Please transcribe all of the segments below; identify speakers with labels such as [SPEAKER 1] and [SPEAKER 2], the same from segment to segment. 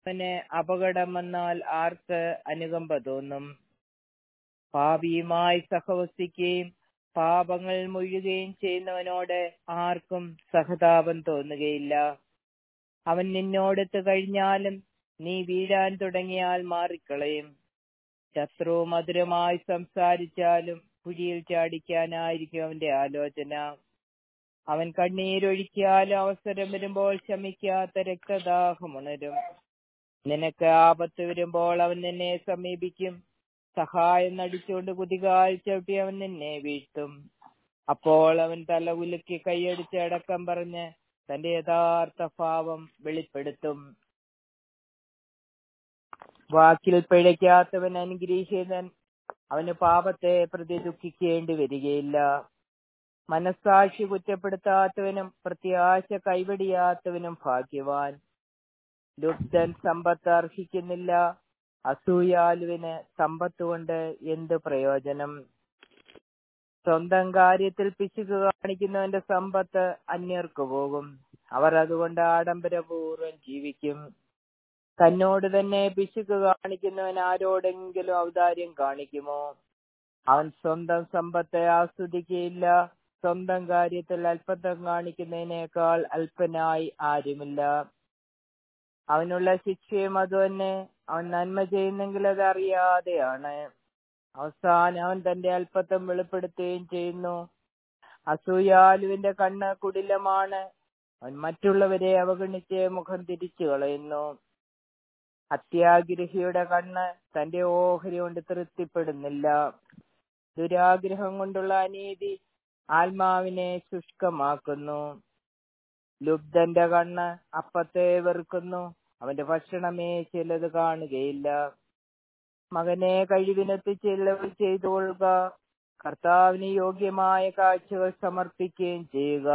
[SPEAKER 1] അവന് അപകടം വന്നാൽ ആർക്ക് അനുകമ്പ തോന്നും പാപിയുമായി സഹവസിക്കുകയും പാപങ്ങൾ മുഴുകുകയും ചെയ്യുന്നവനോട് ആർക്കും സഹതാപം തോന്നുകയില്ല അവൻ നിന്നോടത്ത് കഴിഞ്ഞാലും നീ വീഴാൻ തുടങ്ങിയാൽ മാറിക്കളയും ശത്രു മധുരമായി സംസാരിച്ചാലും കുഴിയിൽ ചാടിക്കാനായിരിക്കും അവന്റെ ആലോചന അവൻ കണ്ണീരൊഴിക്കാലും അവസരം വരുമ്പോൾ ശമിക്കാത്ത രക്തദാഹമുണരും നിനക്ക് ആപത്ത് വരുമ്പോൾ അവൻ നിന്നെ സമീപിക്കും സഹായം നടിച്ചുകൊണ്ട് കുതികാൽ ചവിട്ടി അവൻ നിന്നെ വീഴ്ത്തും അപ്പോൾ അവൻ തല ഉലുക്കി കൈയടിച്ച് അടക്കം പറഞ്ഞ് തന്റെ യഥാർത്ഥ ഭാവം വെളിപ്പെടുത്തും വാക്കിൽ പിഴയ്ക്കാത്തവൻ അനുഗ്രഹീതൻ അവന് പാപത്തെ പ്രതി ദുഃഖിക്കേണ്ടി വരികയില്ല മനസ്സാക്ഷി കുറ്റപ്പെടുത്താത്തവനും പ്രത്യാശ കൈവടിയാത്തവനും ഭാഗ്യവാൻ ലുബ്ധൻ സമ്പത്ത് അർഹിക്കുന്നില്ല അസൂയാലുവിന് സമ്പത്ത് കൊണ്ട് എന്ത് പ്രയോജനം സ്വന്തം കാര്യത്തിൽ പിശുക്ക് കാണിക്കുന്നവന്റെ സമ്പത്ത് അന്യർക്ക് പോകും അവർ അതുകൊണ്ട് ആഡംബരപൂർവ്വം ജീവിക്കും തന്നോട് തന്നെ പിശുക്ക് കാണിക്കുന്നവൻ ആരോടെങ്കിലും ഔദാര്യം കാണിക്കുമോ അവൻ സ്വന്തം സമ്പത്തെ ആസ്വദിക്കുകയില്ല സ്വന്തം കാര്യത്തിൽ അല്പത്തം കാണിക്കുന്നതിനേക്കാൾ അല്പനായി ആരുമില്ല അവനുള്ള ശിക്ഷയും അത് തന്നെ അവൻ നന്മ ചെയ്യുന്നെങ്കിൽ അത് അറിയാതെയാണ് അവസാനം അവൻ തന്റെ അല്പത്വം വെളിപ്പെടുത്തുകയും ചെയ്യുന്നു അസൂയാലുവിന്റെ കണ്ണ് കുടിലമാണ് അവൻ മറ്റുള്ളവരെ അവഗണിച്ച് മുഖം തിരിച്ചു കളയുന്നു അത്യാഗ്രഹിയുടെ കണ്ണ് തന്റെ ഓഹരി കൊണ്ട് തൃപ്തിപ്പെടുന്നില്ല ദുരാഗ്രഹം കൊണ്ടുള്ള അനീതി ആത്മാവിനെ ശുഷ്കമാക്കുന്നു ലുബ്ധന്റെ കണ്ണ് അപ്പത്തെ വെറുക്കുന്നു അവന്റെ ഭക്ഷണമേ ചിലത് കാണുകയില്ല മകനെ കഴിവിനെത്തി ചിലവ് ചെയ്തുകൊള്ളുക കർത്താവിന് യോഗ്യമായ കാഴ്ചകൾ സമർപ്പിക്കുകയും ചെയ്യുക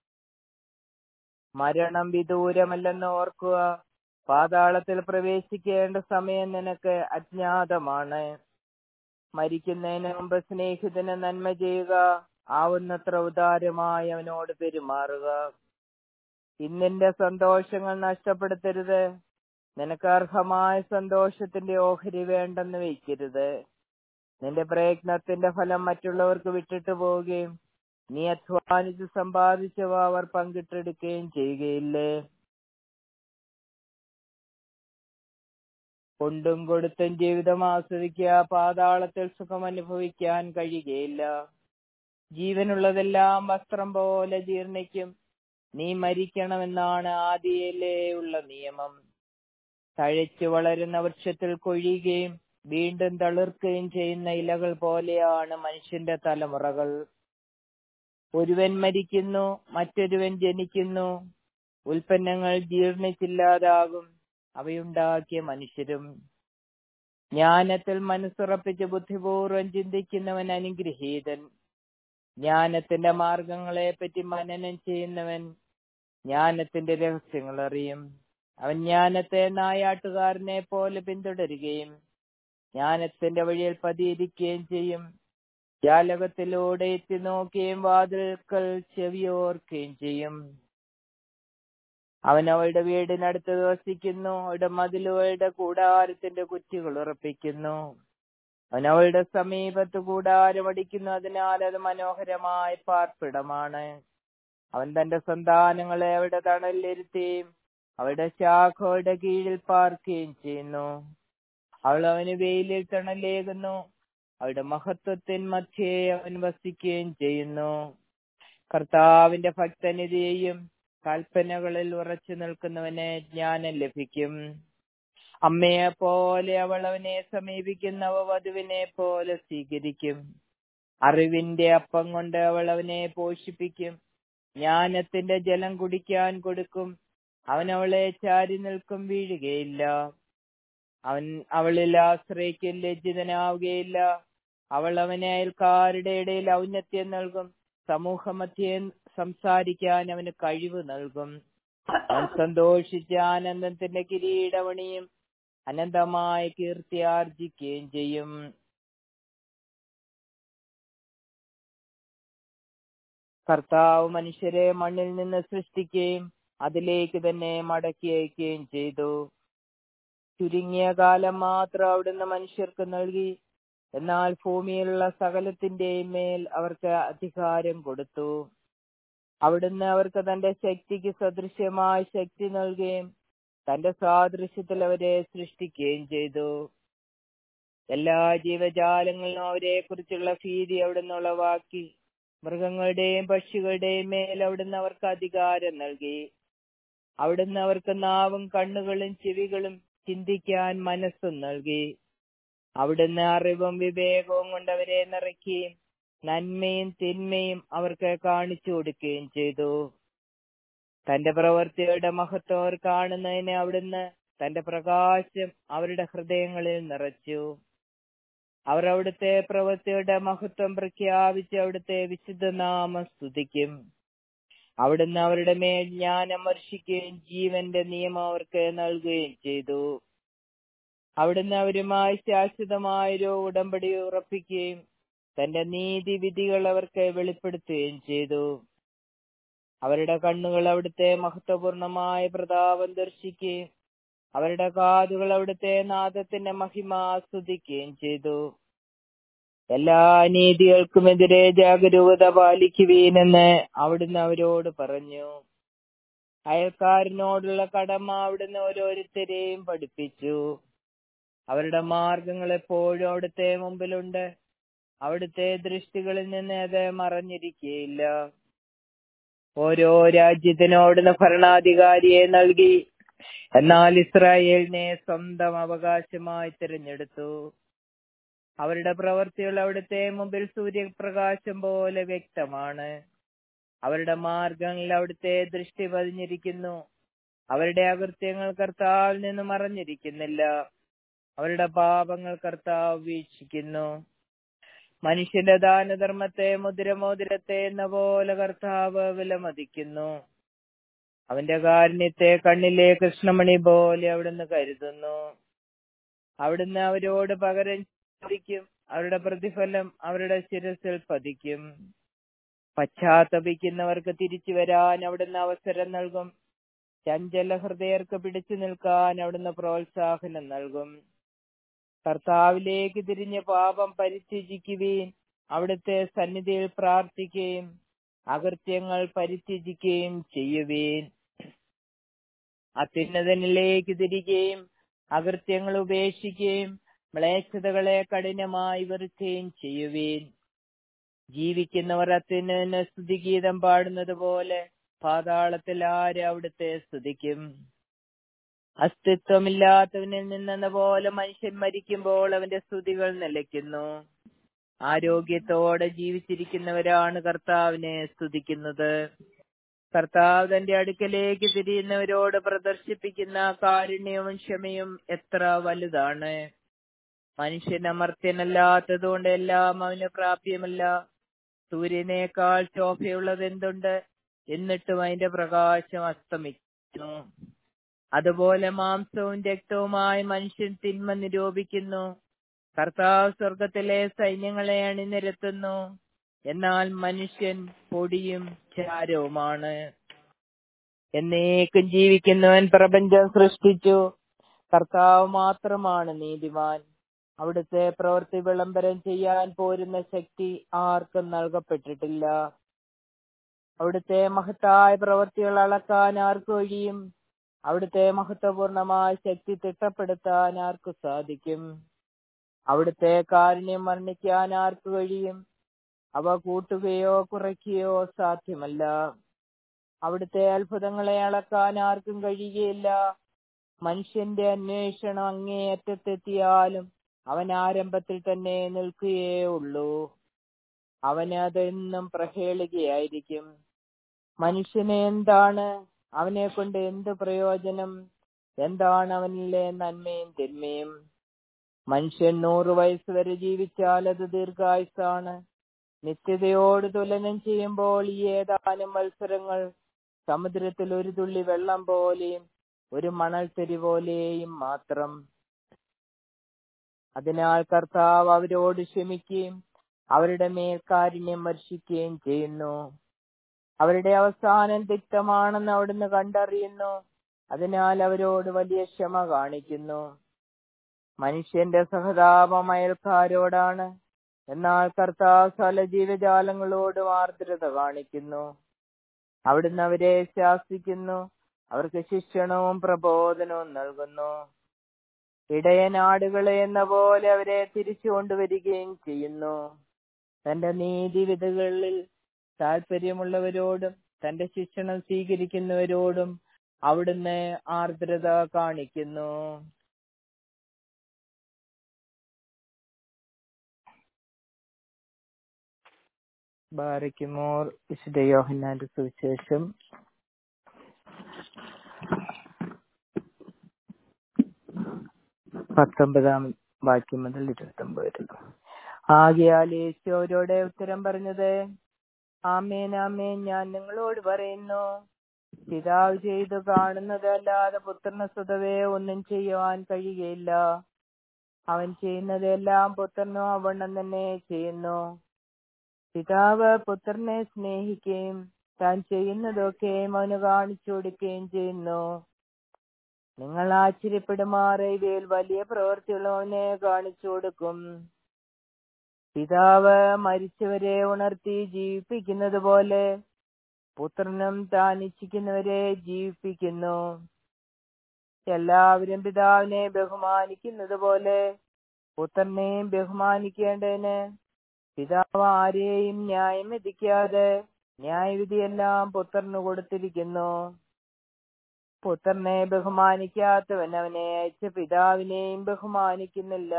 [SPEAKER 1] മരണം വിദൂരമല്ലെന്ന് ഓർക്കുക പാതാളത്തിൽ പ്രവേശിക്കേണ്ട സമയം നിനക്ക് അജ്ഞാതമാണ് മരിക്കുന്നതിന് മുമ്പ് സ്നേഹിതന് നന്മ ചെയ്യുക ആവുന്നത്ര ഉദാരമായി അവനോട് പെരുമാറുക ഇന്നിന്റെ സന്തോഷങ്ങൾ നഷ്ടപ്പെടുത്തരുത് നിനക്ക് അർഹമായ സന്തോഷത്തിന്റെ ഓഹരി വേണ്ടെന്ന് വയ്ക്കരുത് നിന്റെ പ്രയത്നത്തിന്റെ ഫലം മറ്റുള്ളവർക്ക് വിട്ടിട്ട് പോവുകയും നീ അധ്വാനിച്ച് സമ്പാദിച്ചവ അവർ പങ്കിട്ടെടുക്കുകയും ചെയ്യുകയില്ലേ കൊണ്ടും കൊടുത്തും ജീവിതം ആസ്വദിക്കുക പാതാളത്തിൽ സുഖം അനുഭവിക്കാൻ കഴിയുകയില്ല ജീവനുള്ളതെല്ലാം വസ്ത്രം പോലെ ജീർണിക്കും നീ മരിക്കണമെന്നാണ് ആദിയിലേ ഉള്ള നിയമം തഴച്ചു വളരുന്ന വൃക്ഷത്തിൽ കൊഴിയുകയും വീണ്ടും തളിർക്കുകയും ചെയ്യുന്ന ഇലകൾ പോലെയാണ് മനുഷ്യന്റെ തലമുറകൾ ഒരുവൻ മരിക്കുന്നു മറ്റൊരുവൻ ജനിക്കുന്നു ഉൽപ്പന്നങ്ങൾ ജീർണിച്ചില്ലാതാകും അവയുണ്ടാക്കിയ മനുഷ്യരും ജ്ഞാനത്തിൽ മനസ്സുറപ്പിച്ച് ബുദ്ധിപൂർവം ചിന്തിക്കുന്നവൻ അനുഗ്രഹീതൻ ജ്ഞാനത്തിന്റെ മാർഗങ്ങളെ പറ്റി മനനം ചെയ്യുന്നവൻ ജ്ഞാനത്തിന്റെ രഹസ്യങ്ങൾ അറിയും അവൻ ജ്ഞാനത്തെ നായാട്ടുകാരനെ പോലെ പിന്തുടരുകയും ജ്ഞാനത്തിന്റെ വഴിയിൽ പതിയിരിക്കുകയും ചെയ്യും ജാലകത്തിലൂടെ എത്തി നോക്കുകയും വാതിൽക്കൽ ചെവിയോർക്കുകയും ചെയ്യും അവൻ അവളുടെ വീടിനടുത്ത് വസിക്കുന്നു അവളുടെ മതിലുകളുടെ കൂടാരത്തിന്റെ കുറ്റികൾ ഉറപ്പിക്കുന്നു അവൻ അവളുടെ സമീപത്ത് കൂടാരം അടിക്കുന്നു അതിനാൽ അത് മനോഹരമായ പാർപ്പിടമാണ് അവൻ തന്റെ സന്താനങ്ങളെ അവിടെ തണലിരുത്തുകയും അവരുടെ ശാഖയുടെ കീഴിൽ പാർക്കുകയും ചെയ്യുന്നു അവൾ അവന് വെയിലിൽ തണലേകുന്നു അവരുടെ മഹത്വത്തിൻ മധ്യേ അവൻ വസിക്കുകയും ചെയ്യുന്നു കർത്താവിന്റെ ഭക്തനിധിയെയും കൽപ്പനകളിൽ ഉറച്ചു നിൽക്കുന്നവന് ജ്ഞാനം ലഭിക്കും അമ്മയെ പോലെ അവൾ അവനെ സമീപിക്കുന്നവ വധുവിനെ പോലെ സ്വീകരിക്കും അറിവിന്റെ അപ്പം കൊണ്ട് അവൾ അവനെ പോഷിപ്പിക്കും ജ്ഞാനത്തിന്റെ ജലം കുടിക്കാൻ കൊടുക്കും അവൻ അവളെ ചാരി നിൽക്കും വീഴുകയില്ല അവൻ അവളിൽ ആശ്രയിക്കും ലജ്ജിതനാവുകയില്ല അവൾ അവനെ അയൽക്കാരുടെ ഇടയിൽ ഔന്നത്യം നൽകും സമൂഹമധ്യേ സംസാരിക്കാൻ അവന് കഴിവ് നൽകും അവൻ സന്തോഷിച്ച് ആനന്ദത്തിന്റെ കിരീടമണിയും അനന്തമായ കീർത്തി ആർജിക്കുകയും ചെയ്യും കർത്താവ് മനുഷ്യരെ മണ്ണിൽ നിന്ന് സൃഷ്ടിക്കുകയും അതിലേക്ക് തന്നെ മടക്കി അയക്കുകയും ചെയ്തു ചുരുങ്ങിയ കാലം മാത്രം അവിടുന്ന് മനുഷ്യർക്ക് നൽകി എന്നാൽ ഭൂമിയിലുള്ള സകലത്തിന്റെയും മേൽ അവർക്ക് അധികാരം കൊടുത്തു അവിടുന്ന് അവർക്ക് തന്റെ ശക്തിക്ക് സദൃശ്യമായ ശക്തി നൽകുകയും തന്റെ സാദൃശ്യത്തിൽ അവരെ സൃഷ്ടിക്കുകയും ചെയ്തു എല്ലാ ജീവജാലങ്ങളിലും അവരെ കുറിച്ചുള്ള ഭീതി അവിടുന്ന് ഉളവാക്കി മൃഗങ്ങളുടെയും പക്ഷികളുടെയും മേൽ അവിടുന്ന് അവർക്ക് അധികാരം നൽകി അവിടുന്ന് അവർക്ക് നാവും കണ്ണുകളും ചെവികളും ചിന്തിക്കാൻ മനസ്സും നൽകി അവിടുന്ന് അറിവും വിവേകവും കൊണ്ട് അവരെ നിറയ്ക്കുകയും നന്മയും തിന്മയും അവർക്ക് കാണിച്ചു കൊടുക്കുകയും ചെയ്തു തന്റെ പ്രവൃത്തിയുടെ മഹത്വം അവർ കാണുന്നതിന് അവിടുന്ന് തന്റെ പ്രകാശം അവരുടെ ഹൃദയങ്ങളിൽ നിറച്ചു അവർ അവിടുത്തെ പ്രവൃത്തിയുടെ മഹത്വം പ്രഖ്യാപിച്ച് അവിടുത്തെ വിശുദ്ധ നാമം സ്തുതിക്കും അവിടുന്ന് അവരുടെ മേൽ ജ്ഞാനം വർഷിക്കുകയും ജീവന്റെ നിയമം അവർക്ക് നൽകുകയും ചെയ്തു അവിടുന്ന് അവരുമായി ശാശ്വതമായൊരു ഉടമ്പടി ഉറപ്പിക്കുകയും തന്റെ നീതി വിധികൾ അവർക്ക് വെളിപ്പെടുത്തുകയും ചെയ്തു അവരുടെ കണ്ണുകൾ അവിടുത്തെ മഹത്വപൂർണമായ പ്രതാപം ദർശിക്കുകയും അവരുടെ കാതുകൾ അവിടുത്തെ നാദത്തിന്റെ മഹിമ ആസ്വദിക്കുകയും ചെയ്തു എല്ലാ നീതികൾക്കുമെതിരെ ജാഗരൂകത പാലിക്കുവീനെന്ന് അവിടുന്ന് അവരോട് പറഞ്ഞു അയൽക്കാരനോടുള്ള കടമ അവിടുന്ന് ഓരോരുത്തരെയും പഠിപ്പിച്ചു അവരുടെ മാർഗങ്ങൾ എപ്പോഴും അവിടുത്തെ മുമ്പിലുണ്ട് അവിടുത്തെ ദൃഷ്ടികളിൽ നിന്ന് അത് മറഞ്ഞിരിക്കുകയില്ല ഓരോ രാജ്യത്തിനോടുന്ന ഭരണാധികാരിയെ നൽകി എന്നാൽ ഇസ്രായേലിനെ സ്വന്തം അവകാശമായി തിരഞ്ഞെടുത്തു അവരുടെ പ്രവൃത്തികൾ അവിടുത്തെ മുമ്പിൽ സൂര്യപ്രകാശം പോലെ വ്യക്തമാണ് അവരുടെ മാർഗങ്ങളിൽ അവിടുത്തെ ദൃഷ്ടി പതിഞ്ഞിരിക്കുന്നു അവരുടെ അകൃത്യങ്ങൾ കർത്താവിൽ നിന്ന് മറഞ്ഞിരിക്കുന്നില്ല അവരുടെ പാപങ്ങൾ കർത്താവ് വീക്ഷിക്കുന്നു മനുഷ്യന്റെ ദാനധർമ്മത്തെ മുദ്രമോതിരത്തെ എന്ന പോലെ കർത്താവ് വിലമതിക്കുന്നു അവന്റെ കാരുണ്യത്തെ കണ്ണിലെ കൃഷ്ണമണി പോലെ അവിടുന്ന് കരുതുന്നു അവിടുന്ന് അവരോട് പകരം ചോദിക്കും അവരുടെ പ്രതിഫലം അവരുടെ ശിരസിൽ പതിക്കും പശ്ചാത്തപിക്കുന്നവർക്ക് തിരിച്ചു വരാൻ അവിടുന്ന് അവസരം നൽകും ചഞ്ചല ഹൃദയർക്ക് പിടിച്ചു നിൽക്കാൻ അവിടുന്ന് പ്രോത്സാഹനം നൽകും കർത്താവിലേക്ക് തിരിഞ്ഞ് പാപം പരിത്യജിക്കുവീൻ അവിടുത്തെ സന്നിധിയിൽ പ്രാർത്ഥിക്കുകയും അകൃത്യങ്ങൾ പരിത്യജിക്കുകയും ചെയ്യുവീൻ അത്യുന്നതനിലേക്ക് തിരികെയും അകൃത്യങ്ങൾ ഉപേക്ഷിക്കുകയും മ്ലേച്ഛതകളെ കഠിനമായി വെറുക്കുകയും ചെയ്യുവീൻ ജീവിക്കുന്നവർ അത്യുന്നതന സ്തുതിഗീതം പാടുന്നത് പോലെ പാതാളത്തിൽ ആര് അവിടുത്തെ സ്തുതിക്കും അസ്തിത്വമില്ലാത്തവനിൽ നിന്നെന്ന പോലെ മനുഷ്യൻ മരിക്കുമ്പോൾ അവന്റെ സ്തുതികൾ നിലയ്ക്കുന്നു ആരോഗ്യത്തോടെ ജീവിച്ചിരിക്കുന്നവരാണ് കർത്താവിനെ സ്തുതിക്കുന്നത് കർത്താവ് തന്റെ അടുക്കലേക്ക് തിരിയുന്നവരോട് പ്രദർശിപ്പിക്കുന്ന കാരുണ്യവും ക്ഷമയും എത്ര വലുതാണ് മനുഷ്യൻ അമർത്യനല്ലാത്തതുകൊണ്ട് എല്ലാം അവന് പ്രാപ്യമല്ല സൂര്യനേക്കാൾ ശോഭയുള്ളത് എന്തുണ്ട് എന്നിട്ടും അതിന്റെ പ്രകാശം അസ്തമിക്കുന്നു അതുപോലെ മാംസവും രക്തവുമായി മനുഷ്യൻ തിന്മ നിരൂപിക്കുന്നു കർത്താവ് സ്വർഗത്തിലെ സൈന്യങ്ങളെ അണിനിരത്തുന്നു എന്നാൽ മനുഷ്യൻ പൊടിയും ചാരവുമാണ് എന്നേക്കും ജീവിക്കുന്നവൻ പ്രപഞ്ചം സൃഷ്ടിച്ചു കർത്താവ് മാത്രമാണ് നീതിമാൻ അവിടുത്തെ പ്രവൃത്തി വിളംബരം ചെയ്യാൻ പോരുന്ന ശക്തി ആർക്കും നൽകപ്പെട്ടിട്ടില്ല അവിടുത്തെ മഹത്തായ പ്രവൃത്തികൾ അളക്കാൻ ആർക്ക് കഴിയും അവിടുത്തെ മഹത്വപൂർണമായ ശക്തി തിട്ടപ്പെടുത്താൻ ആർക്ക് സാധിക്കും അവിടുത്തെ കാരുണ്യം വർണ്ണിക്കാൻ ആർക്ക് കഴിയും അവ കൂട്ടുകയോ കുറയ്ക്കുകയോ സാധ്യമല്ല അവിടുത്തെ അത്ഭുതങ്ങളെ അളക്കാൻ ആർക്കും കഴിയുകയില്ല മനുഷ്യന്റെ അന്വേഷണം അങ്ങേയറ്റത്തെത്തിയാലും അവൻ ആരംഭത്തിൽ തന്നെ നിൽക്കുകയേ ഉള്ളൂ അവന് അതെന്നും പ്രഹേളികയായിരിക്കും മനുഷ്യന് എന്താണ് അവനെ കൊണ്ട് എന്ത് പ്രയോജനം എന്താണ് അവനിലെ നന്മയും തിന്മയും മനുഷ്യൻ നൂറ് വയസ്സ് വരെ ജീവിച്ചാൽ അത് ദീർഘായുസാണ് നിത്യതയോട് തുലനം ചെയ്യുമ്പോൾ ഈ ഏതാനും മത്സരങ്ങൾ സമുദ്രത്തിൽ ഒരു തുള്ളി വെള്ളം പോലെയും ഒരു മണൽത്തരി പോലെയും മാത്രം അതിനാൽ കർത്താവ് അവരോട് ക്ഷമിക്കുകയും അവരുടെ മേൽ കാരുണ്യം വർഷിക്കുകയും ചെയ്യുന്നു അവരുടെ അവസാനം തിക്തമാണെന്ന് അവിടുന്ന് കണ്ടറിയുന്നു അതിനാൽ അവരോട് വലിയ ക്ഷമ കാണിക്കുന്നു മനുഷ്യന്റെ സഹതാപം അയൽക്കാരോടാണ് എന്നാൽ കർത്താവ് സകല ജീവജാലങ്ങളോടും ആർദ്രത കാണിക്കുന്നു അവിടുന്ന് അവരെ ശാസിക്കുന്നു അവർക്ക് ശിക്ഷണവും പ്രബോധനവും നൽകുന്നു ഇടയനാടുകളെ എന്ന പോലെ അവരെ തിരിച്ചു കൊണ്ടുവരികയും ചെയ്യുന്നു തന്റെ നീതിവിധികളിൽ താല്പര്യമുള്ളവരോടും തന്റെ ശിക്ഷണം സ്വീകരിക്കുന്നവരോടും അവിടുന്ന് ആർദ്രത കാണിക്കുന്നു ബാരയ്ക്കുമോർ വിശുദ്ധ യോഹന്നാന്റെ സുവിശേഷം പത്തൊമ്പതാം വാക്യം മുതൽ ഇരുപത്തി ഒമ്പത് വരെ ആകയാൽ യേശു അവരോട് ഉത്തരം പറഞ്ഞത് ആമേൻ ആമേൻ ഞാൻ നിങ്ങളോട് പറയുന്നു പിതാവ് ചെയ്തു കാണുന്നത് അല്ലാതെ പുത്രന് സ്വതവേ ഒന്നും ചെയ്യുവാൻ കഴിയുകയില്ല അവൻ ചെയ്യുന്നതെല്ലാം പുത്രനോ അവണ്ണം തന്നെ ചെയ്യുന്നു പിതാവ് പുത്രനെ സ്നേഹിക്കുകയും താൻ ചെയ്യുന്നതൊക്കെയും അവന് കാണിച്ചു കൊടുക്കുകയും ചെയ്യുന്നു നിങ്ങൾ ആശ്ചര്യപ്പെടുമാറ് ഇവയിൽ വലിയ പ്രവൃത്തിയുള്ളവനെ കാണിച്ചു കൊടുക്കും പിതാവ് മരിച്ചവരെ ഉണർത്തി ജീവിപ്പിക്കുന്നത് പോലെ പുത്രനും താൻ ഇച്ഛിക്കുന്നവരെ ജീവിപ്പിക്കുന്നു എല്ലാവരും പിതാവിനെ ബഹുമാനിക്കുന്നത് പോലെ പുത്രനെയും ബഹുമാനിക്കേണ്ടതിന് പിതാവ് ആരെയും ന്യായം വിധിക്കാതെ ന്യായവിധിയെല്ലാം പുത്രന് കൊടുത്തിരിക്കുന്നു പുത്രനെ ബഹുമാനിക്കാത്തവൻ അവനെ അയച്ച പിതാവിനെയും ബഹുമാനിക്കുന്നില്ല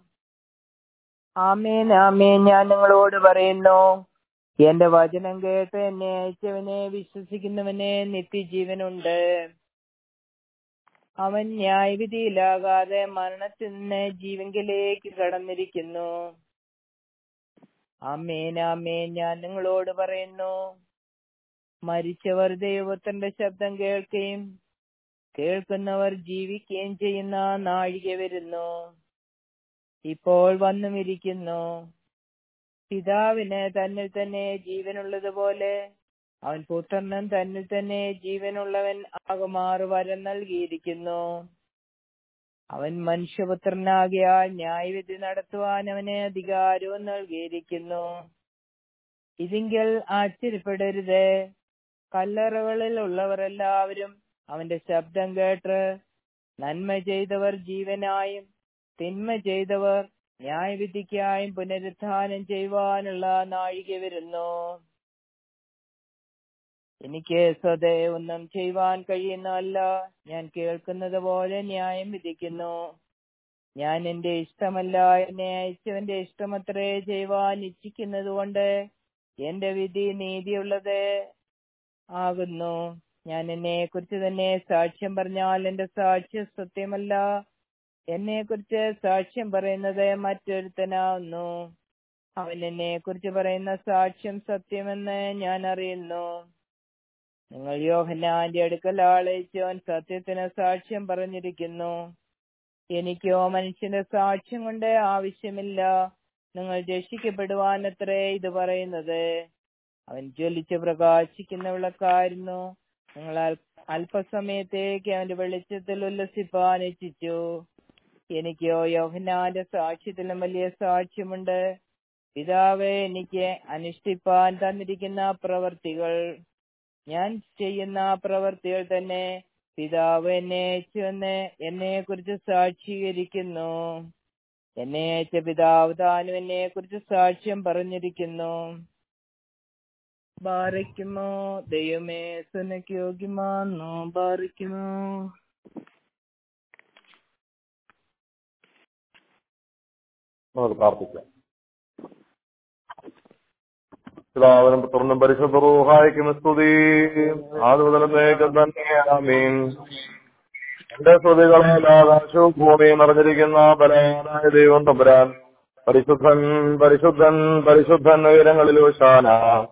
[SPEAKER 1] ആമേൻ ആമേൻ ഞാൻ നിങ്ങളോട് പറയുന്നു എന്റെ വചനം കേട്ട് എന്നെ അയച്ചവനെ വിശ്വസിക്കുന്നവനെ നിത്യജീവനുണ്ട് അവൻ ന്യായവിധിയിലാകാതെ മരണത്തിൽ നിന്ന് ജീവങ്കിലേക്ക് കടന്നിരിക്കുന്നു ആമേൻ ആമേൻ ഞാൻ നിങ്ങളോട് പറയുന്നു മരിച്ചവർ ദൈവത്തിന്റെ ശബ്ദം കേൾക്കുകയും കേൾക്കുന്നവർ ജീവിക്കുകയും ചെയ്യുന്ന നാഴിക വരുന്നു ഇപ്പോൾ വന്നുമിരിക്കുന്നു പിതാവിന് തന്നിൽ തന്നെ ജീവനുള്ളതുപോലെ അവൻ പുത്രനും തന്നിൽ തന്നെ ജീവനുള്ളവൻ ആകുമാറ് വരം നൽകിയിരിക്കുന്നു അവൻ മനുഷ്യപുത്രനാകിയാൽ ന്യായവിധി നടത്തുവാൻ അവന് അധികാരവും നൽകിയിരിക്കുന്നു ഇതിങ്കിൽ ആശ്ചര്യപ്പെടരുത് കല്ലറകളിൽ ഉള്ളവർ എല്ലാവരും അവന്റെ ശബ്ദം കേട്ട് നന്മ ചെയ്തവർ ജീവനായും തിന്മ ചെയ്തവർ ന്യായവിധിക്കായും പുനരുത്ഥാനം ചെയ്യുവാനുള്ള നാഴിക വരുന്നു എനിക്ക് സ്വതേ ഒന്നും ചെയ്യുവാൻ കഴിയുന്നതല്ല ഞാൻ കേൾക്കുന്നത് പോലെ ന്യായം വിധിക്കുന്നു ഞാൻ എന്റെ ഇഷ്ടമല്ല എന്നെ അയച്ചവന്റെ ഇഷ്ടമത്രേ ചെയ്യുവാൻ ഇച്ഛിക്കുന്നത് കൊണ്ട് എന്റെ വിധി നീതിയുള്ളത് ആകുന്നു ഞാൻ എന്നെ കുറിച്ച് തന്നെ സാക്ഷ്യം പറഞ്ഞാൽ എന്റെ സാക്ഷ്യം സത്യമല്ല എന്നെ കുറിച്ച് സാക്ഷ്യം പറയുന്നത് മറ്റൊരുത്തനാവുന്നു അവൻ എന്നെ കുറിച്ച് പറയുന്ന സാക്ഷ്യം സത്യമെന്ന് ഞാൻ അറിയുന്നു നിങ്ങൾ യോഹന്നാന്റെ അടുക്കൽ ആളയച്ചവൻ സത്യത്തിന് സാക്ഷ്യം പറഞ്ഞിരിക്കുന്നു എനിക്കോ മനുഷ്യന്റെ സാക്ഷ്യം കൊണ്ട് ആവശ്യമില്ല നിങ്ങൾ രക്ഷിക്കപ്പെടുവാനത്രേ ഇത് പറയുന്നത് അവൻ ജ്വലിച്ച് പ്രകാശിക്കുന്ന വിളക്കായിരുന്നു നിങ്ങൾ അല്പസമയത്തേക്ക് അവന്റെ വെളിച്ചത്തിൽ ഉല്ലസിപ്പാൻ ഇച്ഛിച്ചു എനിക്കോ യോഹന്നാന്റെ സാക്ഷ്യത്തിലും വലിയ സാക്ഷ്യമുണ്ട് പിതാവ് എനിക്ക് അനുഷ്ഠിപ്പാൻ തന്നിരിക്കുന്ന പ്രവർത്തികൾ ഞാൻ ചെയ്യുന്ന പ്രവർത്തികൾ തന്നെ പിതാവ് എന്നെ അയച്ചുവെന്ന് എന്നെ കുറിച്ച് സാക്ഷീകരിക്കുന്നു എന്നെ അയച്ച പിതാവ് താനും എന്നെ കുറിച്ച് സാക്ഷ്യം പറഞ്ഞിരിക്കുന്നു ബാറിക്കുമോ ദൈവമേ സുനക്ക് യോഗ്യമാന്നോ ബാറിക്കുമോ
[SPEAKER 2] നമുക്ക് പ്രാർത്ഥിക്കാം പിതാവിനും പുത്രനും പരിശുദ്ധ റൂഹായിക്കും സ്തുതി ആദ്യമുതലേക്കും തന്നെ ആമീൻ എന്റെ സ്തുതികളാൽ ആകാശവും ഭൂമിയും നിറഞ്ഞിരിക്കുന്ന ബലവാനായ ദൈവം തമ്പുരാൻ പരിശുദ്ധൻ പരിശുദ്ധൻ പരിശുദ്ധൻ ഉയരങ്ങളിൽ ഉശാന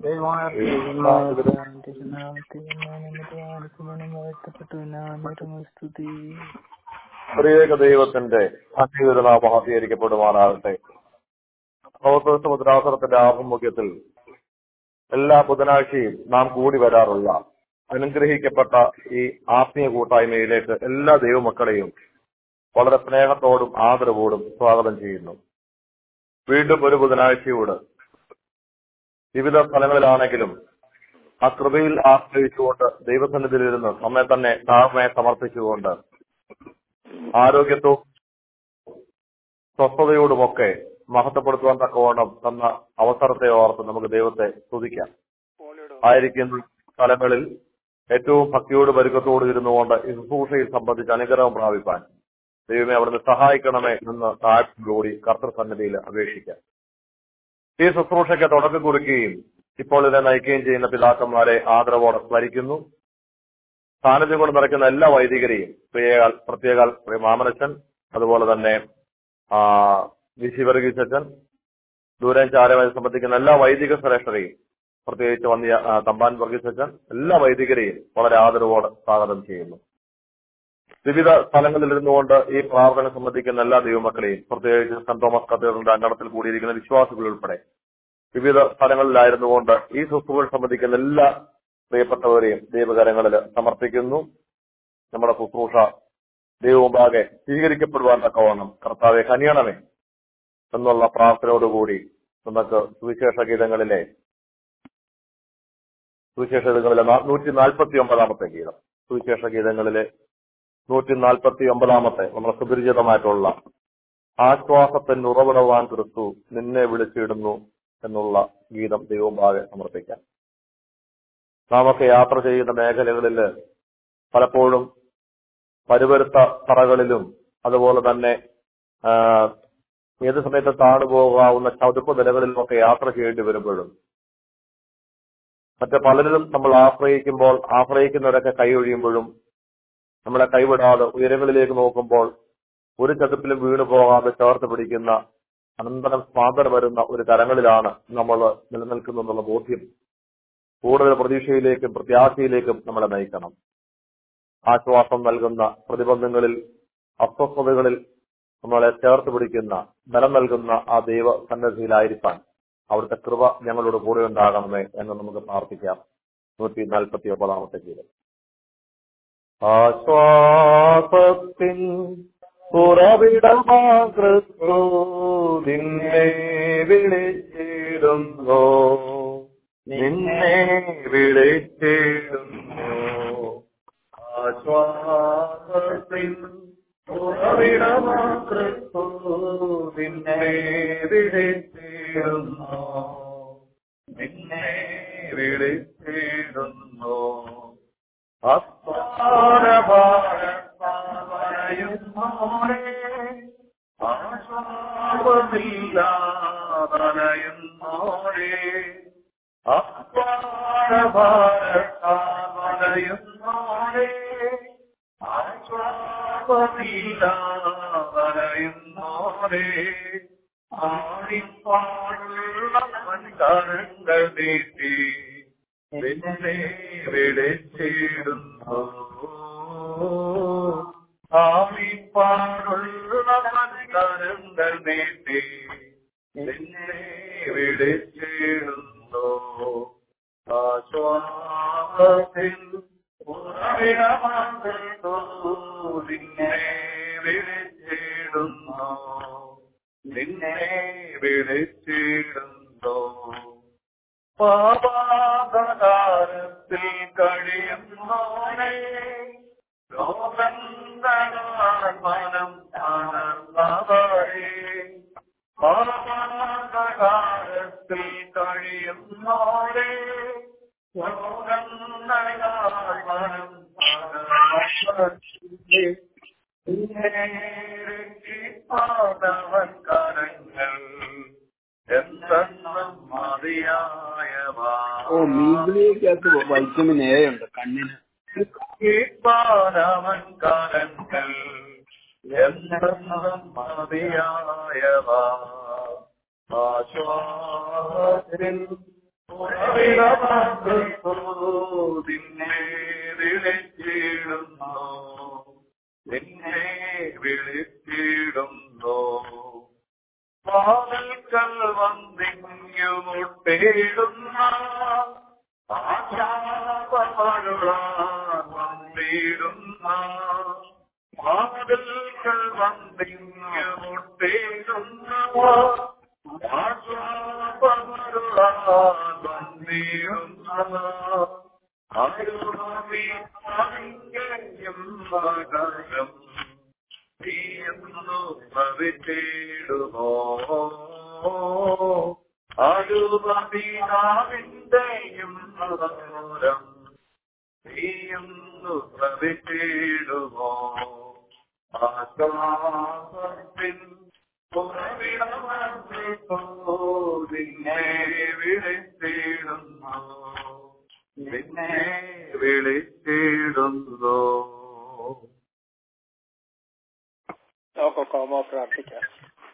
[SPEAKER 2] പ്രിയേക ദൈവത്തിന്റെ അധികൃതനാമം അധികരിക്കപ്പെടുമാറാകട്ടെ സമുദ്രാസനത്തിന്റെ ആഭിമുഖ്യത്തിൽ എല്ലാ ബുധനാഴ്ചയും നാം കൂടി വരാറുള്ള അനുഗ്രഹിക്കപ്പെട്ട ഈ ആത്മീയ കൂട്ടായ്മയിലേക്ക് എല്ലാ ദൈവമക്കളെയും വളരെ സ്നേഹത്തോടും ആദരവോടും സ്വാഗതം ചെയ്യുന്നു വീണ്ടും ഒരു ബുധനാഴ്ചയോട് വിവിധ സ്ഥലങ്ങളിലാണെങ്കിലും ആ കൃപയിൽ ആശ്രയിച്ചുകൊണ്ട് ദൈവസന്നിധിയിലിരുന്ന് നമ്മെ തന്നെ താഴ്മയെ സമർപ്പിച്ചുകൊണ്ട് ആരോഗ്യത്തോടും സ്വസ്ഥതയോടുമൊക്കെ മഹത്വപ്പെടുത്തുവാൻ തക്കവണ്ണം തന്ന അവസരത്തെ ഓർത്ത് നമുക്ക് ദൈവത്തെ സ്തുതിക്കാം ആയിരിക്കുന്ന സ്ഥലങ്ങളിൽ ഏറ്റവും ഭക്തിയോട് പരുക്കത്തോട് ഇരുന്നുകൊണ്ട് ഈ ശുശ്രൂഷയിൽ സംബന്ധിച്ച് അനുഗ്രഹം പ്രാപിപ്പാൻ ദൈവമേ അവിടുന്ന് സഹായിക്കണമേ എന്ന് താഴ്ചയോടി കർത്തൃസന്നിധിയിൽ അപേക്ഷിക്കാം ഈ ശുശ്രൂഷയ്ക്ക് തുടക്കം കുറിക്കുകയും ഇപ്പോൾ ഇതിനെ നയിക്കുകയും ചെയ്യുന്ന പിതാക്കന്മാരെ ആദരവോടെ സ്മരിക്കുന്നു സാന്നിധ്യം കൊണ്ട് നിറയ്ക്കുന്ന എല്ലാ വൈദികരെയും പ്രത്യേക പ്രത്യേക ശ്രീ മാമനച്ചൻ അതുപോലെ തന്നെ ആ വിശി വർഗീസച്ചൻ ദൂരം ചാരമായി സംബന്ധിക്കുന്ന എല്ലാ വൈദിക ശ്രേഷ്ഠരെയും പ്രത്യേകിച്ച് വന്നിയ ആ, തമ്പാൻ വർഗീസച്ചൻ എല്ലാ വൈദികരെയും വളരെ ആദരവോടെ സ്വാഗതം ചെയ്യുന്നു വിവിധ സ്ഥലങ്ങളിൽ ഇരുന്നുകൊണ്ട് ഈ പ്രാർത്ഥന സംബന്ധിക്കുന്ന എല്ലാ ദൈവമക്കളെയും പ്രത്യേകിച്ച് സെന്റ് തോമസ് കത്തീഡ്രലിന്റെ അങ്കണത്തിൽ കൂടിയിരിക്കുന്ന വിശ്വാസികൾ ഉൾപ്പെടെ വിവിധ സ്ഥലങ്ങളിലായിരുന്നുകൊണ്ട് ഈ ശുശ്രൂഷ സംബന്ധിക്കുന്ന എല്ലാ പ്രിയപ്പെട്ടവരെയും ദൈവകരങ്ങളിൽ സമർപ്പിക്കുന്നു നമ്മുടെ ശുശ്രൂഷ ദൈവമുമ്പാകെ സ്വീകരിക്കപ്പെടുവാൻ തക്കവണ്ണം കർത്താവെ കനിയണമേ എന്നുള്ള പ്രാർത്ഥനയോടുകൂടി നമുക്ക് സുവിശേഷ ഗീതങ്ങളിലെ സുവിശേഷ ഗീതങ്ങളിലെ നാ- നൂറ്റി നാൽപ്പത്തി ഒമ്പതാമത്തെ ഗീതം സുവിശേഷ ഗീതങ്ങളിലെ നൂറ്റി നാൽപ്പത്തി ഒമ്പതാമത്തെ നമ്മുടെ സുപരിചിതമായിട്ടുള്ള ആശ്വാസത്തിന് ഉറവിടവാൻ ക്രിസ്തു നിന്നെ വിളിച്ചിടുന്നു എന്നുള്ള ഗീതം ദൈവമുമ്പാകെ സമർപ്പിക്കാം നാമൊക്കെ യാത്ര ചെയ്യുന്ന മേഖലകളിൽ പലപ്പോഴും പരുവരുത്ത തറകളിലും അതുപോലെ തന്നെ ആ, ഏത് സമയത്ത് താണു പോകാവുന്ന ചതുപ്പ് നിലകളിലുമൊക്കെ യാത്ര ചെയ്യേണ്ടി വരുമ്പോഴും മറ്റ് പലരിലും നമ്മൾ ആശ്രയിക്കുമ്പോൾ ആശ്രയിക്കുന്നവരൊക്കെ കൈയൊഴിയുമ്പോഴും നമ്മളെ കൈവിടാതെ ഉയരങ്ങളിലേക്ക് നോക്കുമ്പോൾ ഒരു ചതുപ്പിലും വീണു പോകാതെ ചേർത്ത് പിടിക്കുന്ന അനന്തരം സ്വാതന്ത്ര്യം വരുന്ന ഒരു കരങ്ങളിലാണ് നമ്മൾ നിലനിൽക്കുന്നുള്ള ബോധ്യം കൂടുതൽ പ്രതീക്ഷയിലേക്കും പ്രത്യാശയിലേക്കും നമ്മളെ നയിക്കണം ആശ്വാസം നൽകുന്ന പ്രതിബന്ധങ്ങളിൽ അസ്വസ്ഥതകളിൽ നമ്മളെ ചേർത്ത് പിടിക്കുന്ന ബലം നൽകുന്ന ആ ദൈവ സന്നദ്ധിയിലായിരിക്കാൻ അവിടുത്തെ കൃപ ഞങ്ങളോട് കൂടെ ഉണ്ടാകണമേ എന്ന് നമുക്ക് പ്രാർത്ഥിക്കാം നൂറ്റി നാൽപ്പത്തി ഒമ്പതാമത്തെ ഗീതം ആശ്വാസത്തിൻ ഉറവിടമാ ക്രിസ്തു നിന്നെ വിളിച്ചിടുന്നു നിന്നെ വിളിച്ചിടുന്നു ആശ്വാസത്തിൻ ഉറവിടമാ ക്രിസ്തു നിന്നെ വിളിച്ചിടുന്നു നിന്നെ വിളിച്ചിടുന്നു ആശ്വാസമില്ലാതനയുന്നോരേ അപ്പാരഭാരത്താവനയുന്നോരേ ആശ്വാസമില്ലാതനയുന്നോരേ ആണിപ്പാടുള്ള കരങ്ങൾ നീട്ടി നിന്നെ വിളിച്ചിടുന്നു ആമിപ്പാടുള്ള കരങ്ങൾ നീട്ടി നിന്നെ വിളിച്ചിടുന്നു ആശ്വാസത്തിൽ ഉറവിടമാകുന്നു നിന്നെ വിളിച്ചിടുന്നു നിന്നെ വിളിച്ചിടുന്നു പാപാകാരത്തിൽ കഴിയുന്നോനെ ലോകങ്ങളാൽ മനം തളർന്നവരെ പാപാകാരത്തിൽ കഴിയുന്നോരെ ലോകങ്ങളാൽ മനം തളർന്നവരെ പാദവൻ കരങ്ങൾ എന്തെന്നും മതിയായവാ
[SPEAKER 3] ഓ മീൻപിടിക്കകത്ത് വൈറ്റമിൻ എ ഉണ്ട് കണ്ണിന്
[SPEAKER 2] പാദവൻ കരങ്ങൾ എന്തെന്നും മതിയായവാ ആശ്വാസത്തിൽ നിന്നെ വിളിച്ചിടുന്നു നിന്നെ വിളിച്ചിടുന്നു വാതിൽക്കൽ വന്നിങ്ങു മുട്ടിടുന്ന ആശാപമരുളാൻ വന്നിടുന്ന വാതിൽക്കൽ പാദങ്ങൾ വന്നിങ്ങു മുട്ടേകുന്നവ ആശ്വാസമരുളാൻ വന്നിരുന്നവ അരുമവിയും മകരം തീയെന്നു ഭവിച്ചിടുമോ അരുമവിനാവിന്റെയും മകരം തീയെന്നു ഭവിച്ചിടുമോ ആശ്വാസത്തിൻ നിന്നെ വിളിച്ചിടുന്നു നിന്നെ വിളിച്ചിടുന്നു
[SPEAKER 4] നമുക്കൊക്കെ പ്രാർത്ഥിക്കാം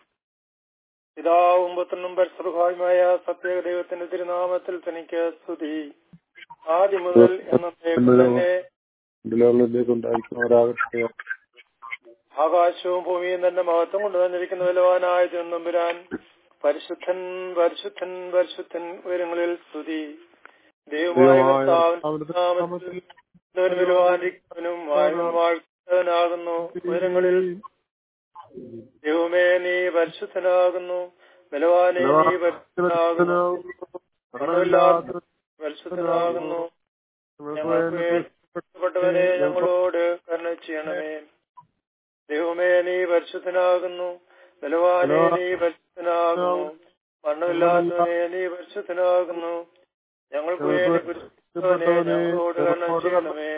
[SPEAKER 4] പിതാവും പുത്രനും പരിസൃഭായുമായ സത്യ ദൈവത്തിന്റെ തിരുനാമത്തിൽ തനിക്ക് സ്തുതി ആദ്യം മുതൽ എന്നേക്കും തന്നെ
[SPEAKER 5] ഉണ്ടായിരിക്കുന്നവരാകട്ടെ
[SPEAKER 4] ആകാശവും ഭൂമിയും തന്നെ മഹത്വം കൊണ്ട് തന്നിരിക്കുന്ന ബലവാനായ നമ്പുരാൻ പരിശുദ്ധൻ പരിശുദ്ധൻ പരിശുദ്ധൻ ഉയരങ്ങളിൽ സ്തുതി ദൈവമായ കർത്താവിന്റെ നാമത്തിൽ ഇന്നവന് ബലവാനിരിക്കുന്നവനും വാഴും വാഴ്ത്തവനാകുന്നു ഉയരങ്ങളിൽ ദൈവമേ നീ പരിശുദ്ധനാകുന്നു ബലവാനെ നീ പരിശുദ്ധനാകുന്നു മരണമില്ലാത്ത പരിശുദ്ധനാകുന്നു ഞങ്ങൾക്ക് വേണ്ടി ഇഷ്ടപ്പെട്ടവനെ ഞങ്ങളോട് കരുണ ചെയ്യണമേ ദൈവമേ നീ പരിശുദ്ധനാകുന്നു ബലവാനെ നീ പരിശുദ്ധനാകുന്നു മരണമില്ലാത്തവനെ നീ പരിശുദ്ധനാകുന്നു ഞങ്ങൾക്ക് വേണ്ടി പരിശുദ്ധവനെ ഞങ്ങളോട് കരുണ ചെയ്യണമേ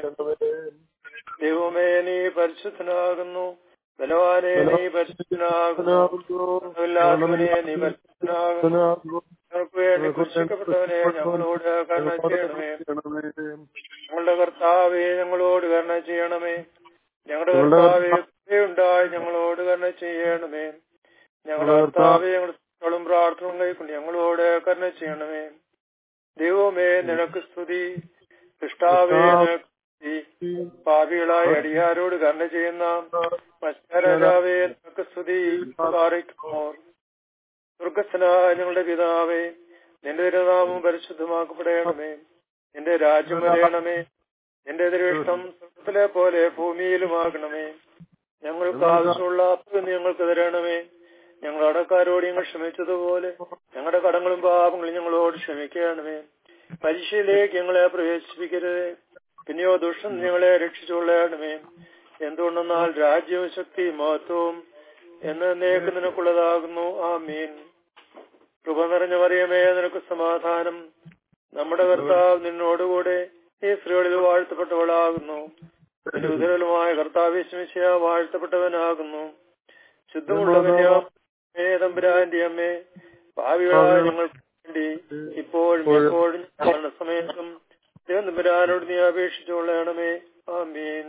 [SPEAKER 4] ദൈവമേ നീ പരിശുദ്ധനാകുന്നു ബലവാനെ നീ പരിശുദ്ധനാകുന്നു മരണമില്ലാത്തവനെ നീ പരിശുദ്ധനാകുന്നു ഞങ്ങൾക്ക് വേണ്ടി കുരിശിക്കപ്പെട്ടവനെ ഞങ്ങളോട് കരുണ ചെയ്യണമേ ഞങ്ങളുടെ കർത്താവെ ഞങ്ങളോട് കരുണ ചെയ്യണമേ ഞങ്ങളുടെ കർത്താവെ ഉണ്ടായി ഞങ്ങളോട് കരുണ ചെയ്യണമേ ഞങ്ങളുടെ കർത്താവെ ഞങ്ങളുടെ പ്രാർത്ഥനകളും കൈക്കൊണ്ട് ഞങ്ങളോട് കരുണ ചെയ്യണമേ ദൈവമേ നിനക്ക് സ്തുതി കൃഷ്ടാവേ നിനക്ക് സ്തുതി പാപികളായ അടിയാരോട് കരുണ ചെയ്യുന്ന മത്സരാജാവേ നിനക്ക് സ്തുതി പാറിക്കുമോ സ്വർഗസ്ഥനായ ഞങ്ങളുടെ പിതാവേ നിന്റെ തിരുനാമം പരിശുദ്ധമാക്കപ്പെടണമേ നിന്റെ രാജ്യം വരയണമേ നിന്റെ തിരുവിഷ്ടം സ്വർഗത്തിലെ പോലെ ഭൂമിയിലുമാകണമേ ഞങ്ങൾക്ക് ആവശ്യമുള്ള അപ്പം ഞങ്ങൾക്ക് തരണമേ ഞങ്ങൾ അടക്കാരോട് ഞങ്ങൾ ക്ഷമിച്ചതുപോലെ ഞങ്ങളുടെ കടങ്ങളും പാപങ്ങളും ഞങ്ങളോട് ക്ഷമിക്കണമേ പരീക്ഷയിലേക്ക് ഞങ്ങളെ പ്രവേശിപ്പിക്കരുതേ പിന്നെയോ ദുഷ്ടം ഞങ്ങളെ രക്ഷിച്ചുകൊള്ളണമേ എന്തുകൊണ്ടെന്നാൽ രാജ്യവും ശക്തിയും മഹത്വവും എന്നേക്ക് നിനക്കുള്ളതാകുന്നു ആ മീൻ കൃപ നിറഞ്ഞ മറിയമേ നിനക്ക് സമാധാനം നമ്മുടെ കർത്താവ് നിന്നോടുകൂടെ ഈ സ്ത്രീകളിൽ വാഴ്ത്തപ്പെട്ടവളാകുന്നു നിന്റെ ഉദരലുമായ കർത്താവ് ശമിശയ വാഴ്ത്തപ്പെട്ടവനാകുന്നു ശുദ്ധമുള്ള തമ്പുരാന്റെ അമ്മേ ഭാവികളായ ഞങ്ങൾക്ക് വേണ്ടി ഇപ്പോഴും എപ്പോഴും ഞങ്ങളുടെ സമയത്തും ദൈവം തമ്പുരാനോട് നീ അപേക്ഷിച്ചുകൊള്ളണമേ ആമീൻ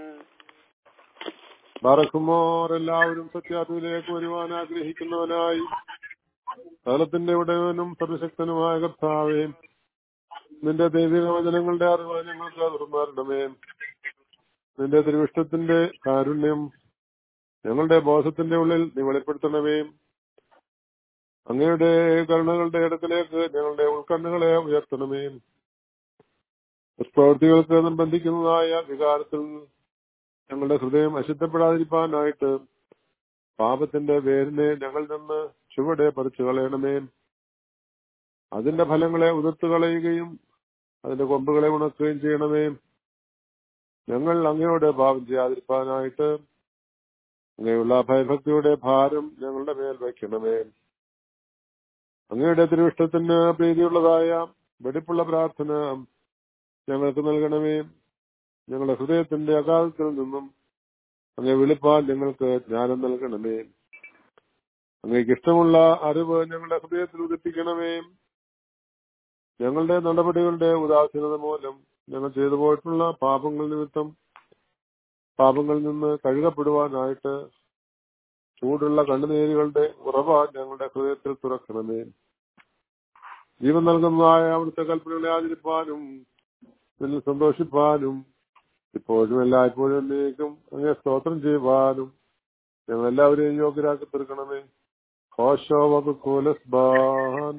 [SPEAKER 5] ബാറക്കുമോർ എല്ലാവരും സത്യാത്മയിലേക്ക് വരുവാൻ ആഗ്രഹിക്കുന്നവനായി സ്ഥലത്തിന്റെ ഉടയവനും സർവശക്തനുമായ കർത്താവേ നിന്റെ ദൈവിക വചനങ്ങളുടെ അറിവ് ഞങ്ങൾക്ക് തുറന്നാരണമേ നിന്റെ തിരുവിഷ്ടത്തിന്റെ കാരുണ്യം ഞങ്ങളുടെ ബോധത്തിന്റെ ഉള്ളിൽ നീ വെളിപ്പെടുത്തണമേ അങ്ങയുടെ കരുണകളുടെ ഇടത്തിലേക്ക് ഞങ്ങളുടെ ഉൾക്കണ്ണുകളെ ഉയർത്തണമേ ദുഷ്പ്രവൃത്തികൾക്ക് നിർബന്ധിക്കുന്നതായ വികാരത്തിൽ ഞങ്ങളുടെ ഹൃദയം അശുദ്ധപ്പെടാതിരിക്കാനായിട്ട് പാപത്തിന്റെ വേരിനെ ഞങ്ങളിൽ നിന്ന് ചുവടെ പറിച്ചു കളയണമേ അതിന്റെ ഫലങ്ങളെ ഉതിർത്തു കളയുകയും അതിന്റെ കൊമ്പുകളെ ഉണക്കുകയും ചെയ്യണമേ ഞങ്ങൾ അങ്ങയോട് പാപം ചെയ്യാതിരിക്കാനായിട്ട് അങ്ങനെയുള്ള ഭയഭക്തിയുടെ ഭാരം ഞങ്ങളുടെ മേൽ വയ്ക്കണമേ അങ്ങയുടെ തിരുവിഷ്ടത്തിന് പ്രീതിയുള്ളതായ വെടിപ്പുള്ള പ്രാർത്ഥന ഞങ്ങൾക്ക് നൽകണമേ ഞങ്ങളുടെ ഹൃദയത്തിന്റെ അകാലത്തിൽ നിന്നും അങ്ങേ വിളിപ്പാൻ ഞങ്ങൾക്ക് ജ്ഞാനം നൽകണമേ അങ്ങേക്ക് ഇഷ്ടമുള്ള അറിവ് ഞങ്ങളുടെ ഹൃദയത്തിൽ ഉദിപ്പിക്കണമേ ഞങ്ങളുടെ നടപടികളുടെ ഉദാസീനത മൂലം ഞങ്ങൾ ചെയ്തു പോയിട്ടുള്ള പാപങ്ങൾ നിമിത്തം പാപങ്ങളിൽ നിന്ന് കഴുകപ്പെടുവാനായിട്ട് ചൂടുള്ള കണ്ണുനീരുകളുടെ ഉറവ ഞങ്ങളുടെ ഹൃദയത്തിൽ തുറക്കണമേ ജീവൻ നൽകുന്നതായ അവിടുത്തെ കൽപ്പനകളെ ആചരിപ്പാനും നിന്നിൽ സന്തോഷിപ്പാനും ഇപ്പോഴും എല്ലായ്പ്പോഴും എന്നേക്കും അങ്ങനെ സ്തോത്രം ചെയ്യുവാനും ഞങ്ങൾ എല്ലാവരെയും യോഗ്യരാക്കി തീർക്കണമേ ഹോശോ വകുലസ് ബാൻ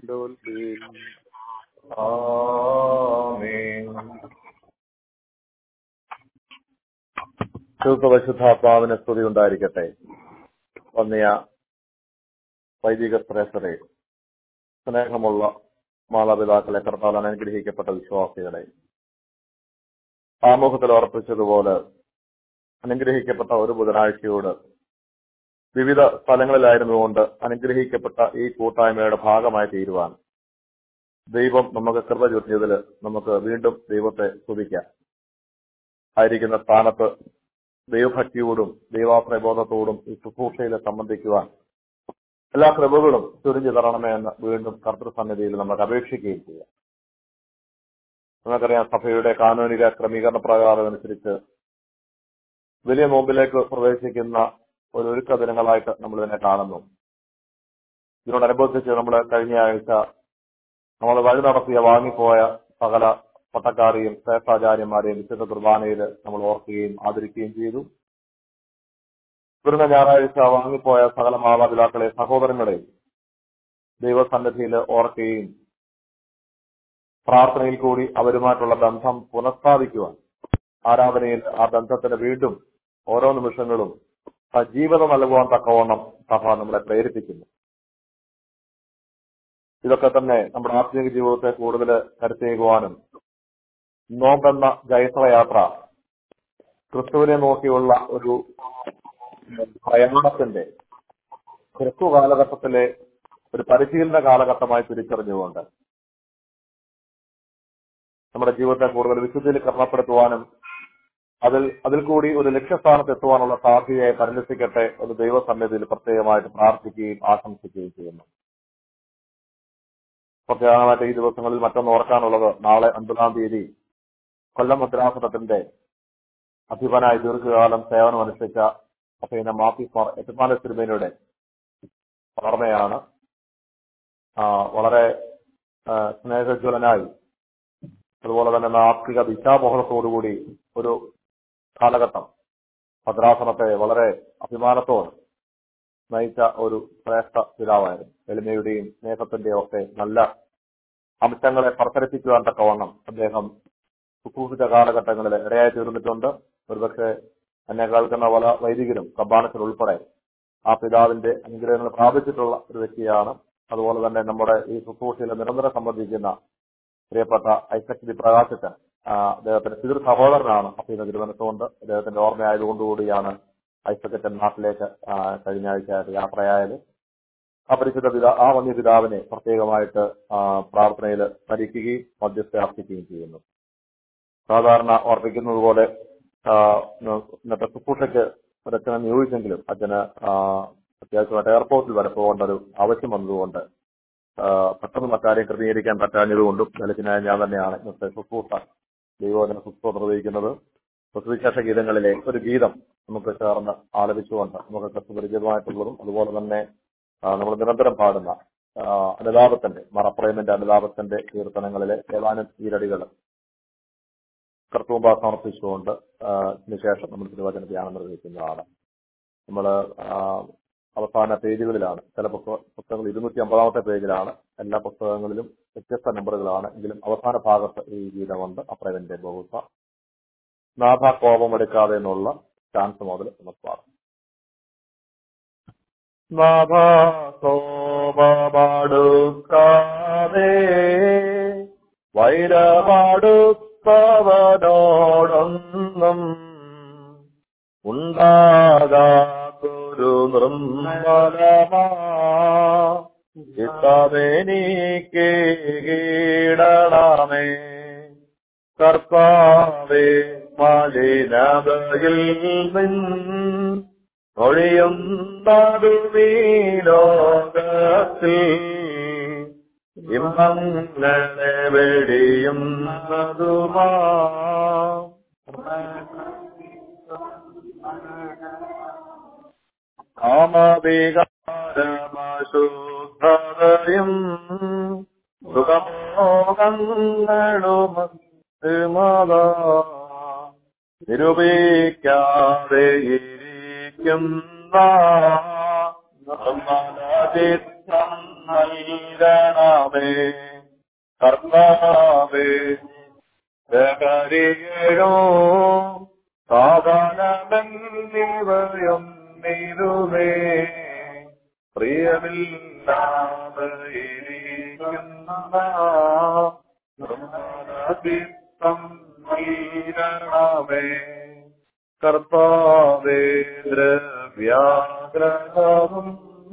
[SPEAKER 2] പരിശുദ്ധാത്മാവിന് സ്തുതി ഉണ്ടായിരിക്കട്ടെ വന്നിയ വൈദിക ശ്രേഷ്ഠരെ സ്നേഹമുള്ള മാതാപിതാക്കളെ കർത്താൽ അനുഗ്രഹിക്കപ്പെട്ട വിശ്വാസികളെ ആമുഖത്തിൽ ഉറപ്പിച്ചതുപോലെ അനുഗ്രഹിക്കപ്പെട്ട ഒരു ബുധനാഴ്ചയോട് വിവിധ സ്ഥലങ്ങളിലായിരുന്നുകൊണ്ട് അനുഗ്രഹിക്കപ്പെട്ട ഈ കൂട്ടായ്മയുടെ ഭാഗമായി തീരുവാൻ ദൈവം നമുക്ക് കൃപ ചൊരിഞ്ഞതിൽ നമുക്ക് വീണ്ടും ദൈവത്തെ സ്തുതിക്കാം ആയിരിക്കുന്ന സ്ഥാനത്ത് ദൈവഭക്തിയോടും ദൈവാപ്രബോധത്തോടും ഈ ശുശ്രൂഷയിൽ സംബന്ധിക്കുവാൻ എല്ലാ കൃപകളും ചുരിഞ്ഞു തരണമേ എന്ന് വീണ്ടും കർത്തൃസന്നിധിയിൽ നമുക്ക് അപേക്ഷിക്കുകയും ചെയ്യാം നമുക്കറിയാം സഭയുടെ കാനൂനിക ക്രമീകരണ പ്രകാരം അനുസരിച്ച് വലിയ നോമ്പിലേക്ക് പ്രവേശിക്കുന്ന ഒരു ഒരുക്ക ദിനങ്ങളായിട്ട് നമ്മൾ ഇതിനെ കാണുന്നു ഇതിനോടനുബന്ധിച്ച് നമ്മൾ കഴിഞ്ഞ ആഴ്ച നമ്മൾ വഴി നടത്തിയ വാങ്ങിപ്പോയ സകല പട്ടക്കാരെയും ശ്രേഷ്ഠാചാര്യന്മാരെയും വിശുദ്ധ കുർബാനയിൽ നമ്മൾ ഓർക്കുകയും ആദരിക്കുകയും ചെയ്തു വരുന്ന ഞായറാഴ്ച വാങ്ങിപ്പോയ സകല മാതാപിതാക്കളെ സഹോദരങ്ങളെയും ദൈവസന്നിധിയിൽ ഓർക്കുകയും പ്രാർത്ഥനയിൽ കൂടി അവരുമായിട്ടുള്ള ബന്ധം പുനഃസ്ഥാപിക്കുവാൻ ആരാധനയിൽ ആ ബന്ധത്തിന് വീണ്ടും ഓരോ നിമിഷങ്ങളും സജീവത നൽകുവാൻ തക്കവണ്ണം സഭ നമ്മളെ പ്രേരിപ്പിക്കുന്നു ഇതൊക്കെ തന്നെ നമ്മുടെ ആത്മീയ ജീവിതത്തെ കൂടുതൽ കരുത്തേകുവാനും നോമ്പെന്ന ജൈത്രയാത്ര ക്രിസ്തുവിനെ നോക്കിയുള്ള ഒരു പ്രയാണത്തിന്റെ ക്രിസ്തു കാലഘട്ടത്തിലെ ഒരു പരിശീലന കാലഘട്ടമായി തിരിച്ചറിഞ്ഞുകൊണ്ട് നമ്മുടെ ജീവിതത്തെ കൂടുതൽ വിശുദ്ധിയിൽ ക്രമപ്പെടുത്തുവാനും അതിൽ അതിൽ കൂടി ഒരു ലക്ഷ്യസ്ഥാനത്ത് എത്തുവാനുള്ള സാധ്യതയെ പരിലസിക്കട്ടെ ഒരു ദൈവസന്നിധിയിൽ പ്രത്യേകമായിട്ട് പ്രാർത്ഥിക്കുകയും ആശംസിക്കുകയും ചെയ്യുന്നു പ്രത്യേകമായിട്ട് ഈ ദിവസങ്ങളിൽ മറ്റൊന്ന് ഓർക്കാനുള്ളത് നാളെ ഒൻപതാം തീയതി കൊല്ലം ഭദ്രാസനത്തിന്റെ അധിപനായി ദീർഘകാലം സേവനം അനുഷ്ഠിച്ച അസൈന മാഫിസ് എട്ടുമാല തിരുമേനയുടെ ഓർമ്മയാണ് ആ, വളരെ ആ, സ്നേഹജ്വലനായി അതുപോലെ തന്നെ നാസ്തിക ദിശാബോധത്തോടുകൂടി ഒരു കാലഘട്ടം ഭദ്രാസനത്തെ വളരെ അഭിമാനത്തോടെ നയിച്ച ഒരു ശ്രേഷ്ഠ പിതാവായിരുന്നു എളിമയുടെയും സ്നേഹത്തിന്റെയും ഒക്കെ നല്ല അംശങ്ങളെ പ്രസരിപ്പിക്കുവാൻ തക്കവണ്ണം അദ്ദേഹം ശുശ്രൂഷിച്ച കാലഘട്ടങ്ങളിൽ ഇടയായി തീർന്നിട്ടുണ്ട് ഒരുപക്ഷെ എന്നെ കേൾക്കുന്ന പല വൈദികരും സബ്ബാനത്തിൽ ഉൾപ്പെടെ ആ പിതാവിന്റെ അനുഗ്രഹങ്ങൾ പ്രാപിച്ചിട്ടുള്ള ഒരു വ്യക്തിയാണ് അതുപോലെ തന്നെ നമ്മുടെ ഈ ശുശ്രൂഷയിൽ നിരന്തരം സംബന്ധിക്കുന്ന പ്രിയപ്പെട്ട ഐസക് ദി പ്രകാശിച്ചൻ ആ, അദ്ദേഹത്തിന്റെ പിതൃ സഹോദരനാണ് അപ്പീന തിരുവനന്തപുരത്തുകൊണ്ട് അദ്ദേഹത്തിന്റെ ഓർമ്മയായതുകൊണ്ടുകൂടിയാണ് ഐസക്കച്ചൻ നാട്ടിലേക്ക് ആ, കഴിഞ്ഞ ആഴ്ച യാത്രയായത് ആ പരിശുദ്ധ പിതാ ആ വന്യ പിതാവിനെ പ്രത്യേകമായിട്ട് ആ, പ്രാർത്ഥനയിൽ സ്മരിക്കുകയും മധ്യസ്ഥയാർപ്പിക്കുകയും ചെയ്യുന്നു സാധാരണ ഓർപ്പിക്കുന്നത് പോലെ ആ, ഇന്നത്തെ ശുശ്രൂഷയ്ക്ക് ഒരച്ഛനെ നിയോഗിച്ചെങ്കിലും അച്ഛന് ആ, അത്യാവശ്യമായിട്ട് എയർപോർട്ടിൽ വരെ പോകേണ്ട ഒരു ആവശ്യം വന്നതുകൊണ്ട് ആ, പെട്ടെന്ന് മറ്റാരെയും ക്രമീകരിക്കാൻ പറ്റാഞ്ഞതുകൊണ്ടും ദലിതനായ ഞാൻ തന്നെയാണ് ഇന്നത്തെ ശുശ്രൂഷ ദൈവോധന ശുശ്രൂഷ നിർവഹിക്കുന്നത് സുവിശേഷ ഗീതങ്ങളിലെ ഒരു ഗീതം നമുക്ക് ചേർന്ന് ആലപിച്ചുകൊണ്ട് നമുക്കൊക്കെ സുപരിചിതമായിട്ടുള്ളതും അതുപോലെ തന്നെ നമ്മൾ നിരന്തരം പാടുന്ന ആ, അനുതാപത്തിന്റെ മറപ്രേമിന്റെ അനുതാപത്തിന്റെ കീർത്തനങ്ങളിലെ ഏതാനും ഈരടികൾ കർത്തൂമ്പ സമർപ്പിച്ചുകൊണ്ട് ആ, ഇതിനുശേഷം നമ്മൾ തിരുവചന ധ്യാനം നിർവഹിക്കുന്നതാണ് നമ്മൾ അവസാന പേജുകളിലാണ് ചില പുസ്തക പുസ്തകങ്ങൾ ഇരുന്നൂറ്റി അമ്പതാമത്തെ പേജിലാണ് എല്ലാ പുസ്തകങ്ങളിലും വ്യത്യസ്ത നമ്പറുകളാണ് എങ്കിലും അവസാന ഭാഗത്ത് ഈ ഗീതമുണ്ട് അപ്രേമിന്റെ ബഹുസ നാഥ കോപമെടുക്കാതെ എന്നുള്ള ചാൻസ് മുതൽ നമുക്ക് പാടാം നാഥ കോപമെടുക്കാതെ വൈരമാടുത്തവനോടൊന്നും ഉണ്ടാകാത്തൊരു നിർമ്മലമാ ചിത്തമെനിക്ക് കീടണമേ കർത്താവേ മലിനതയിൽ നിൻ ഒഴിയുന്നതുമീ ലോകത്തിൽ ഇമ്പങ്ങളെ വെടിയുന്നതുമാ കാമവികാരമശുദ്ധതയും സുഖമോഹങ്ങളും മതാ നിരൂപിക്കാതെ ഇരിക്കുന്ന നിർമ്മലചിത്തം നൽകണമേ കർത്താവേ ജഗരിയോ സാധനമെന്നിവയും നിരുവേ പ്രിയമില്ലാതെ ഇരിക്കുന്ന നിർമ്മലചിത്തം നീരണമേ കർത്താവേ ദ്രവ്യാഗ്രഹവും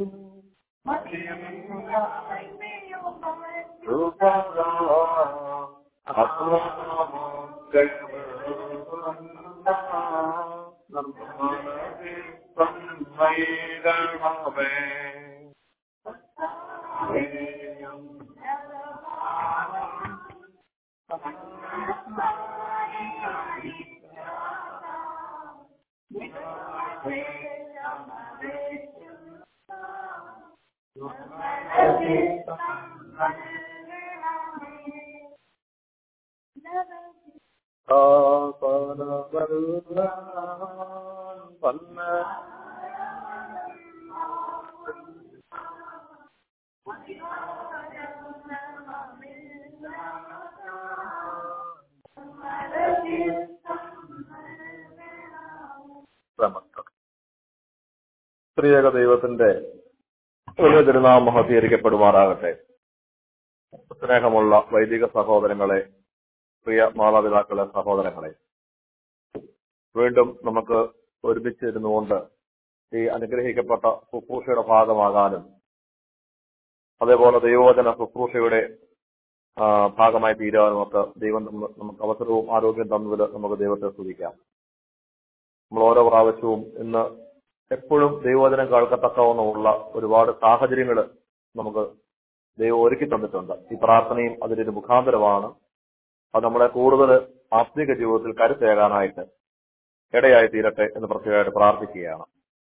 [SPEAKER 2] സ്ത്രീയക ദൈവത്തിന്റെ വലിയ തിരുനാമം മഹത്തീകരിക്കപ്പെടുമാറാകട്ടെ സ്നേഹമുള്ള വൈദിക സഹോദരങ്ങളെ പ്രിയ മാതാപിതാക്കളെ സഹോദരങ്ങളെ വീണ്ടും നമുക്ക് ഒരുമിച്ചിരുന്നുകൊണ്ട് ഈ അനുഗ്രഹിക്കപ്പെട്ട ശുശ്രൂഷയുടെ ഭാഗമാകാനും അതേപോലെ ദൈവവചന ശുശ്രൂഷയുടെ ആ, ഭാഗമായി തീരാനും ഒക്കെ ദൈവം നമ്മ- നമുക്ക് അവസരവും ആരോഗ്യം തന്നതിൽ നമുക്ക് ദൈവത്തെ സ്തുതിക്കാം നമ്മൾ ഓരോ പ്രാവശ്യവും ഇന്ന് എപ്പോഴും ദൈവവചനം കേൾക്കത്തക്കവണ്ണമുള്ള ഒരുപാട് സാഹചര്യങ്ങൾ നമുക്ക് ദൈവം ഒരുക്കി തന്നിട്ടുണ്ട് ഈ പ്രാർത്ഥനയും അതിന്റെ മുഖാന്തരമാണ് അത് നമ്മളെ കൂടുതൽ ആത്മീക ജീവിതത്തിൽ കരുത്തേകാനായിട്ട് ഇടയായി തീരട്ടെ എന്ന് പ്രത്യേകമായിട്ട് പ്രാർത്ഥിക്കുകയാണ്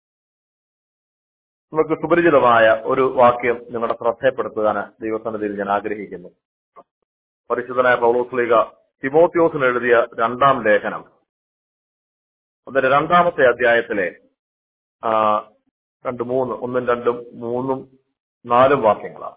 [SPEAKER 2] നമുക്ക് സുപരിചിതമായ ഒരു വാക്യം നിങ്ങളുടെ ശ്രദ്ധയപ്പെടുത്തുവാൻ ദൈവസന്നിധിയിൽ ഞാൻ ആഗ്രഹിക്കുന്നു പരിശുദ്ധനായ പൗലോസ്ലിക തിമോത്യോസിന് എഴുതിയ രണ്ടാം ലേഖനം അതിന്റെ രണ്ടാമത്തെ അധ്യായത്തിലെ ആ, രണ്ട് മൂന്ന് ഒന്നും രണ്ടും മൂന്നും നാലും വാക്യങ്ങളാണ്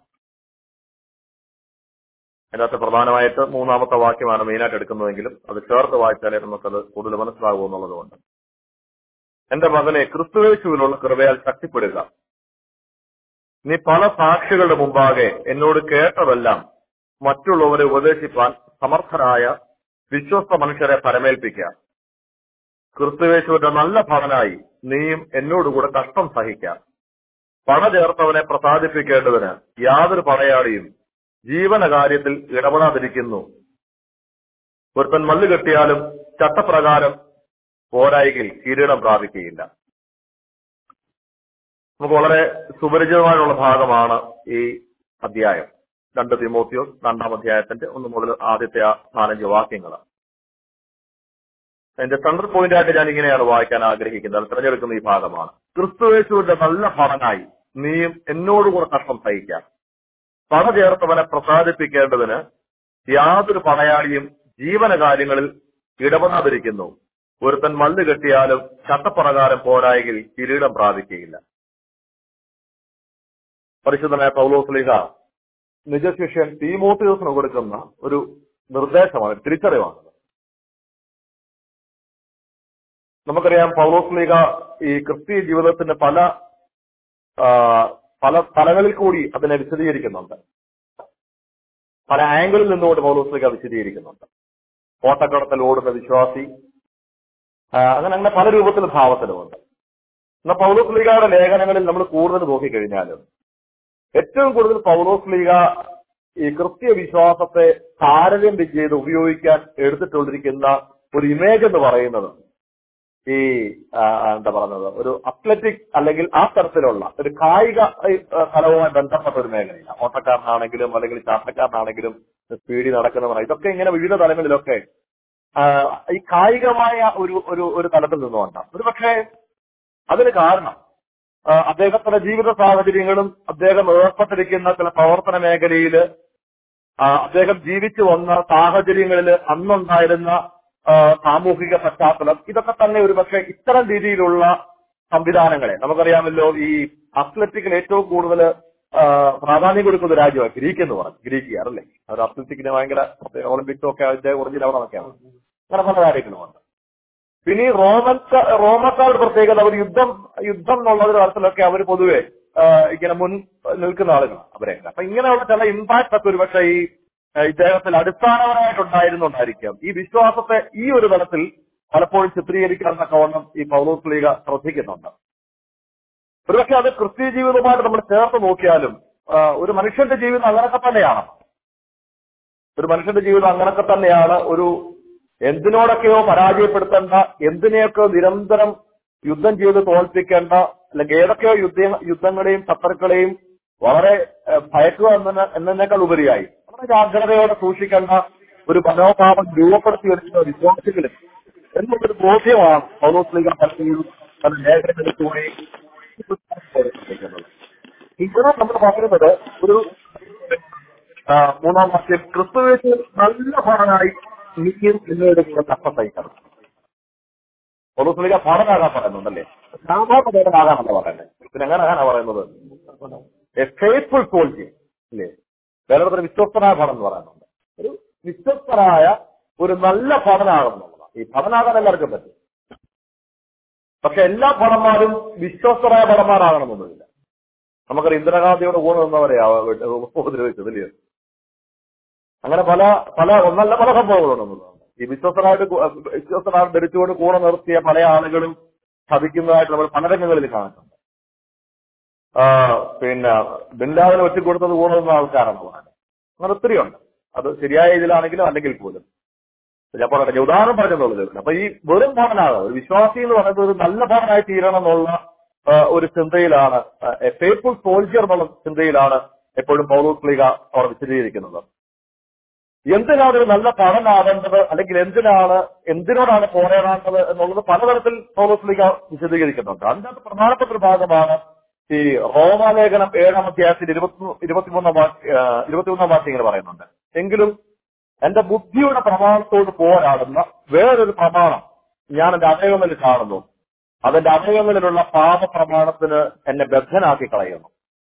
[SPEAKER 2] അതിനകത്ത് പ്രധാനമായിട്ട് മൂന്നാമത്തെ വാക്യമാണ് മെയിനായിട്ട് എടുക്കുന്നതെങ്കിലും അത് ചേർത്ത് വായിച്ചാലേ നമുക്കത് കൂടുതൽ മനസ്സിലാകൂ എന്നുള്ളതുകൊണ്ട് എന്റെ മകനെ ക്രിസ്തുവേശുവിനുള്ള കൃപയാൽ ശക്തിപ്പെടുക നീ പല സാക്ഷികളുടെ മുമ്പാകെ എന്നോട് കേട്ടതെല്ലാം മറ്റുള്ളവരെ ഉപദേശിപ്പാൻ സമർത്ഥരായ വിശ്വസ്ത മനുഷ്യരെ പരമേൽപ്പിക്കുക ക്രിസ്തുവേശുവിന്റെ നല്ല ഭവനായി നീയും എന്നോടുകൂടെ കഷ്ടം സഹിക്കാം പണ ചേർത്തവനെ പ്രസാദിപ്പിക്കേണ്ടതിന് യാതൊരു പടയാളിയും ജീവന കാര്യത്തിൽ ഇടപെടാതിരിക്കുന്നു ഒരുത്തൻ മല്ല് കെട്ടിയാലും ചട്ടപ്രകാരം പോരായികിൽ കിരീടം പ്രാപിക്കുകയില്ല നമുക്ക് വളരെ സുപരിചിതമായുള്ള ഭാഗമാണ് ഈ അധ്യായം രണ്ട് തിമോത്തിയോസ് രണ്ടാം അധ്യായത്തിന്റെ ഒന്ന് മുതൽ ആദ്യത്തെ ആ നാലഞ്ച് വാക്യങ്ങൾ എന്റെ സെൻട്രൽ പോയിന്റ് ആയിട്ട് ഞാൻ ഇങ്ങനെയാണ് വായിക്കാൻ ആഗ്രഹിക്കുന്നത് അത് തിരഞ്ഞെടുക്കുന്ന ഈ ഭാഗമാണ് ക്രിസ്തുവേശുവിന്റെ നല്ല ഭവനായി നീയും എന്നോടുകൂടെ കഷ്ടം സഹിക്കാം പണ ചേർത്തവനെ പ്രസാദിപ്പിക്കേണ്ടതിന് യാതൊരു പണയാളിയും ജീവന കാര്യങ്ങളിൽ ഇടപെടാതിരിക്കുന്നു ഒരുത്തൻ മല്ല് കെട്ടിയാലും ചട്ടപ്രകാരം പോരായെങ്കിൽ കിരീടം പ്രാപിക്കുകയില്ല പരിശുദ്ധനായ പൗലോസ്ലിഹ നിജശിഷ്യൻ തീമോത്തിയോസിന് കൊടുക്കുന്ന ഒരു നിർദ്ദേശമാണ് തിരിച്ചറിവാണ് നമുക്കറിയാം പൗലോസ്ലിഹ ഈ ക്രിസ്തീയ ജീവിതത്തിന്റെ പല ആ, പല തലങ്ങളിൽ കൂടി അതിനെ വിശദീകരിക്കുന്നുണ്ട് പല ആംഗിളിൽ നിന്നുകൊണ്ട് പൗലോസ്ലിഹ വിശദീകരിക്കുന്നുണ്ട് ഓട്ടക്കടത്തിൽ ഓടുന്ന വിശ്വാസി ആ, അങ്ങനെ അങ്ങനെ പല രൂപത്തിലും ഭാവത്തിലുമുണ്ട് എന്നാൽ പൗലോസ്ലിഹയുടെ ലേഖനങ്ങളിൽ നമ്മൾ കൂടുതൽ നോക്കിക്കഴിഞ്ഞാലും ഏറ്റവും കൂടുതൽ പൗലോസ്ലിഹ ഈ ക്രിസ്തീയ വിശ്വാസത്തെ താരതമ്യം ചെയ്ത് ഉപയോഗിക്കാൻ എടുത്തിട്ടുണ്ടിരിക്കുന്ന ഒരു ഇമേജ് എന്ന് പറയുന്നത് ഈ ആ, എന്താ പറയുന്നത് ഒരു അത്ലറ്റിക് അല്ലെങ്കിൽ ആ തരത്തിലുള്ള ഒരു കായിക ആ, ഫലവുമായി ബന്ധപ്പെട്ട ഒരു മേഖലയില്ല ഓട്ടക്കാരനാണെങ്കിലും അല്ലെങ്കിൽ ചാട്ടക്കാരനാണെങ്കിലും സ്പീഡിൽ നടക്കുന്നവർ ഇതൊക്കെ ഇങ്ങനെ വിവിധ തലങ്ങളിലൊക്കെ ആ, ഈ കായികമായ ഒരു ഒരു ഒരു തലത്തിൽ നിന്നുകൊണ്ട് ഒരു പക്ഷേ അതിന് കാരണം ആ, അദ്ദേഹത്തിന്റെ ജീവിത സാഹചര്യങ്ങളും അദ്ദേഹം ഏർപ്പെട്ടിരിക്കുന്ന ചില പ്രവർത്തന മേഖലയിൽ അദ്ദേഹം ജീവിച്ചു വന്ന സാഹചര്യങ്ങളിൽ അന്നുണ്ടായിരുന്ന ആ, സാമൂഹിക പശ്ചാത്തലം ഇതൊക്കെ തന്നെ ഒരു പക്ഷേ ഇത്തരം രീതിയിലുള്ള സംവിധാനങ്ങളെ നമുക്കറിയാമല്ലോ ഈ അത്ലറ്റിക്കിന് ഏറ്റവും കൂടുതൽ പ്രാധാന്യം കൊടുക്കുന്ന രാജ്യമാണ് ഗ്രീക്ക് എന്ന് പറഞ്ഞു ഗ്രീക്കുകാർ അല്ലേ അവർ അത്ലറ്റിക്കിന് ഭയങ്കര ഒളിമ്പിക്സും ഒക്കെ അതിന്റെ ഒറിജിനൽ അവിടെ നിന്നൊക്കെയാണ് അങ്ങനെ പല കാര്യങ്ങളുമുണ്ട് പിന്നെ ഈ റോമൻ റോമക്കാരുടെ പ്രത്യേകത അവർ യുദ്ധം യുദ്ധം എന്നുള്ള ഒരു തരത്തിലൊക്കെ അവർ പൊതുവെ ആ, ഇങ്ങനെ മുൻ നിൽക്കുന്ന ആളുകളാണ് അവരെയൊക്കെ അപ്പൊ ഇങ്ങനെയുള്ള ചില ഇമ്പാക്ട് ഒക്കെ ഒരുപക്ഷെ ഈ ആ, ഇദ്ദേഹത്തിൽ അടിസ്ഥാനപരമായിട്ടുണ്ടായിരുന്നുണ്ടായിരിക്കാം ഈ വിശ്വാസത്തെ ഈ ഒരു തലത്തിൽ പലപ്പോഴും ചിത്രീകരിക്കാൻ തക്കവണ്ണം ഈ പൗലോസ് ലീഗ ശ്രദ്ധിക്കുന്നുണ്ട് ഒരുപക്ഷെ അത് ക്രിസ്തീയ ജീവിതവുമായിട്ട് നമ്മൾ ചേർത്ത് നോക്കിയാലും ആ, ഒരു മനുഷ്യന്റെ ജീവിതം അങ്ങനൊക്കെ തന്നെയാണ് ഒരു മനുഷ്യന്റെ ജീവിതം അങ്ങനൊക്കെ തന്നെയാണ് ഒരു എന്തിനോടൊക്കെയോ പരാജയപ്പെടുത്തേണ്ട എന്തിനെയൊക്കെ നിരന്തരം യുദ്ധം ചെയ്ത് തോൽപ്പിക്കേണ്ട അല്ലെങ്കിൽ ഏതൊക്കെയോ യുദ്ധ യുദ്ധങ്ങളെയും ശത്രുക്കളെയും വളരെ ഏഹ്, ഭയക്കുക എന്ന എന്നതിനേക്കാൾ ഉപരിയായി വളരെ ജാഗ്രതയോടെ സൂക്ഷിക്കേണ്ട ഒരു മനോഭാവം രൂപപ്പെടുത്തി വരുന്ന വിശ്വാസികളിൽ എന്നുള്ളൊരു ബോധ്യമാണ് പൗലോസ് ലീഗ പലപ്പോഴും പല ലേഖനങ്ങളിലൂടെ ഇവിടെ നമ്മൾ പറയുന്നത് ഒരു ആ, മൂന്നാം വാക്യം ക്രിസ്തുവേശ് നല്ല ഭടനായി നീയും എന്നോട് കൂടെ കഷ്ടം സഹിക്കണം പൊതുസ്ലിക ഭടനാകാൻ പറയുന്നുണ്ടല്ലേ സാധാരണ ഭടനാകാനല്ല പറയുന്നത് പിന്നെ എങ്ങനെ ആകാനാ പറയുന്നത് എ ഫേത്ത്ഫുൾ സോൾജിയർ ഇല്ലേ വേറെ വിശ്വസ്തനായ ഭടൻ എന്ന് പറയുന്നുണ്ട് ഒരു വിശ്വസ്തനായ ഒരു നല്ല ഭടനാകുന്നുള്ളതാണ് ഈ ഭടനാകാൻ എല്ലാവർക്കും പറ്റും പക്ഷെ എല്ലാ ഭടന്മാരും വിശ്വസ്തരായ ഭടന്മാരാകണമെന്നൊന്നുമില്ല നമുക്കറിയാം ഇന്ദിരാഗാന്ധിയുടെ കൂടെ നിന്നവരെയാ ഉപദ്രവിച്ചത് ഇല്ലയോ അങ്ങനെ പല പല ഒന്നല്ല പല സംഭവങ്ങളുണ്ടെന്നുള്ളതാണ് ഈ വിശ്വസ്തനായിട്ട് കൂ- വിശ്വസ്തനായിട്ട് ധരിച്ചുകൊണ്ട് കൂടെ നിർത്തിയ പല ആളുകളും ചതിക്കുന്നതായിട്ട് നമ്മൾ പല രംഗങ്ങളിൽ കാണുന്നുണ്ട് ആ, പിന്നെ ബിൻലാദിനെ ഒറ്റിക്കൊടുത്തത് കൂടെ നിന്ന ആൾക്കാരാണ് പറയുന്നത് അങ്ങനെ ഒത്തിരി ഉണ്ട് അത് ശരിയായ ഇതിലാണെങ്കിലും അല്ലെങ്കിൽ പോലും ഞാൻ പറയട്ടെ ഞാൻ ഉദാഹരണം പറഞ്ഞെന്നുള്ളത് അപ്പൊ ഈ വെറും ഭവനാണ് ഒരു വിശ്വാസി എന്ന് പറയുന്നത് ഒരു നല്ല ഭവനായി തീരണം എന്നുള്ള ആ, ഒരു ചിന്തയിലാണ് എ ഫേത്ത്ഫുൾ സോൾജിയർ എന്നുള്ള ചിന്തയിലാണ് എപ്പോഴും പൗലോസ് ലീഗ അവർ വിശദീകരിക്കുന്നത് എന്തിനാണ് ഒരു നല്ല പഠനാവേണ്ടത് അല്ലെങ്കിൽ എന്തിനാണ് എന്തിനോടാണ് പോരാടേണ്ടത് എന്നുള്ളത് പലതരത്തിൽ പൗലോസ് ലീഗ വിശദീകരിക്കുന്നുണ്ട് അതിന്റെ അകത്ത് പ്രധാനപ്പെട്ട ഒരു ഭാഗമാണ് ഈ റോമാലേഖനം ഏഴാം അധ്യായത്തിൽ ഇരുപത്തി ഇരുപത്തിമൂന്നാം വാക്യ ആ, ഇരുപത്തിമൂന്നാം വാക്യം ഇങ്ങനെ പറയുന്നുണ്ട് എങ്കിലും എന്റെ ബുദ്ധിയുടെ പ്രമാണത്തോട് പോരാടുന്ന വേറൊരു പ്രമാണം ഞാൻ എന്റെ അവയവങ്ങളിൽ കാണുന്നു അതെന്റെ അവയവങ്ങളിലുള്ള പാപ പ്രമാണത്തിന് എന്നെ ബദ്ധനാക്കി കളയുന്നു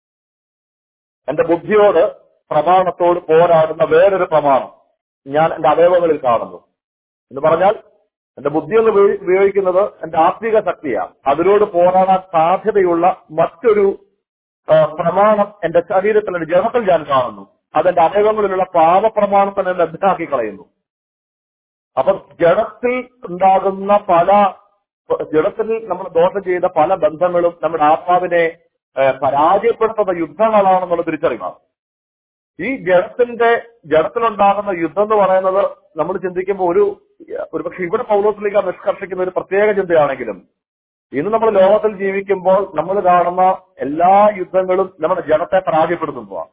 [SPEAKER 2] എന്റെ ബുദ്ധിയോട് പ്രമാണത്തോട് പോരാടുന്ന വേറൊരു പ്രമാണം ഞാൻ എന്റെ അവയവങ്ങളിൽ കാണുന്നു എന്ന് പറഞ്ഞാൽ എന്റെ ബുദ്ധി എന്ന് ഉപയോഗി- ഉപയോഗിക്കുന്നത് എന്റെ ആത്മീക ശക്തിയാണ് അതിനോട് പോരാടാൻ സാധ്യതയുള്ള മറ്റൊരു ആ, പ്രമാണം എന്റെ ശരീരത്തിൽ എന്റെ ജനത്തിൽ ഞാൻ കാണുന്നു അതെന്റെ അവയവങ്ങളിലുള്ള പാപപ്രമാണത്തിനെ ലഭ്യമാക്കി കളയുന്നു അപ്പൊ ജഡത്തിൽ ഉണ്ടാകുന്ന പല ജഡത്തിൽ നമ്മൾ ദോഷം ചെയ്ത പല ബന്ധങ്ങളും നമ്മുടെ ആത്മാവിനെ ഏഹ്, പരാജയപ്പെടുത്തുന്ന യുദ്ധങ്ങളാണെന്നുള്ള തിരിച്ചറിവാണ് ഈ ജഡത്തിന്റെ ജഡത്തിലുണ്ടാകുന്ന യുദ്ധം എന്ന് പറയുന്നത് നമ്മൾ ചിന്തിക്കുമ്പോൾ ഒരു ഒരു പക്ഷെ ഇവിടെ പൗലോസിലേക്ക് നിഷ്കർഷിക്കുന്ന ഒരു പ്രത്യേക ചിന്തയാണെങ്കിലും ഇന്ന് നമ്മൾ ലോകത്തിൽ ജീവിക്കുമ്പോൾ നമ്മൾ കാണുന്ന എല്ലാ യുദ്ധങ്ങളും നമ്മുടെ ജഡത്തെ പരാജയപ്പെടുത്തുന്നതാണ്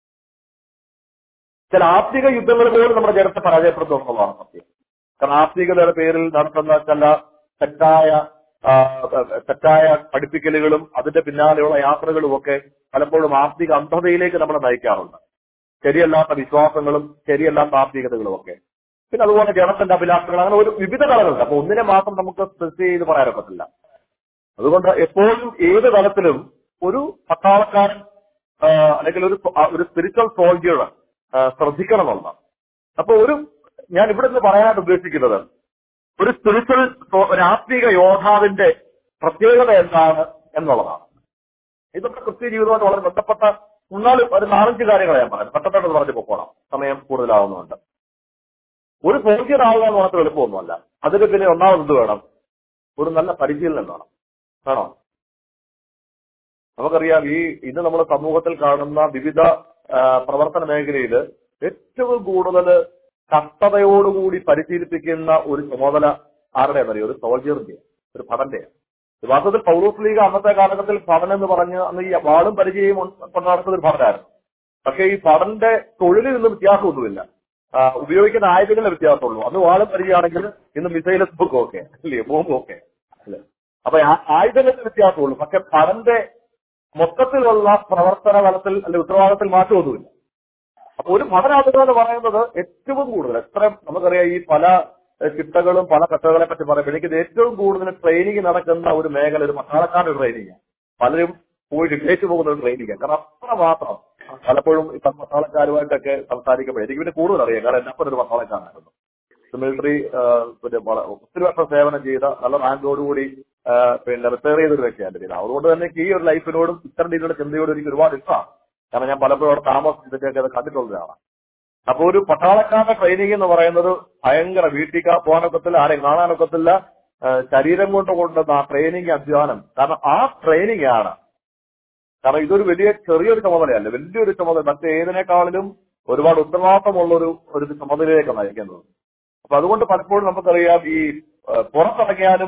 [SPEAKER 2] ചില ആത്മിക യുദ്ധങ്ങൾ പോലും നമ്മുടെ ജഡത്തെ പരാജയപ്പെടുത്തുന്നതാണ് സത്യം കാരണം ആത്മീകതയുടെ പേരിൽ നടത്തുന്ന ചില തെറ്റായ ആ, തെറ്റായ പഠിപ്പിക്കലുകളും അതിന്റെ പിന്നാലെയുള്ള യാത്രകളും ഒക്കെ പലപ്പോഴും ആത്മിക അന്ധതയിലേക്ക് നമ്മളെ നയിക്കാറുണ്ട് ശരിയല്ലാത്ത വിശ്വാസങ്ങളും ശരിയല്ലാത്ത ആത്മീകതകളും ഒക്കെ പിന്നെ അതുപോലെ ജനത്തിന്റെ അഭിലാഷങ്ങൾ അങ്ങനെ ഒരു വിവിധ കളകളുണ്ട് അപ്പൊ ഒന്നിനെ മാത്രം നമുക്ക് സ്പെസിഫൈ ചെയ്ത് പറയാനൊക്കത്തില്ല അതുകൊണ്ട് എപ്പോഴും ഏത് തലത്തിലും ഒരു പട്ടാളക്കാരൻ ആ, അല്ലെങ്കിൽ ഒരു ആ, ഒരു സ്പിരിച്വൽ സോൾജിയർ ശ്രദ്ധിക്കണമെന്നാണ് അപ്പൊ ഒരു ഞാൻ ഇവിടെ നിന്ന് പറയാനായിട്ട് ഉദ്ദേശിക്കുന്നത് ഒരു സ്പിരിച്വൽ ഒരു ആത്മീക യോദ്ധാവിന്റെ പ്രത്യേകത എന്താണ് എന്നുള്ളതാണ് ഇതൊക്കെ ക്രിസ്ത്യ ജീവിതമായിട്ട് വളരെ ബന്ധപ്പെട്ട മൂന്നാല് ഒരു നാലഞ്ച് കാര്യങ്ങൾ ഞാൻ പറയാം പെട്ടെന്ന് പറഞ്ഞു പോകണം സമയം കൂടുതലാവുന്നുണ്ട് ഒരു സോൾജിയർ ആവുക എന്ന് മാത്രം എളുപ്പമൊന്നുമല്ല അതിന് പിന്നെ ഒന്നാമത് എന്ത് വേണം ഒരു നല്ല പരിശീലനം വേണം വേണോ നമുക്കറിയാം ഈ ഇന്ന് നമ്മുടെ സമൂഹത്തിൽ കാണുന്ന വിവിധ ആ, പ്രവർത്തന മേഖലയിൽ ഏറ്റവും കൂടുതൽ കഷ്ടതയോടുകൂടി പരിശീലിപ്പിക്കുന്ന ഒരു ചുമതല ആരുടെ എന്നറിയോ ഒരു സോൾജിയറിന്റെ ഒരു ഭടന്റെ യഥാർത്ഥത്തിൽ പൗലോസ് ലീഗ് അന്നത്തെ കാലഘട്ടത്തിൽ ഭടൻ എന്ന് പറഞ്ഞ് അന്ന് ഈ വാളും പരിചയവും കൊണ്ട് നടക്കുന്ന ഒരു ഭടനായിരുന്നു പക്ഷേ ഈ ഭടന്റെ തൊഴിലിൽ നിന്നും വ്യത്യാസമൊന്നുമില്ല ആ, ഉപയോഗിക്കുന്ന ആയുധങ്ങളുടെ വ്യത്യാസമുള്ളൂ അന്ന് വാളും പരിചയമാണെങ്കിൽ ഇന്ന് മിസൈൽ ബുക്കും ഒക്കെ അല്ലേ ബോംബും ഒക്കെ അല്ലേ അപ്പൊ ആ- ആയുധങ്ങളുടെ വ്യത്യാസമുള്ളൂ പക്ഷെ ഭടന്റെ മൊത്തത്തിലുള്ള പ്രവർത്തന തലത്തിൽ അല്ലെങ്കിൽ ഉത്തരവാദിത്തത്തിൽ മാറ്റമൊന്നുമില്ല അപ്പൊ ഒരു പഠനാധികം എന്ന് പറയുന്നത് ഏറ്റവും കൂടുതൽ എത്ര നമുക്കറിയാം ഈ പല എഹ്, ചിട്ടകളും പല കഥകളെ പറ്റി പറയുമ്പോൾ എനിക്ക് ഇത് ഏറ്റവും കൂടുതൽ ട്രെയിനിങ് നടക്കുന്ന ഒരു മേഖല ഒരു പട്ടാളക്കാരുടെ ട്രെയിനിങ് പലരും പോയി വിജയിച്ചു പോകുന്ന ഒരു ട്രെയിനിങ് കാരണം അത്ര മാത്രം പലപ്പോഴും ഇപ്പൊ പട്ടാളക്കാരുമായിട്ടൊക്കെ സംസാരിക്കുമ്പോൾ എനിക്ക് പിന്നെ കൂടുതൽ അറിയാം കാരണം എന്നെ അപ്പൻ ഒരു പട്ടാളക്കാരനായിരുന്നു മിലിറ്ററി പിന്നെ വള- ഒത്തിരി വർഷം സേവനം ചെയ്ത നല്ല റാങ്കോടുകൂടി ആ, പിന്നെ റിപ്പയർ ചെയ്തൊരു വ്യക്തിയാണ് എന്റെ പിതാവ് അതുകൊണ്ട് തന്നെ എനിക്ക് ഈ ഒരു ലൈഫിനോടും ഇത്തരം രീതിയിലുള്ള ചിന്തയോടും എനിക്ക് ഒരുപാട് ഇഷ്ടമാണ് കാരണം ഞാൻ പലപ്പോഴും അവിടെ താമസിച്ചിട്ടൊക്കെ അത് കണ്ടിട്ടുള്ളതാണ് അപ്പൊ ഒരു പട്ടാളക്കാരുടെ ട്രെയിനിങ് എന്ന് പറയുന്നത് ഭയങ്കര വീട്ടിൽ കാ- പോകാനൊക്കത്തില്ല ആരെയും കാണാനൊക്കത്തില്ല ആ, ശരീരം കൊണ്ട് കൊണ്ടുവന്ന ആ ട്രെയിനിങ് അധ്വാനം കാരണം ആ ട്രെയിനിങ് ആണ് കാരണം ഇതൊരു വലിയ ചെറിയൊരു ചുമതലയല്ല വലിയൊരു ചുമതല മറ്റേതിനേക്കാളിലും ഒരുപാട് ഉത്തരവാദിത്തമുള്ള ഒരു ഒരു ചുമതലയിലേക്കാണ് നയിക്കുന്നത് അപ്പൊ അതുകൊണ്ട് പലപ്പോഴും നമുക്കറിയാം ഈ ആ, പുറത്തിറങ്ങിയാലും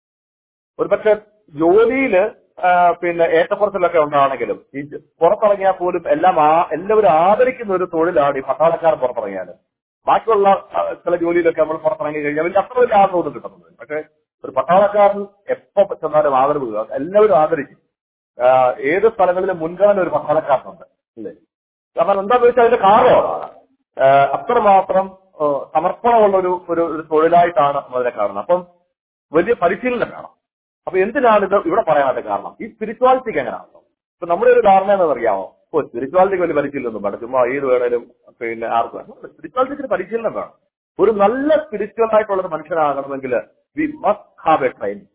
[SPEAKER 2] ഒരു പക്ഷെ ജോലിയില് ആ, പിന്നെ ഏറ്റക്കുറച്ചിലൊക്കെ ഉണ്ടാണെങ്കിലും ഈ ജ- പുറത്തിറങ്ങിയാൽ പോലും എല്ലാം ആ- എല്ലാവരും ആദരിക്കുന്ന ഒരു തൊഴിലാണ് ഈ പട്ടാളക്കാരൻ പുറത്തിറങ്ങിയാൽ ബാക്കിയുള്ള ആ, ചില ജോലിയിലൊക്കെ നമ്മൾ പുറത്തിറങ്ങി കഴിഞ്ഞാൽ വലിയ അത്ര വലിയ ആദരവൊന്നും കിട്ടുന്നത് പക്ഷെ ഒരു പട്ടാളക്കാരൻ എപ്പോ ചെന്നാലും ആദരവ് കിട്ടുക. എല്ലാവരും ആദരിക്കും ആ, ഏത് സ്ഥലങ്ങളിലും മുൻഗണന ഒരു പട്ടാളക്കാരനുണ്ട് അല്ലേ കാരണം എന്താന്ന് വെച്ചാൽ അതിന്റെ കാരണമാണ് ആ, അത്രമാത്രം ആ, സമർപ്പണമുള്ള ഒരു ഒരു ഒരു തൊഴിലായിട്ടാണ് നമ്മൾ അതിനെ കാണുന്നത് അപ്പം വലിയ പരിശീലനം വേണം അപ്പൊ എന്തിനാണ് ഇത് ഇവിടെ പറയാനായിട്ട് കാരണം ഈ സ്പിരിച്വാലിറ്റിക്ക് എങ്ങനെയാണ് ഇപ്പൊ നമ്മുടെ ഒരു ധാരണ എന്ന് അറിയാമോ ഓ സ്പിരിച്വാലിറ്റിക്ക് വലിയ പരിശീലനം വേണം ചുമ്മാ ഏത് വേണേലും പിന്നെ ആർക്കും സ്പിരിച്വാലിറ്റിക്ക് പരിശീലനം വേണം ഒരു നല്ല സ്പിരിച്വൽ ആയിട്ടുള്ള ഒരു മനുഷ്യനാകണമെങ്കിൽ we must have a training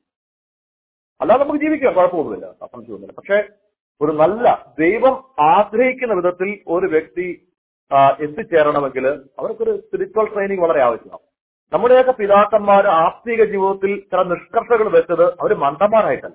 [SPEAKER 2] അല്ലാതെ നമുക്ക് ജീവിക്കാം കുഴപ്പമൊന്നുമില്ല സംശയമൊന്നുമില്ല പക്ഷെ ഒരു നല്ല ദൈവം ആഗ്രഹിക്കുന്ന വിധത്തിൽ ഒരു വ്യക്തി ആ, എത്തിച്ചേരണമെങ്കിൽ അവർക്കൊരു സ്പിരിച്വൽ ട്രെയിനിങ് വളരെ ആവശ്യമാണ് നമ്മുടെയൊക്കെ പിതാക്കന്മാർ ആത്മീക ജീവിതത്തിൽ ചില നിഷ്കർഷകൾ വെച്ചത് അവർ മണ്ടന്മാരായിട്ടല്ല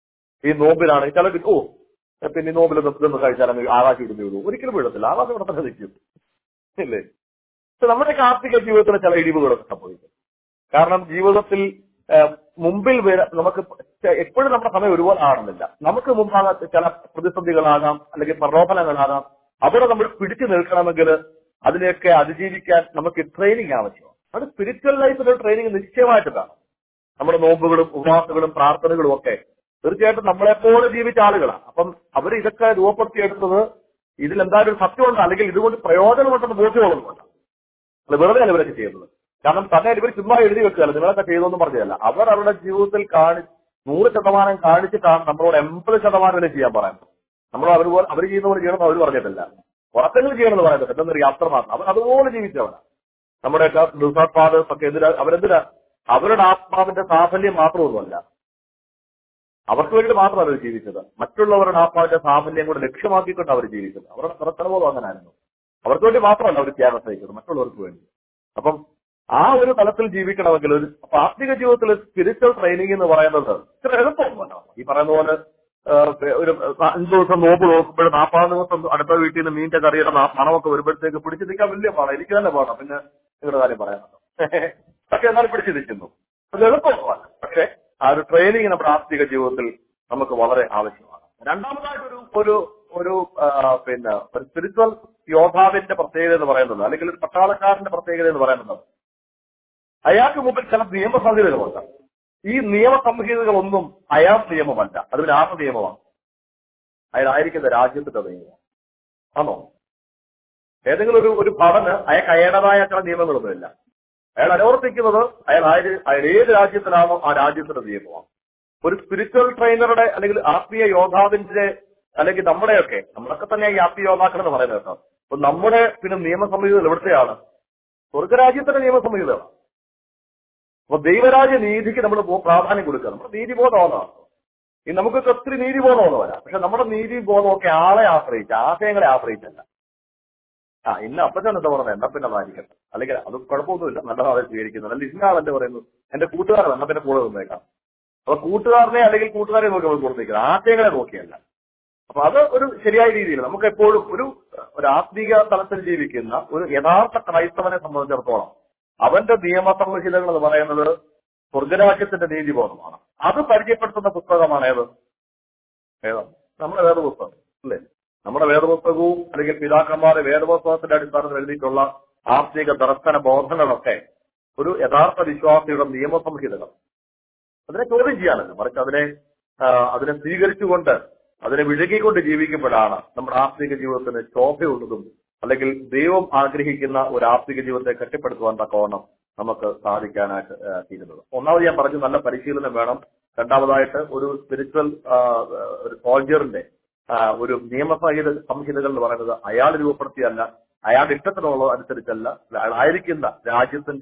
[SPEAKER 2] ഈ നോമ്പിലാണ് ചില ഓ പിന്നെ ഈ നോമ്പിൽ ഇതൊന്ന് കഴിച്ചാൽ അങ്ങ് ആകാശം ഇടുന്നേ ഉള്ളൂ ഒരിക്കലും വീഴത്തില്ല ആകാശം ഇവിടെ തന്നെ നിൽക്കും ഇല്ലേ പക്ഷെ നമ്മുടെയൊക്കെ ആത്മീക ജീവിതത്തിൽ ചില ഇടിവുകളൊക്കെ സംഭവിക്കും കാരണം ജീവിതത്തിൽ ആ, മുമ്പിൽ വര നമുക്ക് എപ്പോഴും നമ്മുടെ സമയം ഒരുപോലെ ആണെന്നില്ല നമുക്ക് മുമ്പാകാം ചില പ്രതിസന്ധികളാകാം അല്ലെങ്കിൽ പ്രലോഭനങ്ങളാകാം അവിടെ നമ്മൾ പിടിച്ചു നിൽക്കണമെങ്കിൽ അതിനെയൊക്കെ അതിജീവിക്കാൻ നമുക്ക് ട്രെയിനിങ് ആവശ്യമാണ് അത് സ്പിരിച്വൽ ലൈഫിൽ ട്രെയിനിങ് നിശ്ചയമായിട്ട് വേണം നമ്മുടെ നോമ്പുകളും ഉപവാസങ്ങളും പ്രാർത്ഥനകളും ഒക്കെ തീർച്ചയായിട്ടും നമ്മളെപ്പോലെ ജീവിച്ച ആളുകളാണ് അപ്പം അവർ ഇതൊക്കെ രൂപപ്പെടുത്തിയെടുത്തത് ഇതിൽ എന്തായാലും ഒരു സത്യമുണ്ട് അല്ലെങ്കിൽ ഇതുകൊണ്ട് പ്രയോജനമുണ്ടെന്ന് ബോധ്യമുള്ളതുകൊണ്ട് അല്ല വെറുതെ അല്ല ഇവരൊക്കെ ചെയ്യുന്നത് കാരണം തന്നെ ഇവർ ചുമ്മാ എഴുതി വെക്കുകയല്ല നിങ്ങളൊക്കെ ചെയ്തൊന്നും പറഞ്ഞതല്ല അവർ അവരുടെ ജീവിതത്തിൽ കാണി നൂറ് ശതമാനം കാണിച്ചിട്ടാണ് നമ്മളോട് എൺപത് ശതമാനം വരെ ചെയ്യാൻ പറയുന്നത് നമ്മൾ അവർ പോലെ അവർ ചെയ്യുന്ന പോലെ ചെയ്യണമെന്ന് അവർ പറഞ്ഞിട്ടില്ല പുറത്തെങ്കിലും ചെയ്യണമെന്ന് പറയുന്നത് എന്തെന്നൊരു യാത്ര മാത്രം അവർ അതുപോലെ ജീവിച്ചവരാണ് നമ്മുടെയൊക്കെ റിസോർട്ട് ഫാദേഴ്സ് ഒക്കെ എന്തിനാ അവരെന്തിനാ അവരുടെ ആത്മാവിന്റെ സാഫല്യം മാത്രമൊന്നുമല്ല അവർക്ക് വേണ്ടി മാത്രമല്ല അവർ ജീവിച്ചത് മറ്റുള്ളവരുടെ ആത്മാവിന്റെ സാഫല്യം കൂടെ ലക്ഷ്യമാക്കിക്കൊണ്ട് അവർ ജീവിച്ചത് അവരുടെ പ്രവർത്തനബോധം അങ്ങനെയായിരുന്നു അവർക്ക് വേണ്ടി മാത്രമല്ല അവർ ത്യാഗം സഹിച്ചത് മറ്റുള്ളവർക്ക് വേണ്ടി അപ്പം ആ ഒരു തലത്തിൽ ജീവിക്കണമെങ്കിൽ ഒരു അപ്പൊ ആത്മിക ജീവിതത്തിൽ സ്പിരിച്വൽ ട്രെയിനിങ് എന്ന് പറയുന്നത് ഇത്ര എളുപ്പമൊന്നുമല്ല ഈ പറയുന്ന പോലെ ആ, ഒരു അഞ്ചു ദിവസം നോമ്പ് നോക്കുമ്പോൾ നാൽപ്പത് ദിവസം അടുത്ത വീട്ടിൽ നിന്ന് മീൻ്റെ കറിയുടെ നാ- മണമൊക്കെ വരുമ്പോഴത്തേക്ക് പിടിച്ചു നിൽക്കാൻ വലിയ പാടാണ് എനിക്ക് തന്നെ പാടാം പിന്നെ നിങ്ങളുടെ കാര്യം പറയാമല്ലോ പക്ഷെ എന്നാലും പിടിച്ചു നിൽക്കുന്നു അത് എളുപ്പമല്ല പക്ഷെ ആ ഒരു ട്രെയിനിങ് നമ്മുടെ ആത്മിക ജീവിതത്തിൽ നമുക്ക് വളരെ ആവശ്യമാണ് രണ്ടാമതായിട്ടൊരു ഒരു ഒരു ആ, പിന്നെ ഒരു സ്പിരിച്വൽ യോദ്ധാവിന്റെ പ്രത്യേകത എന്ന് പറയുന്നത് അല്ലെങ്കിൽ ഒരു പട്ടാളക്കാരന്റെ പ്രത്യേകത എന്ന് പറയുന്നത് അയാൾക്ക് മുമ്പിൽ ചില നിയമസംഹിതകളുണ്ട് ഈ നിയമസംഹിതകളൊന്നും അയാൾ നിയമമല്ല അത് ഒരു ആത്മ നിയമമാണ് അയാളായിരിക്കുന്ന രാജ്യത്തിന്റെ നിയമം ആണോ ഏതെങ്കിലും ഒരു ഒരു ഭവന് അയാൾക്ക് അയാളുടേതായ ചില നിയമങ്ങളൊന്നുമില്ല അയാൾ അനുവർത്തിക്കുന്നത് അയാൾ ആര് അയാൾ ഏത് രാജ്യത്തിലാണോ ആ രാജ്യത്തിന്റെ നിയമമാണ് ഒരു സ്പിരിച്വൽ ട്രെയിനറുടെ അല്ലെങ്കിൽ ആത്മീയ യോദ്ധാവിന്റെ അല്ലെങ്കിൽ നമ്മുടെയൊക്കെ നമ്മളൊക്കെ തന്നെ ഈ ആത്മീയ യോദ്ധാക്കൾ എന്ന് പറയുന്നത് കേട്ടോ അപ്പൊ നമ്മുടെ പിന്നെ നിയമസംഹിതകൾ എവിടുത്തെയാണ് സ്വർഗരാജ്യത്തിന്റെ നിയമസംഹിതകളാണ് അപ്പൊ ദൈവരാജ്യ നീതിക്ക് നമ്മൾ പ്രാധാന്യം കൊടുക്കുക നമ്മുടെ നീതിബോധമാണ് ഈ നമുക്കൊക്കെ ഒത്തിരി നീതിബോധമാണ് വരാം പക്ഷെ നമ്മുടെ നീതിബോധമൊക്കെ ആളെ ആശ്രയിച്ച് ആശയങ്ങളെ ആശ്രയിച്ചല്ല ആ ഇന്ന അപ്പച്ചൻ എന്താ പറയുന്നത് എന്നാ പിന്നെ വായിക്കട്ടെ അല്ലെങ്കിൽ അത് കുഴപ്പമൊന്നുമില്ല നല്ലതാണ് സ്വീകരിക്കുന്നത് അല്ലെങ്കിൽ ഇന്ന ആളെന്താ പറയുന്നു എന്റെ കൂട്ടുകാരൻ എന്നാ പിന്നെ കൂടെ നിന്നേക്കാം അപ്പൊ കൂട്ടുകാരനെ അല്ലെങ്കിൽ കൂട്ടുകാരെ നോക്കി നമ്മൾ കൂടെ നിൽക്കുന്നത് ആശയങ്ങളെ നോക്കിയല്ല അപ്പൊ അത് ഒരു ശരിയായ രീതിയിൽ നമുക്ക് എപ്പോഴും ഒരു ഒരു ആത്മീക തലത്തിൽ ജീവിക്കുന്ന ഒരു യഥാർത്ഥ ക്രൈസ്തവനെ സംബന്ധിച്ചിടത്തോളം അവന്റെ നിയമസംഹിതകൾ എന്ന് പറയുന്നത് സ്വർഗരാജ്യത്തിന്റെ നീതിബോധമാണ് അത് പരിചയപ്പെടുത്തുന്ന പുസ്തകമാണ് ഏത് ഏതാണ് നമ്മുടെ വേദപുസ്തകം അല്ലേ നമ്മുടെ വേദപുസ്തകവും അല്ലെങ്കിൽ പിതാക്കന്മാരെ വേദപുസ്തകത്തിന്റെ അടിസ്ഥാനത്തിൽ എഴുതിയിട്ടുള്ള ആത്മീക ദർശന ബോധങ്ങളൊക്കെ ഒരു യഥാർത്ഥ വിശ്വാസിയുടെ നിയമസംഹിതകൾ അതിനെ ചോദ്യം ചെയ്യാനല്ല മറിച്ച് അതിനെ ആ, അതിനെ സ്വീകരിച്ചുകൊണ്ട് അതിനെ വിഴുകിക്കൊണ്ട് ജീവിക്കുമ്പോഴാണ് നമ്മുടെ ആത്മീക ജീവിതത്തിന് ശോഭയുള്ളതും അല്ലെങ്കിൽ ദൈവം ആഗ്രഹിക്കുന്ന ഒരു ആത്മീക ജീവിതത്തെ കെട്ടിപ്പടുത്തുവാൻ തക്കവണ്ണം നമുക്ക് സാധിക്കാനായിട്ട് ആ, തീരുന്നത് ഒന്നാമത് ഞാൻ പറഞ്ഞു നല്ല പരിശീലനം വേണം രണ്ടാമതായിട്ട് ഒരു സ്പിരിച്വൽ ഒരു സോൾജറിന്റെ ആ, ഒരു നിയമസംഹിത സംഹിതകൾ എന്ന് പറയുന്നത് അയാൾ രൂപപ്പെടുത്തിയല്ല അയാളുടെ ഇഷ്ടത്തിനുള്ള അനുസരിച്ചല്ല അയാൾ ആയിരിക്കുന്ന രാജ്യത്തിന്റെ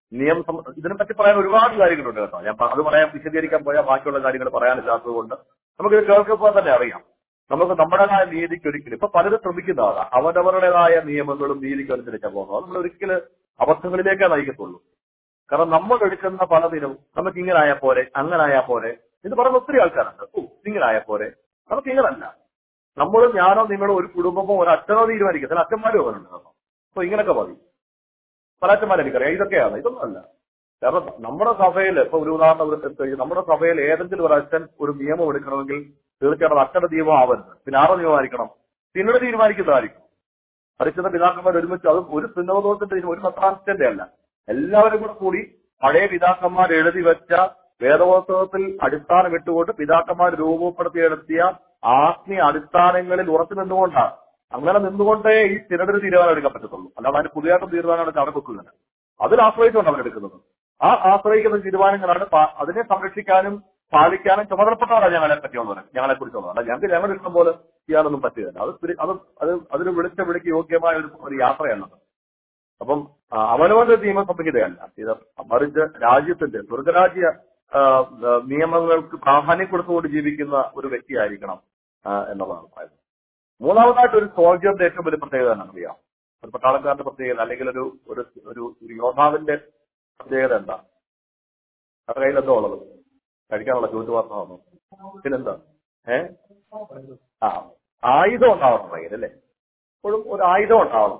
[SPEAKER 2] നിയമ ഇതിനെപ്പറ്റി പറയാൻ ഒരുപാട് കാര്യങ്ങളുണ്ട് കേട്ടോ ഞാൻ പ- അത് പറയാൻ വിശദീകരിക്കാൻ പോയാൽ ബാക്കിയുള്ള കാര്യങ്ങൾ പറയാനില്ലാത്തത് കൊണ്ട് നമുക്ക് ഇത് കേൾക്കുമ്പോൾ തന്നെ അറിയാം നമുക്ക് നമ്മുടേതായ നീതിക്ക് ഒരിക്കലും ഇപ്പൊ പലരും ശ്രമിക്കുന്നതാണ് അവരവരുടേതായ നിയമങ്ങളും നീതിക്കും അനുസരിച്ചാണ് പോകുന്നത് അത് നമ്മൾ ഒരിക്കലും അബദ്ധങ്ങളിലേക്കേ നയിക്കത്തുള്ളൂ കാരണം നമ്മൾ എടുക്കുന്ന പല ദിനവും നമുക്ക് ഇങ്ങനെ ആയാൽ പോരെ അങ്ങനെ ആയാൽ പോരെ ഇത് പറയുന്ന ഒത്തിരി ആൾക്കാരുണ്ട് ഓ ഇങ്ങനെ ആയാൽ പോരെ നമുക്ക് ഇങ്ങനല്ല നമ്മളും ഞാനോ നിങ്ങളോ ഒരു കുടുംബമോ ഒരു അച്ഛനോ തീരുമാനിക്കത്തില്ല അച്ഛന്മാരും അവരുണ്ട് കേട്ടോ അപ്പൊ ഇങ്ങനൊക്കെ മതി പല അച്ഛന്മാരെ എനിക്കറിയാം ഇതൊക്കെയാണ് ഇതൊന്നുമല്ല കാരണം നമ്മുടെ സഭയിൽ ഇപ്പൊ ഒരു ഉദാഹരണം ഇവിടെ എടുത്ത് കഴിഞ്ഞാൽ നമ്മുടെ സഭയിൽ ഏതെങ്കിലും ഒരു അച്ഛൻ ഒരു നിയമം എടുക്കണമെങ്കിൽ തീർച്ചയായിട്ടും അച്ഛന്റെ നിയമം ആവരുത് പിന്നെ ആരുടെ നിയമമായിരിക്കണം പിന്നീട് തീരുമാനിക്കുന്നതായിരിക്കും പരിശുദ്ധ പിതാക്കന്മാർ ഒരുമിച്ച് അത് ഒരു സുന്നോദോഷത്തിന്റെ ഒരു പത്രാംശത്തിന്റെ അല്ല എല്ലാവരും കൂടെ കൂടി പഴയ പിതാക്കന്മാർ എഴുതി വെച്ച വേദപുസ്തകത്തിൽ അടിസ്ഥാനം ഇട്ടുകൊണ്ട് പിതാക്കന്മാർ രൂപപ്പെടുത്തിയെടുത്തിയ ആത്മീയ അടിസ്ഥാനങ്ങളിൽ ഉറച്ചു നിന്നുകൊണ്ടാണ് അങ്ങനെ നിന്നുകൊണ്ടേ ഈ സിനഡിന് തീരുമാനം എടുക്കാൻ പറ്റത്തുള്ളൂ അല്ലാതെ അതിന് പുതിയതായിട്ടും തീരുമാനം എടുക്കാൻ അവർ വെക്കുന്നത് അതിൽ ആശ്രയിച്ചുകൊണ്ട് അവരെടുക്കുന്നത് ആ ആശ്രയിക്കുന്ന തീരുമാനങ്ങളാണ് പാ- അതിനെ സംരക്ഷിക്കാനും പാലിക്കാനും ചുമതലപ്പെട്ടവരാണ് ഞങ്ങളെ പറ്റിയുള്ളവർ ഞങ്ങളെ കുറിച്ചുള്ളത് അല്ല ഞങ്ങൾക്ക് ഞങ്ങളുടെ ഇഷ്ടം പോലെ ചെയ്യാനൊന്നും പറ്റുകയില്ല അത് സ്പിരി- അത് അത് അതിന് വിളിച്ച വിളിക്ക് യോഗ്യമായ ഒരു ഒരു യാത്രയാണത് അപ്പം ആ, അവനവന്റെ നിയമസംഹിതയല്ല ഇത് മറിച്ച് രാജ്യത്തിന്റെ സ്വർഗരാജ്യ ആ, ആ, നിയമങ്ങൾക്ക് പ്രാധാന്യം കൊടുത്തുകൊണ്ട് ജീവിക്കുന്ന ഒരു വ്യക്തിയായിരിക്കണം ആ, എന്നുള്ളതാണ് പറയുന്നത് മൂന്നാമതായിട്ട് ഒരു സോൾജറിന്റെ ഏറ്റവും വലിയ പ്രത്യേകത തന്നെ അറിയാം ഒരു പട്ടാളക്കാരന്റെ പ്രത്യേകത അല്ലെങ്കിൽ ഒരു ഒരു ഒരു ഒരു യോദ്ധാവിന്റെ പ്രത്യേകത എന്താ അവരുടെ കയ്യിൽ എന്തോ ഉള്ളത് കഴിക്കാനുള്ള ചൂറ്റുപാത്രമാണോ പിന്നെന്താ ഏ ആ ആയുധം ഉണ്ടാവണം കയ്യിൽ അല്ലേ എപ്പോഴും ഒരു ആയുധം ഉണ്ടാവണം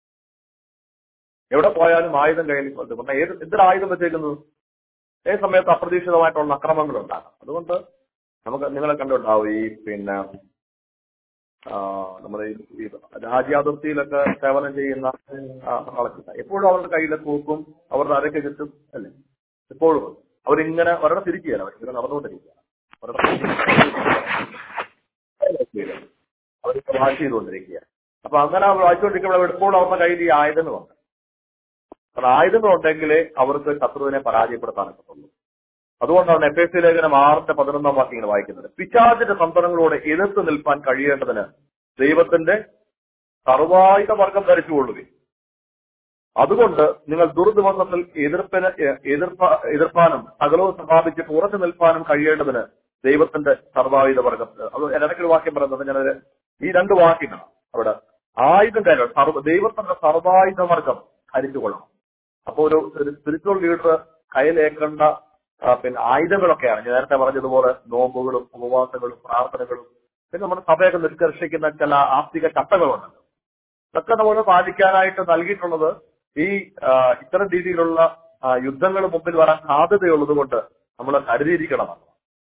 [SPEAKER 2] എവിടെ പോയാലും ആയുധം കയ്യിൽ കൊണ്ട് പറഞ്ഞാൽ ഏത് എന്തൊരു ആയുധം വെച്ചേക്കുന്നത് ഏത് സമയത്ത് അപ്രതീക്ഷിതമായിട്ടുള്ള അക്രമങ്ങൾ ഉണ്ടാകാം അതുകൊണ്ട് നമുക്ക് നിങ്ങളെ കണ്ടുണ്ടാവും ഈ പിന്നെ ആ, നമ്മുടെ ഈ ഈ രാജ്യാതിർത്തിയിലൊക്കെ സേവനം ചെയ്യുന്ന ആ, ആൾക്കാർ എപ്പോഴും അവരുടെ കയ്യിലെ തൂക്കും അവരുടെ അരക്ക് ചുറ്റും അല്ലേ എപ്പോഴും അവരിങ്ങനെ ഒരിടം തിരിക്കുകയല്ല അവരിങ്ങനെ നടന്നുകൊണ്ടിരിക്കുക ഒരിടം അവരിപ്പോ വാച്ച് ചെയ്തുകൊണ്ടിരിക്കുക അപ്പൊ അങ്ങനെ അവർ വായിച്ചുകൊണ്ടിരിക്കുമ്പോൾ എപ്പോഴും അവരുടെ കയ്യിൽ ഈ ആയുധങ്ങളുണ്ട് കാരണം ആയുധങ്ങളുണ്ടെങ്കിലേ അവർക്ക് ശത്രുവിനെ പരാജയപ്പെടുത്താൻ പറ്റുള്ളൂ അതുകൊണ്ടാണ് എഫ് എസ് സി ലേഖനം ആറിന്റെ പതിനൊന്നാം വാക്യം ഇങ്ങനെ വായിക്കുന്നത് പിശാചിന്റെ തന്ത്രങ്ങളോട് എതിർത്ത് നിൽപ്പാൻ കഴിയേണ്ടതിന് ദൈവത്തിന്റെ സർവായുധ വർഗം ധരിച്ചുകൊള്ളുക അതുകൊണ്ട് നിങ്ങൾ ദുർദിവസത്തിൽ എതിർപ്പിന് എതിർപ്പ എതിർപ്പാനും അകലവും സമാപിച്ചിട്ട് ഉറച്ചു നിൽപ്പാനും കഴിയേണ്ടതിന് ദൈവത്തിന്റെ സർവായുധ വർഗം അത് ഇടയ്ക്കൊരു വാക്യം പറയുന്നത് ഞാൻ ഈ രണ്ട് വാക്യങ്ങൾ അവിടെ ആയുധം കാര്യം സർവ ദൈവത്തിന്റെ സർവായുധ വർഗം ധരിച്ചുകൊള്ളണം അപ്പൊ ഒരു ഒരു സ്പിരിച്വൽ ലീഡർ കയ്യിലേക്കേണ്ട ആ, പിന്നെ ആയുധങ്ങളൊക്കെയാണ് ഞാൻ നേരത്തെ പറഞ്ഞതുപോലെ നോമ്പുകളും ഉപവാസങ്ങളും പ്രാർത്ഥനകളും പിന്നെ നമ്മുടെ സഭയൊക്കെ നിഷ്കർഷിക്കുന്ന ചില ആസ്തിക ചട്ടങ്ങളുണ്ട് ഇതൊക്കെ നമ്മൾ പാലിക്കാനായിട്ട് നൽകിയിട്ടുള്ളത് ഈ ആ, ഇത്തരം രീതിയിലുള്ള ആ, യുദ്ധങ്ങൾ മുമ്പിൽ വരാൻ സാധ്യതയുള്ളത് കൊണ്ട് നമ്മൾ കരുതിയിരിക്കണമെന്ന്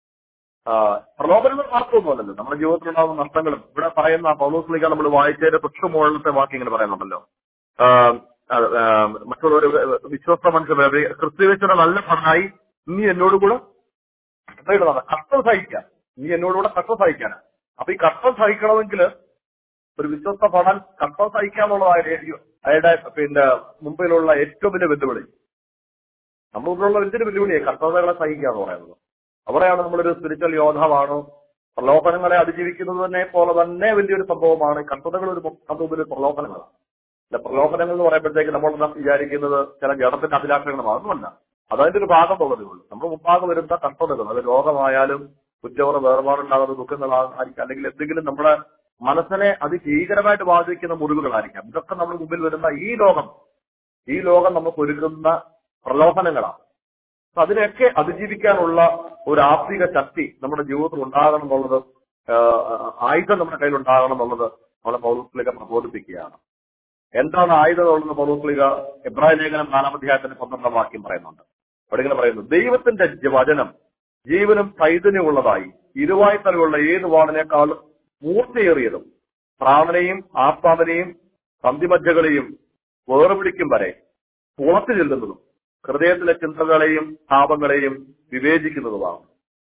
[SPEAKER 2] ആ, പ്രലോഭനങ്ങൾ മാത്രമൊന്നുമല്ലല്ലോ നമ്മുടെ ജീവിതത്തിലുണ്ടാകുന്ന നഷ്ടങ്ങളും ഇവിടെ പറയുന്ന പൗലോസ്ലിക നമ്മൾ വായിച്ചതിന്റെ തൊട്ടുമുകളിലത്തെ വാക്യം ഇങ്ങനെ പറയുന്നുണ്ടല്ലോ ആ, ആ, ആ, മറ്റുള്ളവർ വിശ്വസ്ത മനുഷ്യർ ക്രിസ്തുവേശ്വര നല്ല ഫലമായി നീ എന്നോടുകൂടെ കഷ്ടയിടുന്നതാണ് കഷ്ടം സഹിക്കാൻ നീ എന്നോടുകൂടെ കഷ്ടം സഹിക്കാനാ അപ്പൊ ഈ കഷ്ടം സഹിക്കണമെങ്കിൽ ഒരു വിശ്വസ്ത ഭടൻ കഷ്ടം സഹിക്കാന്നുള്ളതായ അയാളുടെ പിന്നെ മുമ്പിലുള്ള ഏറ്റവും വലിയ വെല്ലുവിളി നമ്മുടെ മുമ്പിലുള്ള വലിയൊരു വെല്ലുവിളിയെ കഷ്ടതകളെ സഹിക്കുക എന്ന് പറയുന്നത് അവിടെയാണ് നമ്മളൊരു സ്പിരിച്വൽ യോദ്ധാവാണോ പ്രലോഭനങ്ങളെ അതിജീവിക്കുന്നത് തന്നെ പോലെ തന്നെ വലിയൊരു സംഭവമാണ് കഷ്ടതകൾ ഒരു നമ്മുടെ മുമ്പിൽ പ്രലോഭനങ്ങളാണ് അല്ല പ്രലോഭനങ്ങൾ എന്ന് പറയുമ്പോഴത്തേക്ക് നമ്മൾ വിചാരിക്കുന്നത് ചില ജഡത്തിന്റെ അഭിലാഷങ്ങൾ മാത്രമല്ല അതതിന്റെ ഒരു ഭാഗം പോകുന്നതേ ഉള്ളൂ നമ്മുടെ മുമ്പാകെ വരുന്ന കഷ്ടതകൾ അത് രോഗമായാലും കുറ്റവറ വേർപാടുണ്ടാകുന്ന ദുഃഖങ്ങളായിരിക്കും അല്ലെങ്കിൽ എന്തെങ്കിലും നമ്മുടെ മനസ്സിനെ അതിഭീകരമായിട്ട് ബാധിക്കുന്ന മുറിവുകളായിരിക്കാം ഇതൊക്കെ നമ്മുടെ മുമ്പിൽ വരുന്ന ഈ ലോകം ഈ ലോകം നമുക്ക് ഒരുക്കുന്ന പ്രലോഭനങ്ങളാണ് അപ്പൊ അതിനെയൊക്കെ അതിജീവിക്കാനുള്ള ഒരു ആത്മിക ശക്തി നമ്മുടെ ജീവിതത്തിൽ ഉണ്ടാകണം എന്നുള്ളത് ആഹ് ആയുധം നമ്മുടെ കയ്യിൽ ഉണ്ടാകണം എന്നുള്ളത് നമ്മളെ പൗരസ്ലിക പ്രബോധിപ്പിക്കുകയാണ് എന്താണ് ആയുധം എന്നുള്ളത് പൗരസ്ലിക എബ്രാഹിം ലേഖനം നാലാം അധ്യായത്തിന്റെ പന്ത്രണ്ടാം വാക്യം പറയുന്നുണ്ട് അവിടെ ഇങ്ങനെ പറയുന്നു ദൈവത്തിന്റെ ജ- വചനം ജീവനും ചൈതന്യമുള്ളതായി ഇരുവായ്ത്തലുള്ള ഏത് വാളിനേക്കാളും മൂർച്ചയേറിയതും പ്രാണനെയും ആത്മാവിനെയും സന്ധിമജ്ജകളെയും വേർപിടിക്കും വരെ പുറത്തു ചെല്ലുന്നതും ഹൃദയത്തിലെ ചിന്തകളെയും പാപങ്ങളെയും വിവേചിക്കുന്നതുമാണ്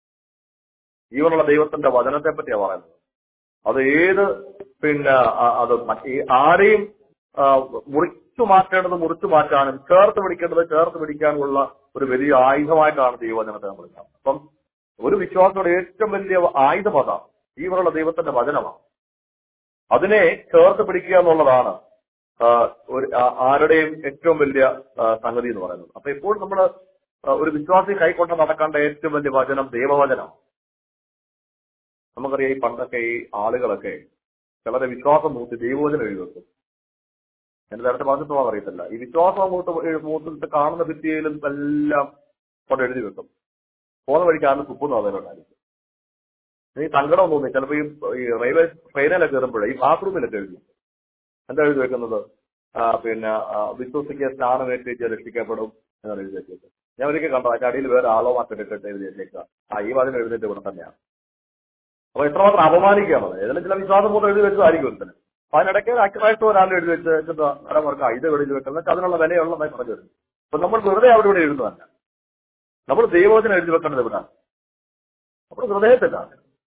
[SPEAKER 2] ജീവനുള്ള ദൈവത്തിന്റെ വചനത്തെ പറ്റിയാണ് പറയുന്നത് അത് ഏത് പിന്നെ ആ- അത് മറ്റ് ഈ ആരെയും ആ, മുറിച്ചു മാറ്റേണ്ടത് മുറിച്ചു മാറ്റാനും ചേർത്ത് പിടിക്കേണ്ടത് ചേർത്ത് പിടിക്കാനുമുള്ള ഒരു വലിയ ആയുധമായിട്ടാണ് ദൈവവചനത്തെ നമ്മൾ കാണുന്നത് അപ്പം ഒരു വിശ്വാസത്തോടെ ഏറ്റവും വലിയ ആയുധം അതാണ് ജീവനുള്ള ദൈവത്തിന്റെ വചനമാണ് അതിനെ ചേർത്ത് പിടിക്കുക എന്നുള്ളതാണ് ആ, ഒരു ആ- ആരുടെയും ഏറ്റവും വലിയ ആ, സംഗതി എന്ന് പറയുന്നത് അപ്പൊ ഇപ്പോൾ നമ്മൾ ഒരു വിശ്വാസി കൈക്കൊണ്ട് നടക്കേണ്ട ഏറ്റവും വലിയ വചനം ദൈവവചനം നമുക്കറിയാം ഈ പണ്ടൊക്കെ ഈ ആളുകളൊക്കെ ചിലരെ വിശ്വാസം മൂത്തി ദൈവവചനം എഴുതി വെക്കും എന്റെ നേരത്തെ പറഞ്ഞിട്ടുണ്ടോ അറിയത്തില്ല ഈ വിശ്വാസം മൂത്ത് എഴു- മൂത്തിട്ട് കാണുന്ന ഭിത്തിയിലും എല്ലാം കൊണ്ട് എഴുതി വെക്കും പോകുന്ന വഴിക്ക് ആരും തുപ്പുന്നു അതിലുണ്ടായിരിക്കും ഈ സങ്കടം തോന്നി ചിലപ്പോ ഈ ഈ റെയിൽവേ ട്രെയിനിലൊക്കെ കയറുമ്പോഴേ ഈ ബാത്റൂമിലൊക്കെ എഴുതി എന്താ എഴുതി വെക്കുന്നത് ആ, പിന്നെ ആ, വിശ്വസിക്ക് സ്നാനമേറ്റ് രക്ഷിക്കപ്പെടും എന്നാണ് എഴുതി വെച്ചത് ഞാൻ ഒരിക്കൽ കണ്ടോ അതിന്റെ അടിയിൽ വേറെ ആളോ മാറ്റിട്ട് എഴുതി വെച്ചേക്കുക ആ ഈ വാതിൽ എഴുതിയിട്ട് ഇവിടെ തന്നെയാണ് അപ്പൊ എത്രമാത്രം അപമാനിക്കുകയാണ് ഏതെങ്കിലും ചില വിശ്വാസം പോലെ എഴുതി വെച്ചതായിരിക്കും ഒരുത്തന് അപ്പൊ അതിനിടയ്ക്ക് അക്യുറായിട്ട് ഒരാൾ എഴുതി വെച്ച് വെച്ചിട്ട് അരമർക്ക് ഇത് എഴുതി വെക്കുന്നത് അതിനുള്ള വിലയുള്ളതായി പറഞ്ഞു വരുന്നു അപ്പൊ നമ്മൾ വെറുതെ അവിടെ ഇവിടെ എഴുതുന്നതല്ല നമ്മൾ ദൈവവചനം എഴുതി വെക്കേണ്ടത് ഇവിടെ നമ്മുടെ ഹൃദയത്തിലാണ്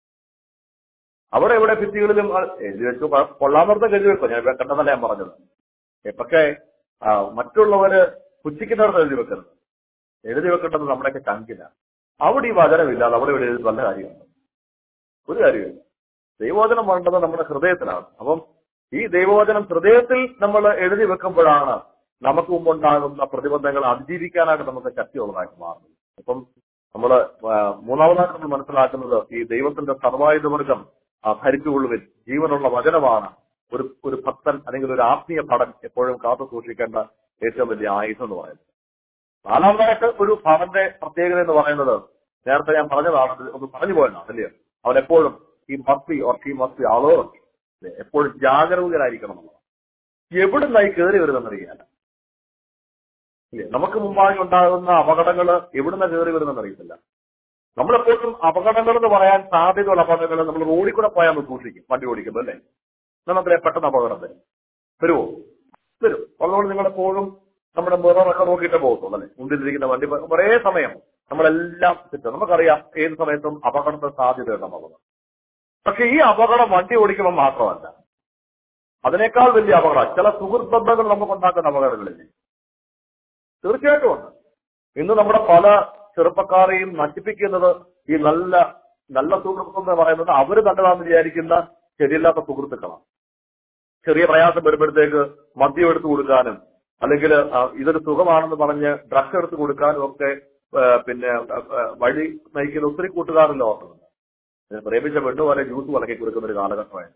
[SPEAKER 2] അവിടെ എവിടെ ഭിത്തികളിലും ആ, എഴുതി വെച്ചു കൊ- കൊള്ളാമർത്ഥം എഴുതി വെക്കും ഞാൻ വെക്കണ്ടെന്നല്ല ഞാൻ പറഞ്ഞത് ഏ, പക്ഷേ ആ, മറ്റുള്ളവര് പുച്ഛിക്കുന്നിടത്ത് എഴുതി വെക്കരുത് എഴുതി വെക്കേണ്ടത് നമ്മുടെയൊക്കെ ചങ്കില അവിടെ ഈ വചനമില്ലാതെ അവിടെ ഇവിടെ എഴുതി നല്ല കാര്യമാണ് ഒരു കാര്യമില്ല ദൈവവചനം വേണ്ടത് നമ്മുടെ ഹൃദയത്തിലാണ് അപ്പം ഈ ദൈവവചനം ഹൃദയത്തിൽ നമ്മൾ എഴുതി വെക്കുമ്പോഴാണ് നമുക്ക് മുമ്പുണ്ടാകുന്ന പ്രതിബന്ധങ്ങൾ അതിജീവിക്കാനായിട്ട് നമുക്ക് ശക്തിയുള്ളതായിട്ട് മാറുന്നത് അപ്പം നമ്മള് ആ, മൂന്നാമതായിട്ട് നമ്മൾ മനസ്സിലാക്കുന്നത് ഈ ദൈവത്തിന്റെ സർവായുധവർഗം ധരിച്ചുകൊള്ളുവിൻ ജീവനുള്ള വചനമാണ് ഒരു ഒരു ഭക്തൻ അല്ലെങ്കിൽ ഒരു ആത്മീയ ഭടൻ എപ്പോഴും കാത്തു സൂക്ഷിക്കേണ്ട ഏറ്റവും വലിയ ആയുധം എന്ന് പറയുന്നത് നാലാമതായിട്ട് ഒരു ഭവന്റെ പ്രത്യേകത എന്ന് പറയുന്നത് നേരത്തെ ഞാൻ പറഞ്ഞതാണ് ഇത് ഒന്ന് പറഞ്ഞു പോയതാണ് അല്ലയോ അവൻ എപ്പോഴും ഈ മസ്തി ഓർ ഷീ മസ്തി അളവ് എപ്പോഴും ജാഗരൂകരായിരിക്കണം എന്നുള്ളത് എവിടുന്നായി കയറി വരുന്നറിയാൻ ഇല്ലേ നമുക്ക് മുമ്പായി ഉണ്ടാകുന്ന അപകടങ്ങൾ എവിടുന്ന കയറി വരുന്നെന്ന് അറിയത്തില്ല നമ്മളെപ്പോഴും അപകടങ്ങൾ എന്ന് പറയാൻ സാധ്യതയുള്ള അപകടങ്ങൾ നമ്മൾ റോഡിൽ കൂടെ പോയാൽ നമ്മൾ സൂക്ഷിക്കും വണ്ടി ഓടിക്കുമ്പോൾ അല്ലേ നമുക്കറിയ പെട്ടെന്ന് അപകടം വരും വരുമോ വരും അതുകൊണ്ട് നിങ്ങൾ എപ്പോഴും നമ്മുടെ മിററൊക്കെ നോക്കിയിട്ട് പോകത്തുള്ളൂ അല്ലെ മുമ്പിലിരിക്കുന്ന വണ്ടി പ- കുറേ സമയം നമ്മളെല്ലാം ചുറ്റും നമുക്കറിയാം ഏത് സമയത്തും അപകടത്തിന് സാധ്യതയുണ്ട് അപകടം പക്ഷെ ഈ അപകടം വണ്ടി ഓടിക്കുമ്പോൾ മാത്രമല്ല അതിനേക്കാൾ വലിയ അപകടം ചില സുഹൃത്ത് ബന്ധങ്ങൾ നമുക്ക് ഉണ്ടാക്കുന്ന അപകടങ്ങളില്ലേ തീർച്ചയായിട്ടും ഉണ്ട് ഇന്ന് നമ്മുടെ പല ചെറുപ്പക്കാരെയും നശിപ്പിക്കുന്നത് ഈ നല്ല നല്ല സുഹൃത്തുക്കൾ എന്ന് പറയുന്നത് അവര് നല്ലതാണെന്ന് വിചാരിക്കുന്ന ശരിയല്ലാത്ത സുഹൃത്തുക്കളാണ് ചെറിയ പ്രയാസം വരുമ്പോഴത്തേക്ക് മദ്യം എടുത്തു കൊടുക്കാനും അല്ലെങ്കിൽ ആ, ഇതൊരു സുഖമാണെന്ന് പറഞ്ഞ് ഡ്രഗ്സ് എടുത്തു കൊടുക്കാനും ഒക്കെ ആ, പിന്നെ ആ, ആ, വഴി നയിക്കുന്ന ഒത്തിരി കൂട്ടുകാരല്ലോ ഓർക്കുന്നുണ്ട് പിന്നെ പ്രേമിച്ച പെണ്ണു പോലെ ജ്യൂസ് വളക്കി കൊടുക്കുന്ന ഒരു കാലഘട്ടമായിരുന്നു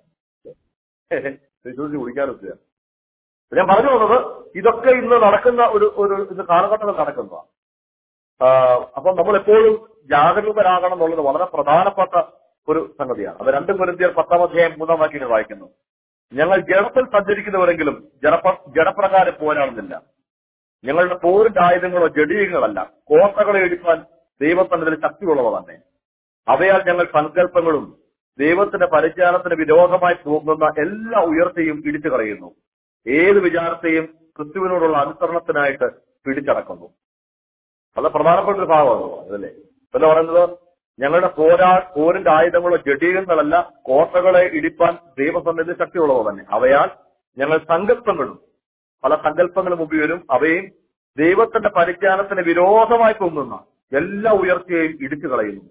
[SPEAKER 2] ജ്യൂസ് കുടിക്കാനൊക്കെ ഞാൻ പറഞ്ഞു വന്നത് ഇതൊക്കെ ഇന്ന് നടക്കുന്ന ഒരു ഒരു ഇത് കാലഘട്ടത്തിൽ നടക്കുന്നതാണ് ആഹ് അപ്പം നമ്മൾ എപ്പോഴും ജാഗരൂകരാകണം എന്നുള്ളത് വളരെ പ്രധാനപ്പെട്ട ഒരു സംഗതിയാണ് അത് രണ്ടും കുരുത്തിയർ പത്താം അധ്യായം മൂന്നാം വാക്യങ്ങൾ വായിക്കുന്നു ഞങ്ങൾ ജഡത്തിൽ സഞ്ചരിക്കുന്നവരെങ്കിലും ജഡപ്ര ജഡപ്രകാരം പോരാടുന്നില്ല ഞങ്ങളുടെ പോരിന്റെ ആയുധങ്ങളോ ജഡീയങ്ങളല്ല കോട്ടകളെ എടുക്കാൻ ദൈവത്തിന്റെ ശക്തിയുള്ളവ തന്നെ അവയാൽ ഞങ്ങൾ സങ്കല്പങ്ങളും ദൈവത്തിന്റെ പരിചാരത്തിന് വിരോധമായി പോകുന്ന എല്ലാ ഉയർച്ചയും ഇടിച്ചു കളയുന്നു ഏത് വിചാരത്തെയും ക്രിസ്തുവിനോടുള്ള അനുസരണത്തിനായിട്ട് പിടിച്ചടക്കുന്നു അത് പ്രധാനപ്പെട്ട ഒരു ഭാഗമാണ് അതല്ലേ എന്താ പറയുന്നത് ഞങ്ങളുടെ പോരാ പോരിന്റെ ആയുധങ്ങളോ ജഡീകങ്ങളല്ല കോട്ടകളെ ഇടിപ്പാൻ ദൈവസന്നിധി ശക്തിയുള്ളവ തന്നെ അവയാൽ ഞങ്ങൾ സങ്കല്പങ്ങളും പല സങ്കല്പങ്ങളും ഉപയോഗിക്കും അവയും ദൈവത്തിന്റെ പരിജ്ഞാനത്തിന് വിരോധമായി പൊങ്ങുന്ന എല്ലാ ഉയർച്ചയെയും ഇടിച്ചു കളയുന്നു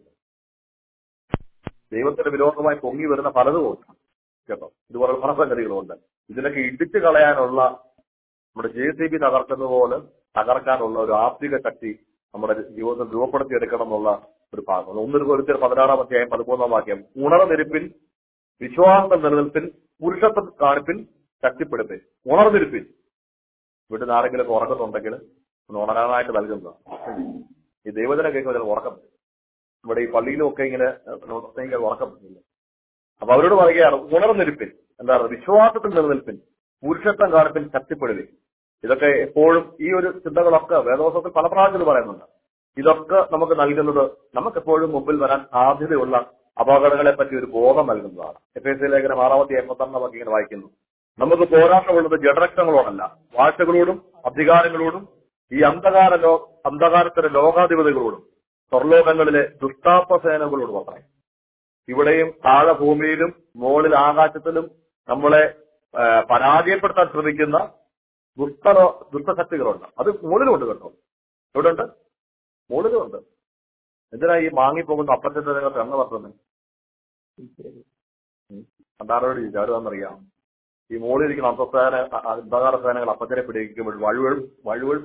[SPEAKER 2] ദൈവത്തിന്റെ വിരോധമായി പൊങ്ങി വരുന്ന പലതും ഉണ്ട് കേട്ടോ ഇതുപോലെ പല സംഗതികളുണ്ട് ഇതിനൊക്കെ ഇടിച്ചു കളയാനുള്ള നമ്മുടെ ജെ സി ബി തകർക്കുന്ന പോലെ തകർക്കാനുള്ള ഒരു ആത്മിക ശക്തി നമ്മുടെ ജീവിതത്തിൽ രൂപപ്പെടുത്തിയെടുക്കണം എന്നുള്ള ഒരു ഭാഗം ഒന്നൊരു ഒരുത്തർ പതിനാറാം അധ്യായം പതിമൂന്നാം വാക്യം ഉണർന്നിരിപ്പിൻ വിശ്വാസം നിലനിൽപ്പിൻ പുരുഷത്വം കാണിപ്പിൻ ശക്തിപ്പെടുപ്പിൻ ഉണർന്നിരിപ്പിൻ വീട്ടിൽ നിന്ന് ആരെങ്കിലും ഉറക്കുന്നുണ്ടെങ്കിൽ ഒന്ന് ഉണരാനായിട്ട് നൽകുന്നതാണ് ഈ ദൈവജന കേൾക്കുമ്പോൾ ചില ഉറക്കം വരും. ഇവിടെ ഈ പള്ളിയിലും ഒക്കെ ഇങ്ങനെ ഭയങ്കര ഉറക്കം വരുന്നില്ല അപ്പൊ അവരോട് പറയുകയാണ് ഉണർന്നിരിപ്പിൻ എന്താണ് വിശ്വാസത്തിൽ നിലനിൽപ്പിൻ പുരുഷത്വം കാണിപ്പിൻ ശക്തിപ്പെടുവിൻ ഇതൊക്കെ എപ്പോഴും ഈ ഒരു ചിന്തകളൊക്കെ വേദോസത്തിൽ പല പ്രാവശ്യം പറയുന്നുണ്ട് ഇതൊക്കെ നമുക്ക് നൽകുന്നത് നമുക്ക് എപ്പോഴും മുമ്പിൽ വരാൻ സാധ്യതയുള്ള അപകടങ്ങളെ പറ്റി ഒരു ബോധം നൽകുന്നതാണ് എഫ് എസ് സി ലേഖനം ആറാമത്തെ എൺപത്തൊന്നാമൊക്കെ ഇങ്ങനെ വായിക്കുന്നു നമുക്ക് പോരാട്ടമുള്ളത് ജഡരക്തങ്ങളോടല്ല വാഴ്ചകളോടും അധികാരങ്ങളോടും ഈ അന്ധകാര ലോ അന്ധകാരത്തിന്റെ ലോകാധിപതികളോടും സ്വർലോകങ്ങളിലെ ദുഷ്ടാത്മസേനകളോടും അത്രേ ഇവിടെയും താഴെ ഭൂമിയിലും മുകളിൽ ആകാശത്തിലും നമ്മളെ ആ, പരാജയപ്പെടുത്താൻ ശ്രമിക്കുന്ന ദുഷ്ട ദുഷ്ടശക്തികളുണ്ട് അത് മുകളിലുണ്ട് കേട്ടോ എവിടെ ഉണ്ട് മുകളിലുണ്ട് എന്തിനാ ഈ മാങ്ങിപ്പോകുന്ന അപ്പച്ചന്റെ രംഗത്ത് എണ്ണ വർത്തുന്നത് കണ്ടാരോട് ചോദിച്ചു ആരും അറിയാം ഈ മുകളിൽ ഇരിക്കുന്ന അന്തസ്ഥാന അന്ധകാര സേനകൾ അപ്പച്ചനെ പിടിക്കുമ്പോൾ വഴുവഴ് വഴുവഴ്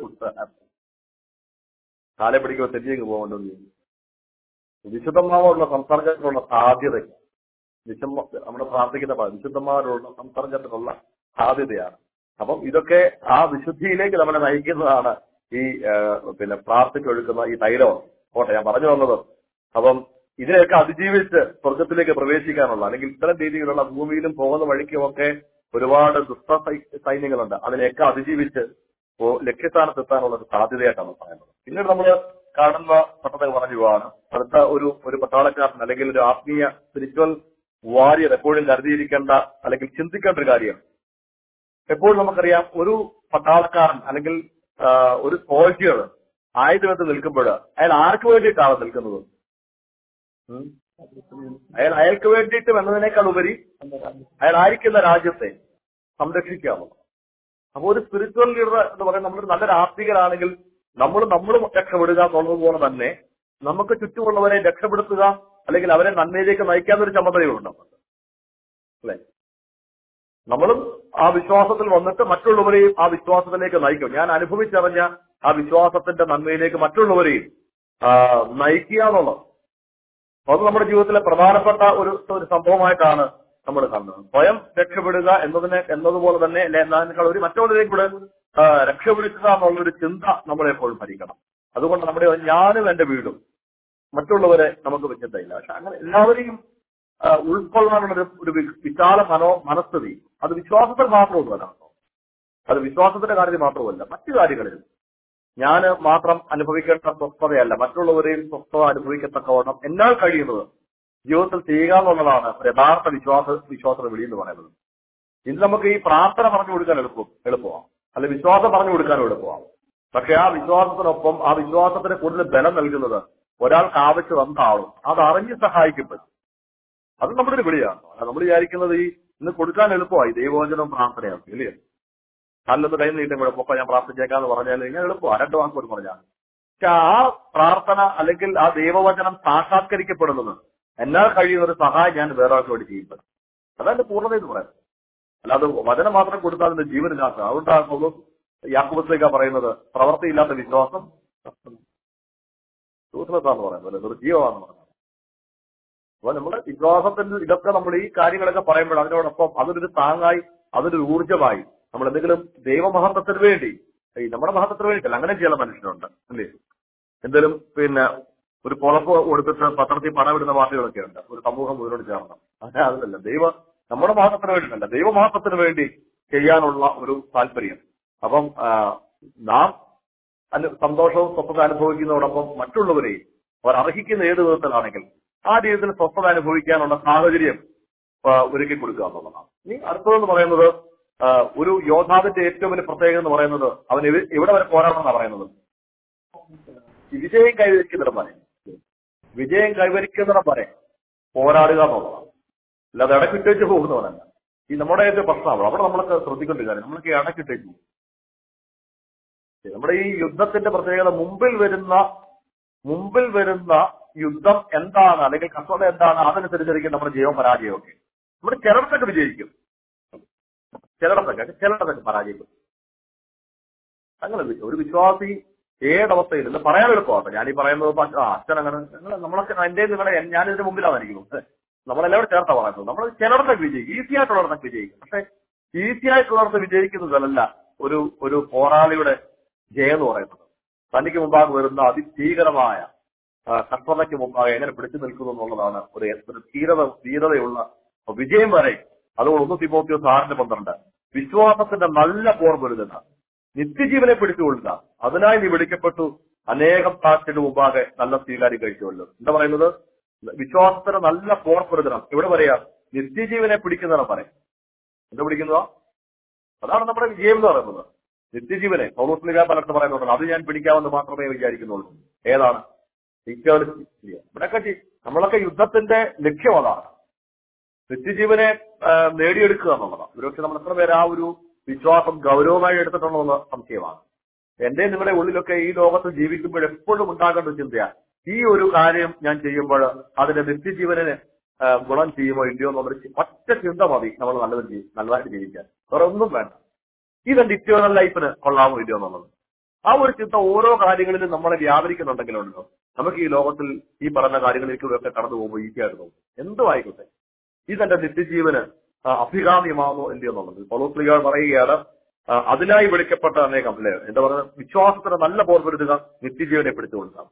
[SPEAKER 2] കാലെ പിടിക്കുമ്പോൾ തെറ്റിയങ്ങ് പോകേണ്ടത് വിശുദ്ധമാവുള്ള സംസർഗത്തിനുള്ള സാധ്യത വിശുദ്ധ നമ്മുടെ പ്രാർത്ഥിക്കുന്ന പ- വിശുദ്ധന്മാരോടുള്ള സംസർഗത്തിനുള്ള സാധ്യതയാണ് അപ്പം ഇതൊക്കെ ആ വിശുദ്ധിയിലേക്ക് നമ്മളെ നയിക്കുന്നതാണ് ഈ ആ, പിന്നെ പ്രാർത്ഥിച്ചൊഴുക്കുന്ന ഈ തൈലം കോട്ടെ ഞാൻ പറഞ്ഞു വന്നത് അപ്പം ഇതിനെയൊക്കെ അതിജീവിച്ച് സ്വർഗത്തിലേക്ക് പ്രവേശിക്കാനുള്ള അല്ലെങ്കിൽ ഇത്തരം രീതിയിലുള്ള ഭൂമിയിലും പോകുന്ന വഴിക്കുമൊക്കെ ഒരുപാട് ദുഷ്ട സൈ- സൈന്യങ്ങളുണ്ട് അതിനെയൊക്കെ അതിജീവിച്ച് പോ- ലക്ഷ്യസ്ഥാനത്തെത്താനുള്ള ഒരു സാധ്യതയായിട്ടാണ് പറയുന്നത് പിന്നീട് നമ്മൾ കാണുന്ന പട്ടത്തിൽ പറഞ്ഞു പോവാണ് അടുത്ത ഒരു ഒരു പട്ടാളക്കാരൻ അല്ലെങ്കിൽ ഒരു ആത്മീയ സ്പിരിച്വൽ വാരിയർ എപ്പോഴും കരുതിയിരിക്കേണ്ട അല്ലെങ്കിൽ ചിന്തിക്കേണ്ട ഒരു കാര്യം എപ്പോഴും നമുക്കറിയാം ഒരു പട്ടാളക്കാരൻ അല്ലെങ്കിൽ ആ, ഒരു സോൾജിയർ ആയുധമെന്ന് നിൽക്കുമ്പോൾ അയാൾ ആർക്ക് വേണ്ടിയിട്ടാണ് നിൽക്കുന്നത് ഉം? അയാൾ അയാൾക്ക് വേണ്ടിയിട്ട് എന്നതിനേക്കാൾ ഉപരി അയാൾ ആയിരിക്കുന്ന രാജ്യത്തെ സംരക്ഷിക്കാവുന്നത് അപ്പൊ ഒരു സ്പിരിച്വൽ ലീഡർ എന്ന് പറയുന്നത് നമ്മളൊരു നല്ലൊരു ആത്മീകരാണെങ്കിൽ നമ്മൾ നമ്മളും രക്ഷപ്പെടുക എന്നുള്ളത് പോലെ തന്നെ നമുക്ക് ചുറ്റുമുള്ളവരെ രക്ഷപ്പെടുത്തുക അല്ലെങ്കിൽ അവരെ നന്മയിലേക്ക് നയിക്കാന്നൊരു ചുമതലയുണ്ട് അല്ലെ നമ്മളും ആ വിശ്വാസത്തിൽ വന്നിട്ട് മറ്റുള്ളവരെയും ആ വിശ്വാസത്തിലേക്ക് നയിക്കും ഞാൻ അനുഭവിച്ചറിഞ്ഞ ആ വിശ്വാസത്തിന്റെ നന്മയിലേക്ക് മറ്റുള്ളവരെയും ആ, നയിക്കുക എന്നുള്ളത് അത് നമ്മുടെ ജീവിതത്തിലെ പ്രധാനപ്പെട്ട ഒരു ഒരു സംഭവമായിട്ടാണ് നമ്മൾ കാണുന്നത് സ്വയം രക്ഷപ്പെടുക എന്നതിനെ എന്നതുപോലെ തന്നെ അല്ലെ എന്നതിനേക്കാൾ ഒരു മറ്റുള്ളവരെയും കൂടെ ആ, രക്ഷപ്പെടുത്തുക എന്നുള്ള ഒരു ചിന്ത നമ്മളെപ്പോഴും ഭരിക്കണം അതുകൊണ്ട് നമ്മുടെ ഞാനും എന്റെ വീടും മറ്റുള്ളവരെ നമുക്ക് വെച്ചിട്ടില്ല പക്ഷെ അങ്ങനെ എല്ലാവരെയും ആ, ഉൾക്കൊള്ളാനുള്ള ഒരു ഒരു വി- വിശാല മനോ മനസ്ഥിതി അത് വിശ്വാസത്തിൽ മാത്രമൊന്നുമല്ല അത് വിശ്വാസത്തിന്റെ കാര്യത്തിൽ മാത്രമല്ല മറ്റു കാര്യങ്ങളിലും ഞാൻ മാത്രം അനുഭവിക്കേണ്ട സ്വസ്ഥതയല്ല മറ്റുള്ളവരെയും സ്വസ്ഥത അനുഭവിക്കത്തക്കവണ്ണം എന്നാൽ കഴിയുന്നത് ജീവിതത്തിൽ ചെയ്യുക എന്നുള്ളതാണ് ഒരു യഥാർത്ഥ വിശ്വാസ വിശ്വാസ വിളി എന്ന് പറയുന്നത് ഇന്ന് നമുക്ക് ഈ പ്രാർത്ഥന പറഞ്ഞു കൊടുക്കാൻ എളുപ്പം എളുപ്പമാണ് അല്ലെ വിശ്വാസം പറഞ്ഞു കൊടുക്കാനും എളുപ്പമാണ് പക്ഷെ ആ വിശ്വാസത്തിനൊപ്പം ആ വിശ്വാസത്തിന് കൂടുതൽ ബലം നൽകുന്നത് ഒരാൾക്ക് ആവശ്യം എന്താവും അത് അറിഞ്ഞ് സഹായിക്കപ്പെടും അത് നമ്മുടെ ഒരു വിളിയാണ് നമ്മൾ വിചാരിക്കുന്നത് ഈ ഇന്ന് കൊടുക്കാൻ എളുപ്പമായി ദൈവവചനവും പ്രാർത്ഥനയാണ് ഇല്ലേ നല്ലത് കൈ നീട്ടും കൂടെ പൊക്ക ഞാൻ പ്രാർത്ഥിച്ചേക്കാന്ന് പറഞ്ഞാൽ ഇങ്ങനെ എളുപ്പമാണ് രണ്ട് വാക്ക് പോലും പറഞ്ഞാൽ പക്ഷെ ആ പ്രാർത്ഥന അല്ലെങ്കിൽ ആ ദൈവവചനം സാക്ഷാത്കരിക്കപ്പെടുന്നത് എന്നാൽ കഴിയുന്ന ഒരു സഹായം ഞാൻ വേറെ ആൾക്ക് വേണ്ടി ചെയ്യുന്നത് അതാണ് പൂർണ്ണത എന്ന് പറയുന്നത് അല്ലാതെ വചനം മാത്രം കൊടുത്താൽ അതിന്റെ ജീവനില്ലാത്ത അതുകൊണ്ടാണ് പൗലോസ് യാക്കോബത്തിലേക്കാ പറയുന്നത് പ്രവൃത്തിയില്ലാത്ത വിശ്വാസം സൂക്ഷ്മത്താന്ന് പറയുന്നത് അല്ലെ നിർജീവമാണെന്ന് പറയുന്നത് അപ്പൊ നമ്മുടെ വിശ്വാസത്തിന്റെ ഇതൊക്കെ നമ്മൾ ഈ കാര്യങ്ങളൊക്കെ പറയുമ്പോൾ അതിനോടൊപ്പം അതൊരു താങ്ങായി അതൊരു ഊർജ്ജമായി നമ്മൾ എന്തെങ്കിലും ദൈവമഹത്വത്തിന് വേണ്ടി ഈ നമ്മുടെ മഹത്വത്തിന് വേണ്ടിയിട്ടല്ല അങ്ങനെ ചെയ്യുന്ന മനുഷ്യരുണ്ട് അല്ലേ എന്തെങ്കിലും പിന്നെ ഒരു പുറപ്പ് കൊടുത്തിട്ട് പത്രത്തിൽ പണം ഇടുന്ന പാർട്ടികളൊക്കെ ഉണ്ട് ഒരു സമൂഹം മുഴുവൻ ചേർന്ന് അങ്ങനെ അതല്ല ദൈവ നമ്മുടെ മഹത്വത്തിന് വേണ്ടിയിട്ടല്ല ദൈവമഹത്വത്തിന് വേണ്ടി ചെയ്യാനുള്ള ഒരു താല്പര്യം അപ്പം ആ, നാം അനു സന്തോഷവും സ്വസ്ഥത അനുഭവിക്കുന്നതോടൊപ്പം മറ്റുള്ളവരെയും അവർ അർഹിക്കുന്ന ഏത് വിധത്തിലാണെങ്കിൽ ആ രീതിയിൽ സ്വസ്ഥത അനുഭവിക്കാനുള്ള സാഹചര്യം ആ, ഒരുക്കി കൊടുക്കുക എന്നുള്ളതാണ് ഇനി അടുത്തതെന്ന് പറയുന്നത് ആ, ഒരു യോദ്ധാവിന്റെ ഏറ്റവും വലിയ പ്രത്യേകത എന്ന് പറയുന്നത് അവൻ എവി- എവിടെ വരെ പോരാടണമെന്നാണ് പറയുന്നത് ഈ വിജയം കൈവരിക്കുന്നിടം വരെ വിജയം കൈവരിക്കുന്നിടം വരെ പോരാടുക എന്നുള്ളതാണ് അല്ലാതെ ഇടക്കിട്ടേച്ച് പോകുന്നവനല്ല ഈ നമ്മുടെ ഏറ്റവും പ്രശ്നമാണ് അവിടെ നമ്മളൊക്കെ ശ്രദ്ധിക്കേണ്ട കാര്യം നമ്മളൊക്കെ ഇടക്കിട്ടേച്ച് പോകും നമ്മുടെ ഈ യുദ്ധത്തിന്റെ പ്രത്യേകത മുമ്പിൽ വരുന്ന മുമ്പിൽ വരുന്ന യുദ്ധം എന്താണ് അല്ലെങ്കിൽ കഷ്ടത എന്താണ് അതനുസരിച്ചിരിക്കും നമ്മുടെ ജീവൻ പരാജയമൊക്കെ നമ്മുടെ ചിലടത്തൊക്കെ വിജയിക്കും ചിലടത്തൊക്കെ ചിലടത്തൊക്കെ പരാജയപ്പെടും അങ്ങനെ ഒരു- ഒരു വിശ്വാസി ഏതവസ്ഥയിൽ ഇത് പറയാൻ എളുപ്പമാണ് ഞാൻ ഈ പറയുന്നത് ഇപ്പൊ ആ, അച്ഛൻ അങ്ങനെ നിങ്ങൾ നമ്മളൊക്കെ എന്റെ നിങ്ങളെ ഞാനിതിന് മുമ്പിലാവാനിരിക്കും നമ്മളെല്ലാവരും ചേർത്താ പറയുന്നത് നമ്മൾ ചിലയിടത്തൊക്കെ വിജയിക്കും ഈസി ആയിട്ടുള്ളിടത്തൊക്കെ വിജയിക്കും പക്ഷെ ഈസി ആയിട്ടുള്ളിടത്ത് വിജയിക്കുന്നതല്ല ഒരു ഒരു പോരാളിയുടെ ജയം എന്ന് പറയുന്നത് തനിക്ക് മുമ്പാകെ വരുന്ന അതിഭീകരമായ ആ, കഷ്ടതയ്ക്ക് മുമ്പാകെ എങ്ങനെ പിടിച്ചു നിൽക്കുന്നു എന്നുള്ളതാണ് ഒരു ഒരു ധീരത ധീരതയുള്ള വിജയം വരെ അതുകൊണ്ട് ഒന്ന് തിമോത്തിയോ സാറിന്റെ പന്ത്രണ്ട് വിശ്വാസത്തിന്റെ നല്ല പോർ പൊരുതുക നിത്യജീവനെ പിടിച്ചുകൊള്ളുക അതിനായി നീ വിളിക്കപ്പെട്ടു അനേകം താറ്റിന് മുമ്പാകെ നല്ല സ്വീകാര്യം കഴിച്ചുകൊള്ളു എന്താ പറയുന്നത് വിശ്വാസത്തിന് നല്ല പോർ പൊരുതണം ഇവിടെ പറയാ നിത്യജീവനെ പിടിക്കുന്നതാണ് പറയും എന്താ പിടിക്കുന്നതാ അതാണ് നമ്മുടെ വിജയം എന്ന് പറയുന്നത് നിത്യജീവനെ പൗലോസ്ലിക പലർക്കും പറയുന്നുണ്ട് അത് ഞാൻ പിടിക്കാമെന്ന് മാത്രമേ വിചാരിക്കുന്നുള്ളൂ ഏതാണ് ഇക്വാലിറ്റി ഇവിടെയൊക്കെ ചി- നമ്മളൊക്കെ യുദ്ധത്തിന്റെ ലക്ഷ്യം അതാണ് നിത്യജീവനെ ആ, നേടിയെടുക്കുക എന്നുള്ളതാണ് ഒരുപക്ഷെ നമ്മൾ എത്ര പേര് ആ ഒരു വിശ്വാസം ഗൗരവമായി എടുത്തിട്ടുണ്ടോ എന്ന് സംശയമാണ് എന്റെ നിങ്ങളുടെ ഉള്ളിലൊക്കെ ഈ ലോകത്ത് ജീവിക്കുമ്പോൾ എപ്പോഴും ഉണ്ടാകേണ്ട ഒരു ചിന്തയാണ് ഈ ഒരു കാര്യം ഞാൻ ചെയ്യുമ്പോൾ അതിന്റെ നിത്യജീവനെ ആ, ഗുണം ചെയ്യുമോ ഇല്ലയോ എന്നുള്ളൊരു ചി- ഒറ്റ ചിന്ത മതി നമ്മൾ നല്ലത് ചെയ്യും നല്ലതായിട്ട് ജീവിക്കാൻ വേറെ ഒന്നും വേണ്ട ഇതെന്റെ ഇറ്റേണൽ ലൈഫിന് കൊള്ളാമോ ഇല്ലയോ എന്നുള്ളത് ആ ഒരു ചിന്ത ഓരോ കാര്യങ്ങളിലും നമ്മളെ വ്യാപരിക്കുന്നുണ്ടെങ്കിലുണ്ടോ നമുക്ക് ഈ ലോകത്തിൽ ഈ പറഞ്ഞ കാര്യങ്ങളിലേക്കൂടെയൊക്കെ കടന്നു പോകുമ്പോൾ ഈസി ആയിട്ട് തോന്നും എന്തും ആയിക്കോട്ടെ ഇതെന്റെ നിത്യജീവന് ആ, അഭികാമ്യമാണോ ഇല്ലയോ എന്നുള്ളത് പൗലോസ്ലികൾ പറയുകയാണ് ആ, അതിനായി വിളിക്കപ്പെട്ട അനേകം അല്ലേ എന്താ പറയുക വിശ്വാസത്തിന് നല്ല പോർപ്പെടുത്തുക നിത്യജീവനെ പിടിച്ചുകൊടുക്കാം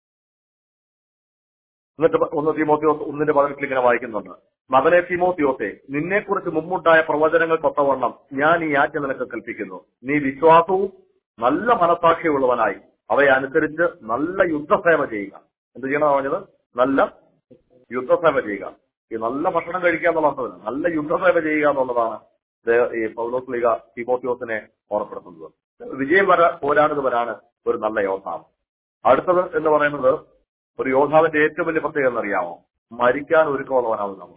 [SPEAKER 2] എന്നിട്ട് പ- ഒന്ന് തീമോത്തിയോസ് ഒന്നിന്റെ പതിനെട്ടിൽ ഇങ്ങനെ വായിക്കുന്നുണ്ട് മകനെ തീമോത്തിയോസെ നിന്നെക്കുറിച്ച് മുമ്പുണ്ടായ പ്രവചനങ്ങൾ തൊട്ടവണ്ണം ഞാൻ ഈ ആജ്ഞ നിനക്ക് കൽപ്പിക്കുന്നു നീ വിശ്വാസവും നല്ല മനസാക്ഷിയുള്ളവനായി അവയെ അനുസരിച്ച് നല്ല യുദ്ധസേവ ചെയ്യുക എന്ത് ചെയ്യണം പറഞ്ഞത് നല്ല യുദ്ധസേവ ചെയ്യുക ഈ നല്ല ഭക്ഷണം കഴിക്കുക എന്നുള്ള അർത്ഥമില്ല നല്ല യുദ്ധസേവ ചെയ്യുക എന്നുള്ളതാണ് ദേ- ഈ പൗലോസ് ലീഗ തീമോത്തിയോസിനെ ഓർപ്പെടുത്തുന്നത് വിജയം വര പോരാടുന്നത് വരാണ് ഒരു നല്ല യോദ്ധാവ് അടുത്തത് എന്ന് പറയുന്നത് ഒരു യോദ്ധാവിന്റെ ഏറ്റവും വലിയ പ്രത്യേകത എന്നറിയാമോ മരിക്കാൻ ഒരുക്കമുള്ളവനാവുന്നതാണ്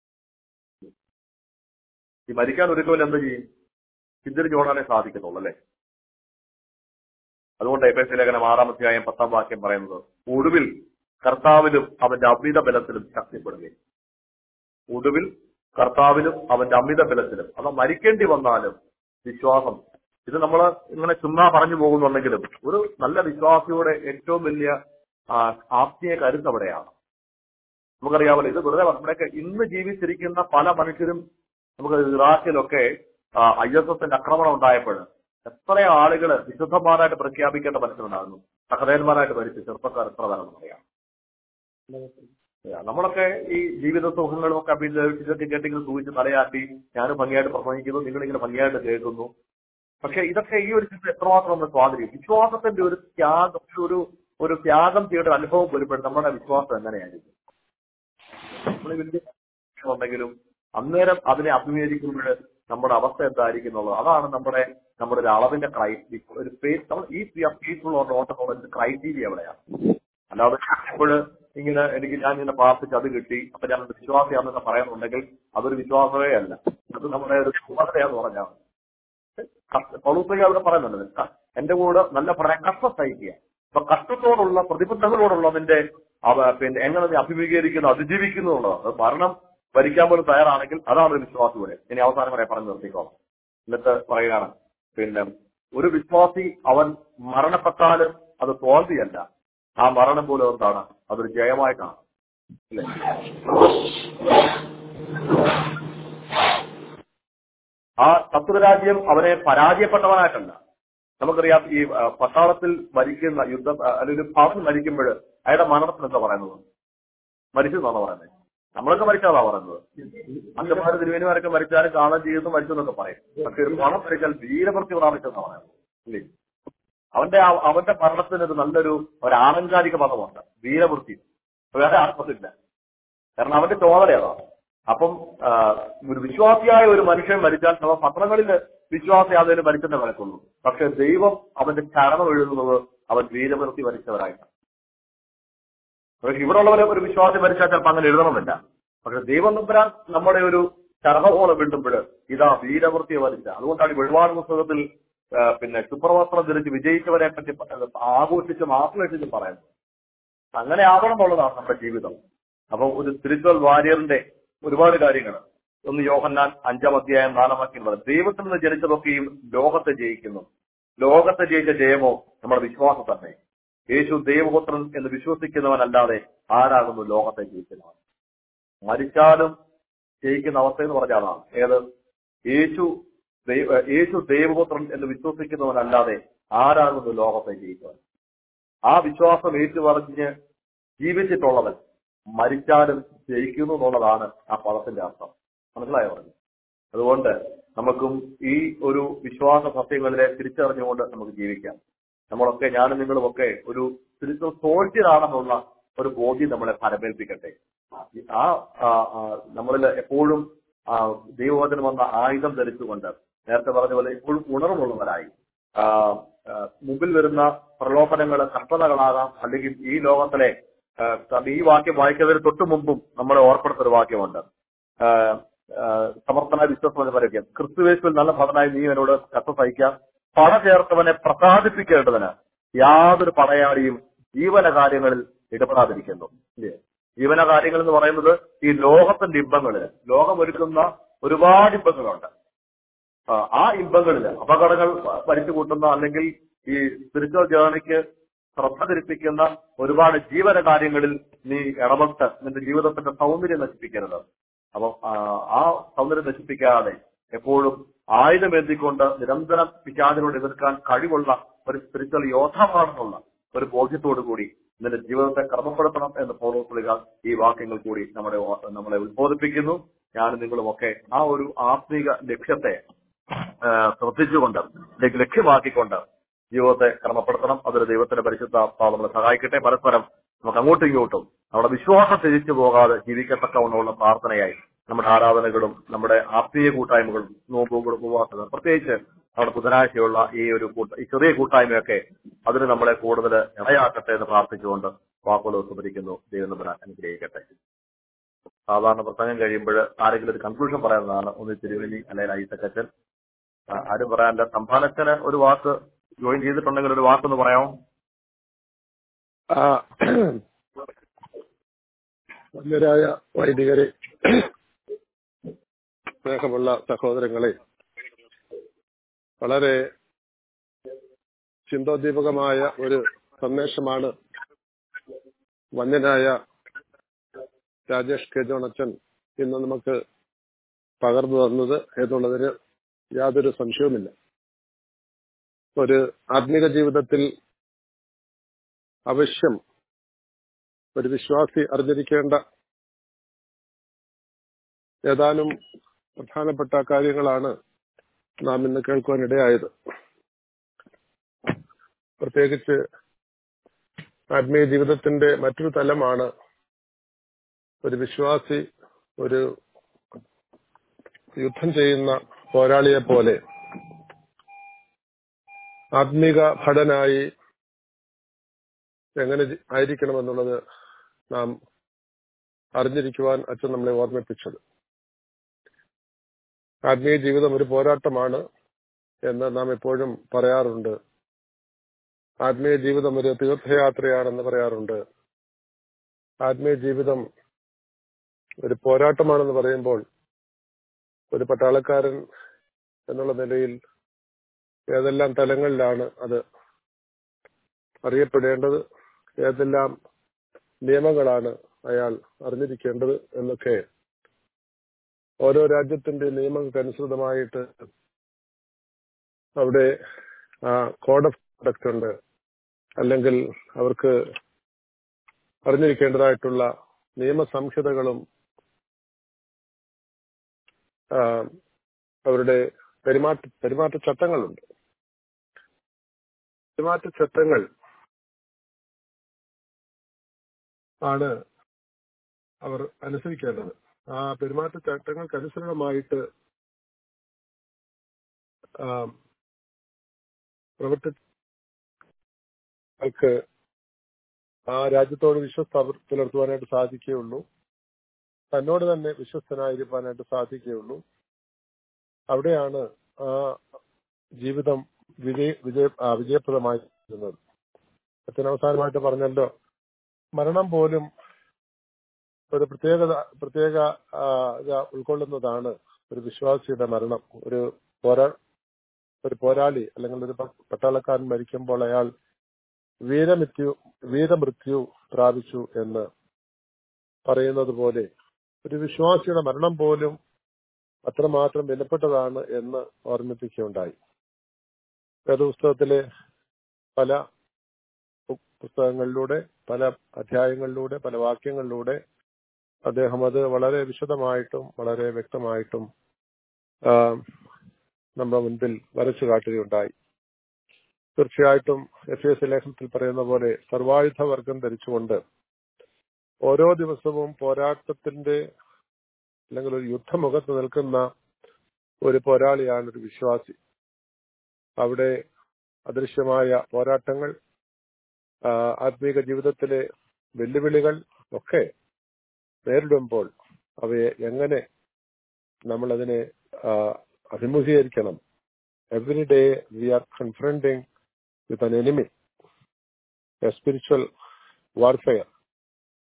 [SPEAKER 2] ഈ മരിക്കാൻ ഒരുക്കമില്ല എന്ത് ചെയ്യും ചിന്തിരിഞ്ഞ് ഓടാനേ സാധിക്കത്തുള്ളൂ അല്ലെ അതുകൊണ്ട് എഫ് എസ് ലേഖനം ആറാമധ്യായം പത്താം വാക്യം പറയുന്നത് ഒടുവിൽ കർത്താവിലും അവന്റെ അമിത ബലത്തിലും ശക്തിപ്പെടുകയും ഒടുവിൽ കർത്താവിലും അവന്റെ അമിത ബലത്തിലും അത് മരിക്കേണ്ടി വന്നാലും വിശ്വാസം ഇത് നമ്മൾ ഇങ്ങനെ ചുമ്മാ പറഞ്ഞു പോകുന്നുണ്ടെങ്കിലും ഒരു നല്ല വിശ്വാസിയുടെ ഏറ്റവും വലിയ ആ, ആത്മീയ കരുത്ത് അവിടെയാണ് നമുക്കറിയാമല്ലോ ഇത് വെറുതെ നമ്മുടെയൊക്കെ ഇന്ന് ജീവിച്ചിരിക്കുന്ന പല മനുഷ്യരും നമുക്ക് ഇറാഖിലൊക്കെ ഐ എസ് എസിന്റെ ആക്രമണം ഉണ്ടായപ്പോൾ എത്ര ആളുകൾ വിശുദ്ധന്മാരായിട്ട് പ്രഖ്യാപിക്കേണ്ട മനുഷ്യരുണ്ടാകുന്നു സഹദേവന്മാരായിട്ട് മരിച്ച ചെറുപ്പക്കാർ എത്ര പേരെന്ന് പറയാം നമ്മളൊക്കെ ഈ ജീവിത സുഖങ്ങളും ഒക്കെ അഭിനയിച്ച് ഇതൊക്കെ കേട്ടിങ്ങനെ സൂചിച്ച് തലയാട്ടി ഞാനും ഭംഗിയായിട്ട് പ്രസംഗിക്കുന്നു നിങ്ങളിങ്ങനെ ഭംഗിയായിട്ട് കേൾക്കുന്നു പക്ഷെ ഇതൊക്കെ ഈ ഒരു ചിന്ത എത്രമാത്രം നമ്മൾ സ്വാധീനിക്കും വിശ്വാസത്തിന്റെ ഒരു ത്യാഗം ഒരു ഒരു ത്യാഗം ചെയ്യേണ്ട ഒരു അനുഭവം വരുമ്പോഴും നമ്മുടെ വിശ്വാസം എങ്ങനെയായിരിക്കും നമ്മൾ വലിയ ഉണ്ടെങ്കിലും അന്നേരം അതിനെ അഭിമുഖീകരിക്കുമ്പോൾ നമ്മുടെ അവസ്ഥ എന്തായിരിക്കും എന്നുള്ളത് അതാണ് നമ്മുടെ നമ്മുടെ ഒരു അളവിന്റെ ക്രൈറ്റീരിയ ഒരു ഫേസ് നമ്മൾ ഈ പീസ്ഫുൾ ഓട്ടമുള്ള ഒരു ക്രൈറ്റീരിയ എവിടെയാണ് അല്ലാതെ ഇപ്പോൾ ഇങ്ങനെ എനിക്ക് ഞാൻ ഇങ്ങനെ പ്രാർത്ഥിച്ച് അത് കിട്ടി അപ്പൊ ഞാൻ ഒരു വിശ്വാസിയാണെന്നൊക്കെ പറയുന്നുണ്ടെങ്കിൽ അതൊരു വിശ്വാസമേ അല്ല അത് നമ്മുടെ ഒരു ചുമതലയാന്ന് പറഞ്ഞാൽ പൗളൂസ്ലിക അവിടെ പറയുന്നുണ്ട് ക- എന്റെ കൂടെ നല്ല പറയാൻ കഷ്ടം സഹിക്കുക അപ്പൊ കഷ്ടത്തോടുള്ള പ്രതിബദ്ധങ്ങളോടുള്ളതിന്റെ അവ- പിന്നെ എങ്ങനെ നീ അഭിമുഖീകരിക്കുന്നു അതിജീവിക്കുന്നു എന്നുള്ളതാണ് അത് മരണം ഭരിക്കാൻ പോലും തയ്യാറാണെങ്കിൽ അതാണ് ഒരു വിശ്വാസി കൂടെ ഇനി അവസാനം വരെ പറഞ്ഞു നിർത്തിക്കോളാം എന്നിട്ട് പറയുകയാണ് പിന്നെ ഒരു വിശ്വാസി അവൻ മരണപ്പെട്ടാലും അത് തോൽവിയല്ല ആ മരണം പോലും എന്താണ് അതൊരു ജയമായിട്ടാണ് അല്ലേ ആ ശത്രുരാജ്യം അവനെ പരാജയപ്പെട്ടവനായിട്ടല്ല നമുക്കറിയാം ഈ ആ, പട്ടാളത്തിൽ മരിക്കുന്ന യുദ്ധം ആ, അല്ലെങ്കിൽ ഭവൻ മരിക്കുമ്പോൾ അയാളുടെ മരണത്തിന് എന്താ പറയുന്നത് മരിച്ചു എന്നാണ് പറയുന്നത് നമ്മളൊക്കെ മരിച്ചാതാ പറയുന്നത് അച്ഛന്മാര് തിരുവേനിമാരൊക്കെ മരിച്ചാലും കാണാൻ ചെയ്യുന്നു മരിച്ചു എന്നൊക്കെ പറയും പക്ഷെ ഒരു മണം മരിച്ചാൽ വീരപ്രതി പ്രാപിച്ചെന്നാണ് പറയുന്നത് ഇല്ലേ അവന്റെ ആ- അവന്റെ മരണത്തിന് ഒരു നല്ലൊരു ഒരു ആലങ്കാരിക പദമുണ്ട് വീരവൃത്തി വേറെ അർത്ഥത്തില്ല കാരണം അവന്റെ ചോദന അതാണ് അപ്പം ആ, ഒരു വിശ്വാസിയായ ഒരു മനുഷ്യൻ മരിച്ചാൽ നമ്മൾ പത്രങ്ങളിൽ വിശ്വാസി അതിന് മരിച്ചെന്നേ നടക്കുള്ളൂ പക്ഷെ ദൈവം അവന്റെ ചരണം എഴുതുന്നത് അവൻ വീരവൃത്തി മരിച്ചവരായിട്ടാണ് പക്ഷെ ഇവിടെ ഉള്ളവരെ ഒരു വിശ്വാസി മരിച്ചാൽ ചിലപ്പോൾ അങ്ങനെ എഴുതണമെന്നില്ല പക്ഷെ ദൈവം നമ്പരാൻ നമ്മുടെ ഒരു ചർമ്മപോലെ വീണ്ടുമ്പോൾ ഇതാ വീരവൃത്തി വരിച്ച അതുകൊണ്ടാണ് ഈ വെളിപാട് പുസ്തകത്തിൽ ആ, പിന്നെ ശുഭ്രവസ്ത്രം ധരിച്ച് വിജയിച്ചവരെ പറ്റി പ- ആഘോഷിച്ചും ആശ്ലേഷിച്ചും പറയുന്നത് അങ്ങനെ ആവണം എന്നുള്ളതാണ് നമ്മുടെ ജീവിതം അപ്പൊ ഒരു സ്പിരിച്വൽ വാരിയറിന്റെ ഒരുപാട് കാര്യങ്ങൾ ഒന്ന് യോഹന്നാൻ അഞ്ചാം അധ്യായം നാലാം വാക്യം പറയും ദൈവത്തിൽ നിന്ന് ജനിച്ചതൊക്കെയും ലോകത്തെ ജയിക്കുന്നു ലോകത്തെ ജയിച്ച ജയമോ നമ്മുടെ വിശ്വാസം തന്നെ യേശു ദൈവപുത്രൻ എന്ന് വിശ്വസിക്കുന്നവനല്ലാതെ ആരാകുന്നു ലോകത്തെ ജയിക്കുന്നവൻ മരിച്ചാലും ജയിക്കുന്ന അവസ്ഥ എന്ന് പറഞ്ഞ അതാണ് ഏത് യേശു ദൈവ- യേശു ദൈവപുത്രൻ എന്ന് വിശ്വസിക്കുന്നവനല്ലാതെ ആരാകുന്നു ലോകത്തെ ജയിക്കുന്നവൻ ആ വിശ്വാസം ഏറ്റുപറഞ്ഞ് ജീവിച്ചിട്ടുള്ളവൻ മരിച്ചാലും ജയിക്കുന്നു എന്നുള്ളതാണ് ആ പദത്തിന്റെ അർത്ഥം മനസ്സിലായോ പറഞ്ഞു അതുകൊണ്ട് നമുക്കും ഈ ഒരു വിശ്വാസ സത്യങ്ങളിലെ തിരിച്ചറിഞ്ഞുകൊണ്ട് നമുക്ക് ജീവിക്കാം നമ്മളൊക്കെ ഞാനും നിങ്ങളും ഒക്കെ ഒരു സ്പിരിച്വൽ സോൾജിയറാണെന്നുള്ള ഒരു ബോധ്യം നമ്മളെ ഫലമേൽപ്പിക്കട്ടെ ആ ആ, ആ, നമ്മളിൽ എപ്പോഴും ആ, ദൈവവചനം വന്ന ആയുധം ധരിച്ചുകൊണ്ട് നേരത്തെ പറഞ്ഞ പോലെ എപ്പോഴും ഉണർവുള്ളവരായി ആ, ആ, മുമ്പിൽ വരുന്ന പ്രലോഭനങ്ങൾ കഷ്ടതകളാകാം അല്ലെങ്കിൽ ഈ ലോകത്തിലെ ആ, കാരണം ഈ വാക്യം വായിക്കുന്നതിന് തൊട്ടു മുമ്പും നമ്മളെ ഓർപ്പെടുത്തുന്ന ഒരു വാക്യമുണ്ട് ആ, ആ, സമർത്ഥനായ വിശ്വസം പറയുക ക്രിസ്തുവേശുവിൽ നല്ല ഭടനായി നീ എന്നോട് കത്ത സഹിക്കാം പണ ചേർത്തവനെ പ്രസാദിപ്പിക്കേണ്ടതിന് യാതൊരു പടയാളിയും ജീവന കാര്യങ്ങളിൽ ഇടപെടാതിരിക്കുന്നു ഇല്ലേ ജീവന കാര്യങ്ങൾ എന്ന് പറയുന്നത് ഈ ലോകത്തിന്റെ ഇമ്പങ്ങള് ലോകമൊരുക്കുന്ന ഒരുപാട് ഇമ്പങ്ങളുണ്ട് ആ, ആ ഇമ്പങ്ങളിൽ അപകടങ്ങൾ വലിച്ചു കൂട്ടുന്ന അല്ലെങ്കിൽ ഈ സ്പിരിച്വൽ ജേർണിക്ക് ശ്രദ്ധ ധരിപ്പിക്കുന്ന ഒരുപാട് ജീവന കാര്യങ്ങളിൽ നീ ഇടപെട്ട് നിന്റെ ജീവിതത്തിന്റെ സൗന്ദര്യം നശിപ്പിക്കരുത് അപ്പൊ ആ, ആ സൗന്ദര്യം നശിപ്പിക്കാതെ എപ്പോഴും ആയുധമേന്തിക്കൊണ്ട് നിരന്തരം പിശാചിനോട് എതിർക്കാൻ കഴിവുള്ള ഒരു സ്പിരിച്വൽ യോദ്ധാവാണെന്നുള്ള ഒരു ബോധ്യത്തോടു കൂടി നിന്റെ ജീവിതത്തെ ക്രമപ്പെടുത്തണം എന്ന് പൗരോസ്ലിക ഈ വാക്യങ്ങൾ കൂടി നമ്മുടെ ഓ- നമ്മളെ ഉത്ബോധിപ്പിക്കുന്നു ഞാനും നിങ്ങളുമൊക്കെ ആ ഒരു ആത്മീക ലക്ഷ്യത്തെ ആ, ശ്രദ്ധിച്ചുകൊണ്ട് ലക്ഷ്യ- ലക്ഷ്യമാക്കിക്കൊണ്ട് ജീവിതത്തെ ക്രമപ്പെടുത്തണം അതൊരു ദൈവത്തിന്റെ പരിശുദ്ധ ആത്മാവ് നമ്മളെ സഹായിക്കട്ടെ പരസ്പരം നമുക്ക് അങ്ങോട്ടും ഇങ്ങോട്ടും നമ്മുടെ വിശ്വാസം തിരിച്ചു പോകാതെ ജീവിക്കത്തക്കവണ്ണമുള്ള പ്രാർത്ഥനയായി നമ്മുടെ ആരാധനകളും നമ്മുടെ ആത്മീയ കൂട്ടായ്മകളും നോമ്പുകളും ഉപവാസങ്ങളും പ്രത്യേകിച്ച് നമ്മുടെ ബുധനാഴ്ചയുള്ള ഈ ഒരു കൂട്ട ഈ ചെറിയ കൂട്ടായ്മയൊക്കെ അതിന് നമ്മളെ കൂടുതൽ ഇടയാക്കട്ടെ എന്ന് പ്രാർത്ഥിച്ചുകൊണ്ട് വാക്കുകൾ ഉപരിക്കുന്നു ദൈവം നമ്പർ അനുഗ്രഹിക്കട്ടെ സാധാരണ പ്രസംഗം കഴിയുമ്പോൾ ആരെങ്കിലും ഒരു കൺക്ലൂഷൻ പറയുന്നതാണ് ഒന്ന് തിരുവല്ലി അല്ലെങ്കിൽ ഐസക്കച്ചൻ ആ, ആരും പറയാനില്ല സംഭാനത്തിന് ഒരു വാക്ക് ജോയിൻ ചെയ്തിട്ടുണ്ടെങ്കിൽ ഒരു വാക്കൊന്ന് പറയാമോ
[SPEAKER 5] ആ വന്യരായ വൈദികരെ സ്നേഹമുള്ള സഹോദരങ്ങളെ വളരെ ചിന്തോദ്ദീപകമായ ഒരു സന്ദേശമാണ് വന്യനായ രാജേഷ് കെ ജോണച്ചൻ ഇന്ന് നമുക്ക് പകർന്നു തന്നത് എന്നുള്ളതിന് യാതൊരു സംശയവുമില്ല ഒരു ആത്മീക ജീവിതത്തിൽ അവശ്യം ഒരു വിശ്വാസി അറിഞ്ഞിരിക്കേണ്ട ഏതാനും പ്രധാനപ്പെട്ട കാര്യങ്ങളാണ് നാം ഇന്ന് കേൾക്കുവാനിടയായത് പ്രത്യേകിച്ച് ആത്മീയ ജീവിതത്തിന്റെ മറ്റൊരു തലമാണ് ഒരു വിശ്വാസി ഒരു യുദ്ധം ചെയ്യുന്ന പോരാളിയെ പോലെ ആത്മീക ഭടനായി എങ്ങനെ ജി- ആയിരിക്കണമെന്നുള്ളത് നാം അറിഞ്ഞിരിക്കുവാൻ അച്ഛൻ നമ്മളെ ഓർമ്മിപ്പിച്ചത് ആത്മീയ ജീവിതം ഒരു പോരാട്ടമാണ് എന്ന് നാം എപ്പോഴും പറയാറുണ്ട് ആത്മീയ ജീവിതം ഒരു തീർത്ഥയാത്രയാണെന്ന് പറയാറുണ്ട് ആത്മീയ ജീവിതം ഒരു പോരാട്ടമാണെന്ന് പറയുമ്പോൾ ഒരു പട്ടാളക്കാരൻ എന്നുള്ള നിലയിൽ ഏതെല്ലാം തലങ്ങളിലാണ് അത് അറിയപ്പെടേണ്ടത് ഏതെല്ലാം നിയമങ്ങളാണ് അയാൾ അറിഞ്ഞിരിക്കേണ്ടത് എന്നൊക്കെ ഓരോ രാജ്യത്തിന്റെ നിയമങ്ങൾക്കനുസൃതമായിട്ട് അവിടെ ആ കോഡ് ഓഫ് കണ്ടക്ട് ഉണ്ട് അല്ലെങ്കിൽ അവർക്ക് അറിഞ്ഞിരിക്കേണ്ടതായിട്ടുള്ള നിയമസംഹിതകളും ആ, അവരുടെ പെരുമാറ്റ പെരുമാറ്റച്ചട്ടങ്ങളുണ്ട് പെരുമാറ്റച്ചട്ടങ്ങൾ ആണ് അവർ അനുസരിക്കേണ്ടത് ആ പെരുമാറ്റച്ചട്ടങ്ങൾക്ക് അനുസൃതമായിട്ട് ആ, പ്രവർത്തിക്ക് ആ രാജ്യത്തോട് വിശ്വസ്ത പുലർത്തുവാനായിട്ട് സാധിക്കുകയുള്ളൂ തന്നോട് തന്നെ വിശ്വസ്തനായിരിക്കാനായിട്ട് സാധിക്കുകയുള്ളൂ അവിടെയാണ് ആ ജീവിതം വിജയ വിജയ ആ, വിജയപ്രദമായി ഇരുന്നത് അച്ഛൻ അവസാനമായിട്ട് പറഞ്ഞല്ലോ മരണം പോലും ഒരു പ്രത്യേകത പ്രത്യേക ആ, ഇത് ഉൾക്കൊള്ളുന്നതാണ് ഒരു വിശ്വാസിയുടെ മരണം ഒരു പോരാ ഒരു പോരാളി അല്ലെങ്കിൽ ഒരു പ- പട്ടാളക്കാരൻ മരിക്കുമ്പോൾ അയാൾ വീരമൃത്യു വീരമൃത്യു പ്രാപിച്ചു എന്ന് പറയുന്നത് പോലെ ഒരു വിശ്വാസിയുടെ മരണം പോലും അത്രമാത്രം വിലപ്പെട്ടതാണ് എന്ന് ഓർമ്മിപ്പിക്കുകയുണ്ടായി വേദപുസ്തകത്തിലെ പല പു- പുസ്തകങ്ങളിലൂടെ പല അധ്യായങ്ങളിലൂടെ പല വാക്യങ്ങളിലൂടെ അദ്ദേഹം അത് വളരെ വിശദമായിട്ടും വളരെ വ്യക്തമായിട്ടും ആ, നമ്മുടെ മുൻപിൽ വരച്ചു കാട്ടുകയുണ്ടായി തീർച്ചയായിട്ടും എഫ് എസ് ലേഖനത്തിൽ പറയുന്ന പോലെ സർവായുധ വർഗം ധരിച്ചുകൊണ്ട് ഓരോ ദിവസവും പോരാട്ടത്തിന്റെ അല്ലെങ്കിൽ ഒരു യുദ്ധമുഖത്ത് നിൽക്കുന്ന ഒരു പോരാളിയാണ് ഒരു വിശ്വാസി അവിടെ അദൃശ്യമായ പോരാട്ടങ്ങൾ ആ, ആത്മീക ജീവിതത്തിലെ വെല്ലുവിളികൾ ഒക്കെ നേരിടുമ്പോൾ അവയെ എങ്ങനെ നമ്മൾ അതിനെ ആ, അഭിമുഖീകരിക്കണം every day we are confronting with an enemy A spiritual warfare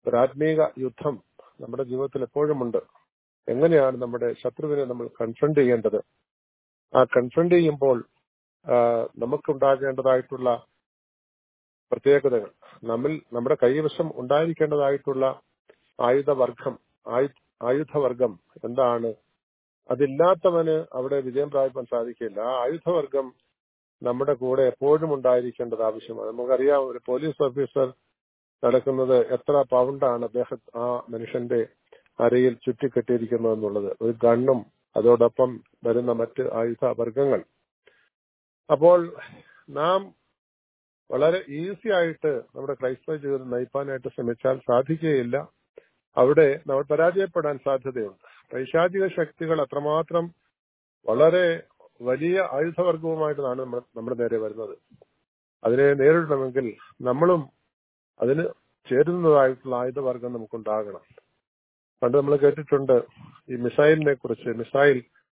[SPEAKER 5] ഒരു ആത്മീക യുദ്ധം നമ്മുടെ ജീവിതത്തിൽ എപ്പോഴും ഉണ്ട് എങ്ങനെയാണ് നമ്മുടെ ശത്രുവിനെ നമ്മൾ കൺഫ്രണ്ട് ചെയ്യേണ്ടത് ആ കൺഫ്രണ്ട് ചെയ്യുമ്പോൾ ആ, നമുക്കുണ്ടാകേണ്ടതായിട്ടുള്ള പ്രത്യേകതകൾ നമ്മിൽ നമ്മുടെ കൈവശം ഉണ്ടായിരിക്കേണ്ടതായിട്ടുള്ള ആയുധവർഗം ആയു- ആയുധവർഗം എന്താണ് അതില്ലാത്തവന് അവിടെ വിജയം പ്രാപിക്കാൻ സാധിക്കില്ല ആ ആയുധവർഗം നമ്മുടെ കൂടെ എപ്പോഴും ഉണ്ടായിരിക്കേണ്ടത് ആവശ്യമാണ് നമുക്കറിയാം ഒരു പോലീസ് ഓഫീസർ നടക്കുന്നത് എത്ര പൗണ്ടാണ് അദ്ദേഹം ആ മനുഷ്യന്റെ അരയിൽ ചുറ്റിക്കെട്ടിയിരിക്കുന്നത് എന്നുള്ളത് ഒരു ഗണ്ണും അതോടൊപ്പം വരുന്ന മറ്റ് ആയുധ വർഗങ്ങൾ അപ്പോൾ നാം വളരെ ഈസി ആയിട്ട് നമ്മുടെ ക്രൈസ്തവ ജീവിതം നയിപ്പാനായിട്ട് ശ്രമിച്ചാൽ സാധിക്കുകയില്ല അവിടെ നമ്മൾ പരാജയപ്പെടാൻ സാധ്യതയുണ്ട് പൈശാചിക ശക്തികൾ അത്രമാത്രം വളരെ വലിയ ആയുധവർഗവുമായിട്ടാണ് നമ്മൾ നമ്മുടെ നേരെ വരുന്നത് അതിനെ നേരിടണമെങ്കിൽ നമ്മളും അതിന് ചേരുന്നതായിട്ടുള്ള ആയുധവർഗം നമുക്കുണ്ടാകണം പണ്ട് നമ്മൾ കേട്ടിട്ടുണ്ട് ഈ മിസൈലിനെ കുറിച്ച് മിസൈൽ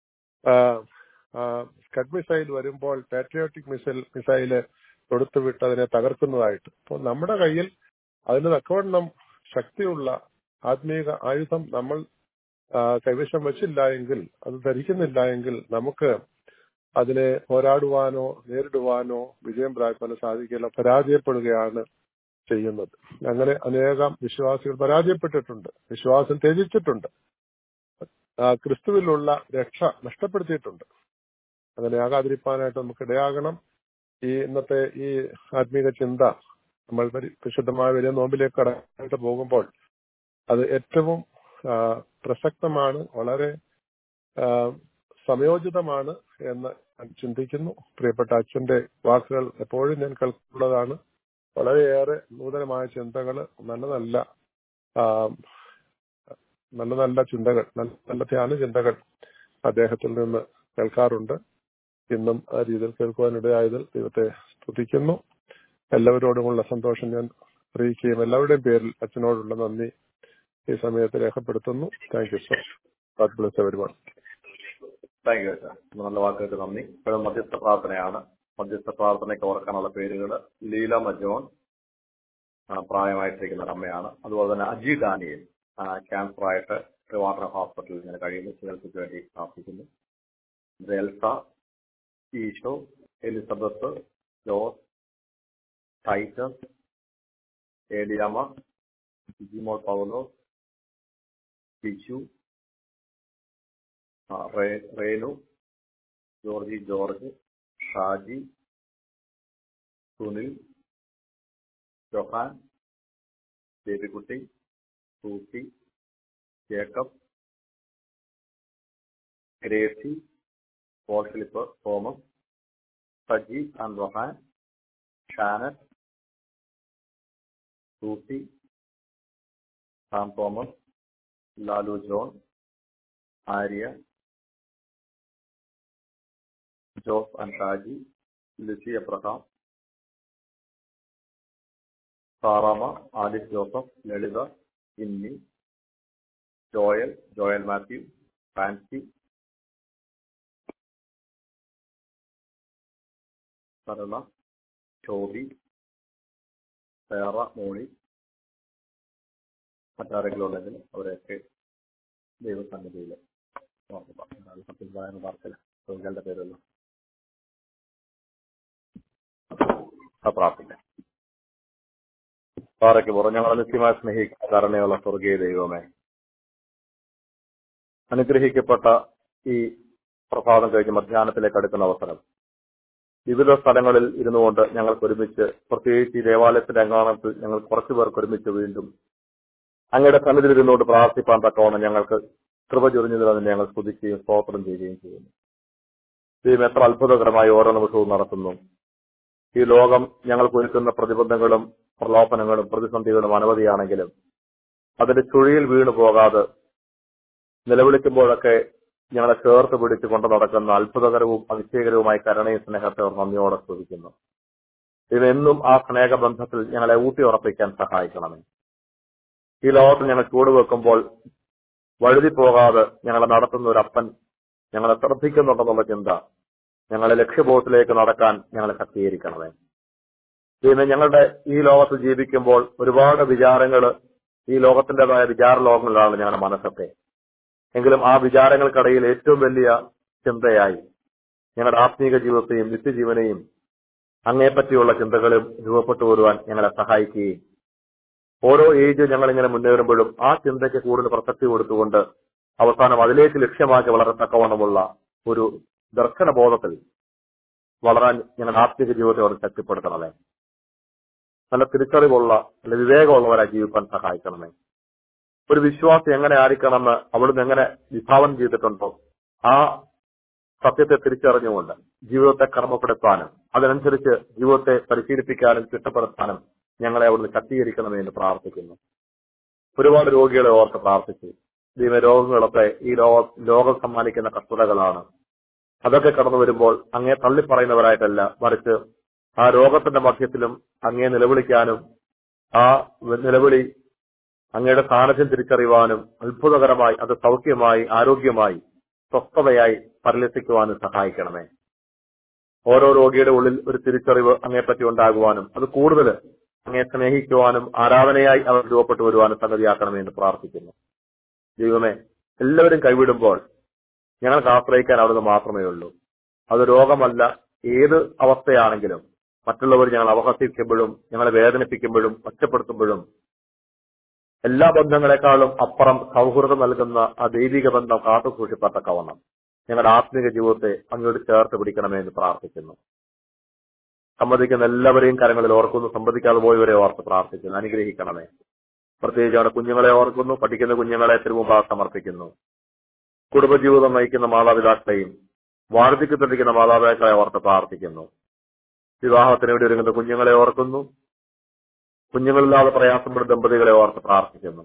[SPEAKER 5] സ്കഡ് മിസൈൽ വരുമ്പോൾ പാട്രിയോട്ടിക് മിസൈൽ മിസൈല് തൊടുത്തുവിട്ട് അതിനെ തകർക്കുന്നതായിട്ട് അപ്പോൾ നമ്മുടെ കയ്യിൽ അതിന് തക്കവണ്ണം ശക്തിയുള്ള ആത്മീക ആയുധം നമ്മൾ ആ, കൈവശം വെച്ചില്ല എങ്കിൽ അത് ധരിക്കുന്നില്ല എങ്കിൽ നമുക്ക് അതിനെ പോരാടുവാനോ നേരിടുവാനോ വിജയം പ്രാപിക്കാനോ സാധിക്കില്ല പരാജയപ്പെടുകയാണ് ചെയ്യുന്നത് അങ്ങനെ അനേകം വിശ്വാസികൾ പരാജയപ്പെട്ടിട്ടുണ്ട് വിശ്വാസം ത്യജിച്ചിട്ടുണ്ട് ആ, ക്രിസ്തുവിലുള്ള രക്ഷ നഷ്ടപ്പെടുത്തിയിട്ടുണ്ട് അങ്ങനെ ആകാതിരിക്കാനായിട്ട് നമുക്ക് ഇടയാകണം ഈ ഇന്നത്തെ ഈ ആത്മീക ചിന്ത നമ്മൾ പരി- വിശുദ്ധമായ വലിയ നോമ്പിലേക്ക് കടന്നിട്ട് പോകുമ്പോൾ അത് ഏറ്റവും ആ, പ്രസക്തമാണ് വളരെ ആ, സമയോചിതമാണ് എന്ന് ഞാൻ ചിന്തിക്കുന്നു പ്രിയപ്പെട്ട അച്ഛന്റെ വാക്കുകൾ എപ്പോഴും ഞാൻ കേൾക്കുന്നതാണ് വളരെയേറെ നൂതനമായ ചിന്തകൾ നല്ല നല്ല ആ, നല്ല നല്ല ചിന്തകൾ നല്ല നല്ല ധ്യാന ചിന്തകൾ അദ്ദേഹത്തിൽ നിന്ന് കേൾക്കാറുണ്ട് ഇന്നും ആ രീതിയിൽ കേൾക്കുവാനിടയായതിൽ ദൈവത്തെ സ്തുതിക്കുന്നു എല്ലാവരോടുമുള്ള സന്തോഷം ഞാൻ അറിയിക്കുകയും എല്ലാവരുടെയും പേരിൽ അച്ഛനോടുള്ള നന്ദി ഈ സമയത്ത് രേഖപ്പെടുത്തുന്നു thank you sir God bless everyone
[SPEAKER 2] thank you അച്ഛാ നല്ല വാക്കുകൾക്ക് നന്ദി ഇപ്പോഴും മധ്യസ്ഥ പ്രാർത്ഥനയാണ് മധ്യസ്ഥ പ്രാർത്ഥനയ്ക്ക് ഓർക്കാനുള്ള പേരുകൾ ലീല മജോൺ ആ, പ്രായമായിട്ടിരിക്കുന്ന ഒരു അമ്മയാണ് അതുപോലെ തന്നെ അജി ഡാനിയൽ ക്യാൻസർ ആയിട്ട് ട്രിവാൻഡ്രം ഹോസ്പിറ്റലിൽ ഇങ്ങനെ കഴിയുന്നു ചികിത്സയ്ക്ക് വേണ്ടി പ്രാർത്ഥിക്കുന്നു ജെൽസ ഈശോ എലിസബത്ത് ജോസ് ടൈറ്റസ് ഏലിയാമ്മ ജിമോൾ പൗലോ ബിജു ആ, റേ- റേനു ജോർജി ജോർജ് ഷാജി സുനിൽ ജൊഹാൻ ബേബിക്കുട്ടി സൂസി ജേക്കബ് ഗ്രേസി പോൾ ഫിലിപ്പ് തോമസ് സജി ആൻഡ് റൊഹാൻ ഷാനറ്റ് സൂസി സാം തോമസ് ലാലു ജോൺ ആര്യ ജോസ് ആൻഡ് ഷാജി ലിസി എബ്രഹാം സാറാമ ആലിസ് ജോസഫ് ലളിത ഇന്നി ജോയൽ ജോയൽ മാത്യു ഫാൻസി സരള ചോബി സേറ മോണി മറ്റാരെങ്കിലും ഉണ്ടെങ്കിൽ അവരെയൊക്കെ ദൈവസന്നിധിയിൽ സത്യമായ വാർത്തയിൽ രോഗികളുടെ പേരല്ലോ പ്രാർത്ഥിക്കാം പാറയ്ക്ക് പുറം ഞങ്ങളെ നിത്യമായി സ്നേഹിക്കുന്ന കരുണയുള്ള സ്വർഗീയ ദൈവമേ അനുഗ്രഹിക്കപ്പെട്ട ഈ പ്രഭാതം കഴിഞ്ഞ് മധ്യാഹ്നത്തിലേക്ക് അടുക്കുന്ന അവസരം വിവിധ സ്ഥലങ്ങളിൽ ഇരുന്നുകൊണ്ട് ഞങ്ങൾക്ക് ഒരുമിച്ച് പ്രത്യേകിച്ച് ഈ ദേവാലയത്തിന്റെ അംഗാണത്തിൽ ഞങ്ങൾ കുറച്ചു പേർക്ക് ഒരുമിച്ച് വീണ്ടും അങ്ങയുടെ സന്നിധിയിൽ ഇരുന്നുകൊണ്ട് പ്രാർത്ഥിപ്പാൻ തക്കവണ്ണം ഞങ്ങൾക്ക് കൃപ ചൊരിഞ്ഞതിൽ അതിനെ ഞങ്ങൾ സ്തുതിക്കുകയും സ്തോത്രം ചെയ്യുകയും ചെയ്യുന്നു ദൈവം എത്ര അത്ഭുതകരമായി ഓരോ നിമിഷവും നടത്തുന്നു ഈ ലോകം ഞങ്ങൾക്ക് ഒരുക്കുന്ന പ്രതിബന്ധങ്ങളും പ്രലോഭനങ്ങളും പ്രതിസന്ധികളും അനവധിയാണെങ്കിലും അതിന്റെ ചുഴിയിൽ വീണു പോകാതെ നിലവിളിക്കുമ്പോഴൊക്കെ ഞങ്ങളെ ചേർത്ത് പിടിച്ച് കൊണ്ടു നടക്കുന്ന അത്ഭുതകരവും അതിശയകരവുമായ കരുണയും സ്നേഹത്തെ അവർ നന്ദിയോടെ സ്തുതിക്കുന്നു ഇതെന്നും ആ സ്നേഹബന്ധത്തിൽ ഞങ്ങളെ ഊട്ടി ഉറപ്പിക്കാൻ സഹായിക്കണമേ ഈ ലോകത്തിൽ ഞങ്ങൾ ചൂടുവെക്കുമ്പോൾ വഴുതി പോകാതെ ഞങ്ങളെ നടത്തുന്ന ഒരു അപ്പൻ ഞങ്ങളെ ശ്രദ്ധിക്കുന്നുണ്ടെന്നുള്ള ചിന്ത ഞങ്ങളെ ലക്ഷ്യബോധത്തിലേക്ക് നടക്കാൻ ഞങ്ങളെ ശക്തീകരിക്കണമേ പിന്നെ ഞങ്ങളുടെ ഈ ലോകത്ത് ജീവിക്കുമ്പോൾ ഒരുപാട് വിചാരങ്ങൾ ഈ ലോകത്തിന്റേതായ വിചാര ലോകങ്ങളിലാണ് ഞങ്ങളുടെ മനസ്സൊക്കെ എങ്കിലും ആ വിചാരങ്ങൾക്കിടയിൽ ഏറ്റവും വലിയ ചിന്തയായി ഞങ്ങളുടെ ആത്മീക ജീവിതത്തെയും നിത്യജീവനെയും അങ്ങേപ്പറ്റിയുള്ള ചിന്തകളും രൂപപ്പെട്ടു വരുവാൻ ഞങ്ങളെ സഹായിക്കുകയും ഓരോ ഏജ് ഞങ്ങൾ ഇങ്ങനെ മുന്നേറുമ്പോഴും ആ ചിന്തയ്ക്ക് കൂടുതൽ പ്രസക്തി കൊടുത്തുകൊണ്ട് അവസാനം അതിലേക്ക് ലക്ഷ്യമാക്കി വളരെ തക്കവണ്ണമുള്ള ഒരു ദർശനബോധത്തിൽ വളരാൻ ഞങ്ങളുടെ ആത്മീക ജീവിതത്തെ അവിടെ ശക്തിപ്പെടുത്തണമേ നല്ല തിരിച്ചറിവുള്ള നല്ല വിവേകമുള്ളവരായി ജീവിക്കാൻ സഹായിക്കണമേ ഒരു വിശ്വാസി എങ്ങനെ ആയിരിക്കണമെന്ന് അവിടുന്ന് എങ്ങനെ വിഭാവനം ചെയ്തിട്ടുണ്ടോ ആ സത്യത്തെ തിരിച്ചറിഞ്ഞുകൊണ്ട് ജീവിതത്തെ കർമ്മപ്പെടുത്താനും അതിനനുസരിച്ച് ജീവിതത്തെ പരിശീലിപ്പിക്കാനും ചിട്ടപ്പെടുത്താനും ഞങ്ങളെ അവിടുന്ന് ശക്തീകരിക്കണമേ എന്ന് പ്രാർത്ഥിക്കുന്നു ഒരുപാട് രോഗികളെ ഓർത്ത് പ്രാർത്ഥിച്ചു ദൈവ രോഗങ്ങളൊക്കെ ഈ ലോക ലോകം സമ്മാനിക്കുന്ന കഷ്ടതകളാണ് അതൊക്കെ കടന്നു വരുമ്പോൾ അങ്ങേ തള്ളിപ്പറയുന്നവരായിട്ടല്ല മറിച്ച് ആ രോഗത്തിന്റെ മധ്യത്തിലും അങ്ങേ നിലവിളിക്കാനും ആ നിലവിളി അങ്ങയുടെ സാന്നിധ്യം തിരിച്ചറിയുവാനും അത്ഭുതകരമായി അത് സൗഖ്യമായി ആരോഗ്യമായി സ്വസ്ഥതയായി പരിലസിക്കുവാനും സഹായിക്കണമേ ഓരോ രോഗിയുടെ ഉള്ളിൽ ഒരു തിരിച്ചറിവ് അങ്ങേപ്പറ്റി ഉണ്ടാകുവാനും അത് കൂടുതൽ അങ്ങേ സ്നേഹിക്കുവാനും ആരാധനയായി അവർ രൂപപ്പെട്ടു വരുവാനും സംഗതിയാക്കണമേ എന്ന് പ്രാർത്ഥിക്കുന്നു ദൈവമേ എല്ലാവരും കൈവിടുമ്പോൾ ഞങ്ങൾക്ക് ആശ്രയിക്കാൻ അവിടുന്ന് മാത്രമേ ഉള്ളൂ അത് രോഗമല്ല ഏത് അവസ്ഥയാണെങ്കിലും മറ്റുള്ളവർ ഞങ്ങൾ അവഹസിക്കുമ്പോഴും ഞങ്ങളെ വേദനിപ്പിക്കുമ്പോഴും ഒറ്റപ്പെടുത്തുമ്പോഴും എല്ലാ ബന്ധങ്ങളെക്കാളും അപ്പുറം സൗഹൃദം നൽകുന്ന ആ ദൈവിക ബന്ധം കാത്തു സൂക്ഷിപ്പത്തക്കവണ്ണം ഞങ്ങളുടെ ആത്മീക ജീവിതത്തെ അങ്ങോട്ട് ചേർത്ത് പിടിക്കണമേ എന്ന് പ്രാർത്ഥിക്കുന്നു സമ്മതിക്കുന്ന എല്ലാവരെയും കരങ്ങളിൽ ഓർക്കുന്നു സമ്മതിക്കാതെ പോയവരെ ഓർത്ത് പ്രാർത്ഥിക്കുന്നു അനുഗ്രഹിക്കണമേ പ്രത്യേകിച്ച് അവിടെ കുഞ്ഞുങ്ങളെ ഓർക്കുന്നു പഠിക്കുന്ന കുഞ്ഞുങ്ങളെ തിരുമുമ്പാ സമർപ്പിക്കുന്നു കുടുംബജീവിതം നയിക്കുന്ന മാതാപിതാക്കളെയും വാർദ്ധക്യത്തിലിരിക്കുന്ന മാതാപിതാക്കളെ ഓർത്ത് പ്രാർത്ഥിക്കുന്നു വിവാഹത്തിന് വേണ്ടി ഒരുങ്ങുന്ന കുഞ്ഞുങ്ങളെ ഓർക്കുന്നു കുഞ്ഞുങ്ങളില്ലാതെ പ്രയാസപ്പെടുന്ന ദമ്പതികളെ ഓർത്ത് പ്രാർത്ഥിക്കുന്നു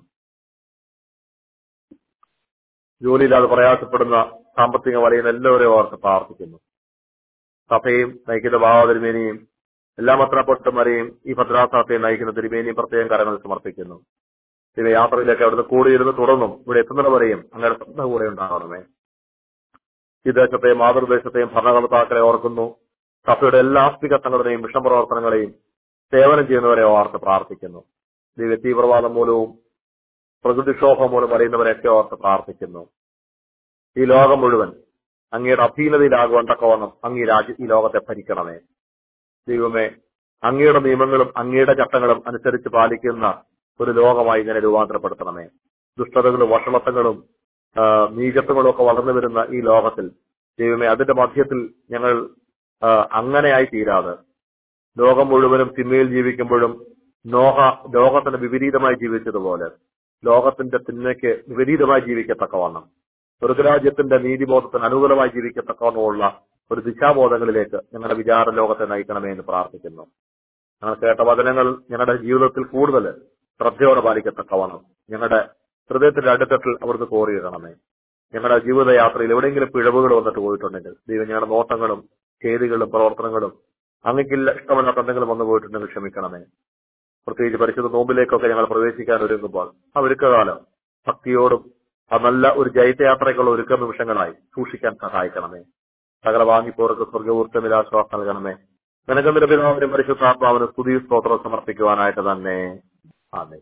[SPEAKER 2] ജോലിയില്ലാതെ പ്രയാസപ്പെടുന്ന സാമ്പത്തിക വലയുന്ന എല്ലാവരെയും ഓർത്ത് പ്രാർത്ഥിക്കുന്നു സഭയും നയിക്കുന്ന ഭാവതിരുമേനിയും എല്ലാ പത്രപ്പൊട്ടന്മാരെയും ഈ ഭദ്രാസനത്തെയും നയിക്കുന്ന തിരുമേനിയും പ്രത്യേകം കരങ്ങൾ സമർപ്പിക്കുന്നു ഇവ യാത്രയിലേക്ക് അവിടുന്ന് കൂടിയിരുന്ന് തുടർന്നും ഇവിടെ എത്തുന്നവരെയും അങ്ങനെ ശ്രദ്ധ കൂടെ ഉണ്ടാകണമേ ഈ ദേശത്തെയും മാതൃദേശത്തെയും ഭരണകർത്താക്കളെ ഓർക്കുന്നു സഭയുടെ എല്ലാ ആസ്തിക സംഘടനയും മിഷൻ പ്രവർത്തനങ്ങളെയും സേവനം ചെയ്യുന്നവരെ ഓർത്ത് പ്രാർത്ഥിക്കുന്നു ദൈവ തീവ്രവാദം മൂലവും പ്രകൃതിക്ഷോഭം മൂലം അറിയുന്നവരെയൊക്കെ ഓർത്ത് പ്രാർത്ഥിക്കുന്നു ഈ ലോകം മുഴുവൻ അങ്ങയുടെ അധീനതയിലാകുവാൻ തക്കവണ്ണം അങ്ങ് ഈ രാജ്യ ഈ ലോകത്തെ ഭരിക്കണമേ ദൈവമേ അങ്ങയുടെ നിയമങ്ങളും അങ്ങയുടെ ചട്ടങ്ങളും അനുസരിച്ച് പാലിക്കുന്ന ഒരു ലോകമായി ഇങ്ങനെ രൂപാന്തരപ്പെടുത്തണമേ ദുഷ്ടതകളും വഷളത്തങ്ങളും ആ, നീചത്വങ്ങളും ഒക്കെ വളർന്നു വരുന്ന ഈ ലോകത്തിൽ ദൈവമേ അതിന്റെ മധ്യത്തിൽ ഞങ്ങൾ ആ, അങ്ങനെയായി തീരാതെ ലോകം മുഴുവനും തിന്മയിൽ ജീവിക്കുമ്പോഴും നോഹ ലോകത്തിന് വിപരീതമായി ജീവിച്ചതുപോലെ ലോകത്തിന്റെ തിന്മയ്ക്ക് വിപരീതമായി ജീവിക്കത്തക്കവണ്ണം സ്വർഗരാജ്യത്തിന്റെ നീതിബോധത്തിന് അനുകൂലമായി ജീവിക്കത്തക്കവണ്ണമുള്ള ഒരു ദിശാബോധങ്ങളിലേക്ക് ഞങ്ങളുടെ വിചാര ലോകത്തെ നയിക്കണമേ എന്ന് പ്രാർത്ഥിക്കുന്നു ഞങ്ങൾ കേട്ട വചനങ്ങൾ ഞങ്ങളുടെ ജീവിതത്തിൽ കൂടുതൽ ശ്രദ്ധയോടെ പാലിക്കത്തക്കവണ്ണം ഞങ്ങളുടെ ഹൃദയത്തിന്റെ അടിത്തട്ടിൽ അവിടുന്ന് കോറിയിടണമേ ഞങ്ങളുടെ ജീവിതയാത്രയിൽ എവിടെയെങ്കിലും പിഴവുകൾ വന്നിട്ട് പോയിട്ടുണ്ടെങ്കിൽ ദൈവം ഞങ്ങളുടെ നോട്ടങ്ങളും ചെയ്തികളും പ്രവർത്തനങ്ങളും അങ്ങക്കില്ല ഇഷ്ടമല്ലാത്ത എന്തെങ്കിലും വന്നു പോയിട്ടുണ്ടെങ്കിൽ ക്ഷമിക്കണമേ പ്രത്യേകിച്ച് പരിശുദ്ധ നോമ്പിലേക്കൊക്കെ ഞങ്ങൾ പ്രവേശിക്കാൻ ഒരുങ്ങുമ്പോൾ ആ ഒരുക്കകാലം ഭക്തിയോടും ആ നല്ല ഒരു ജൈത്യയാത്രയ്ക്കുള്ള ഒരുക്ക നിമിഷങ്ങളായി സൂക്ഷിക്കാൻ സഹായിക്കണമേ സകല വാങ്ങിപ്പോർക്ക് സ്വർഗവൂർത്തമിലാശ്വാസം നൽകണമേ നിനക്കെന്തിന്റെ പിതാവിനും പരിശുദ്ധാത്മാവിന് സ്തുതി സ്തോത്രം സമർപ്പിക്കുവാനായിട്ട് തന്നെ ആമേ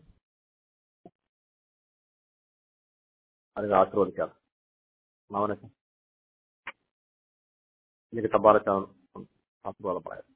[SPEAKER 2] അതിന് ആശീർവദിക്കാം മാവനൊക്കെ എനിക്ക് തമ്പാലച്ചാണ് ആശീർവാദം പറയാം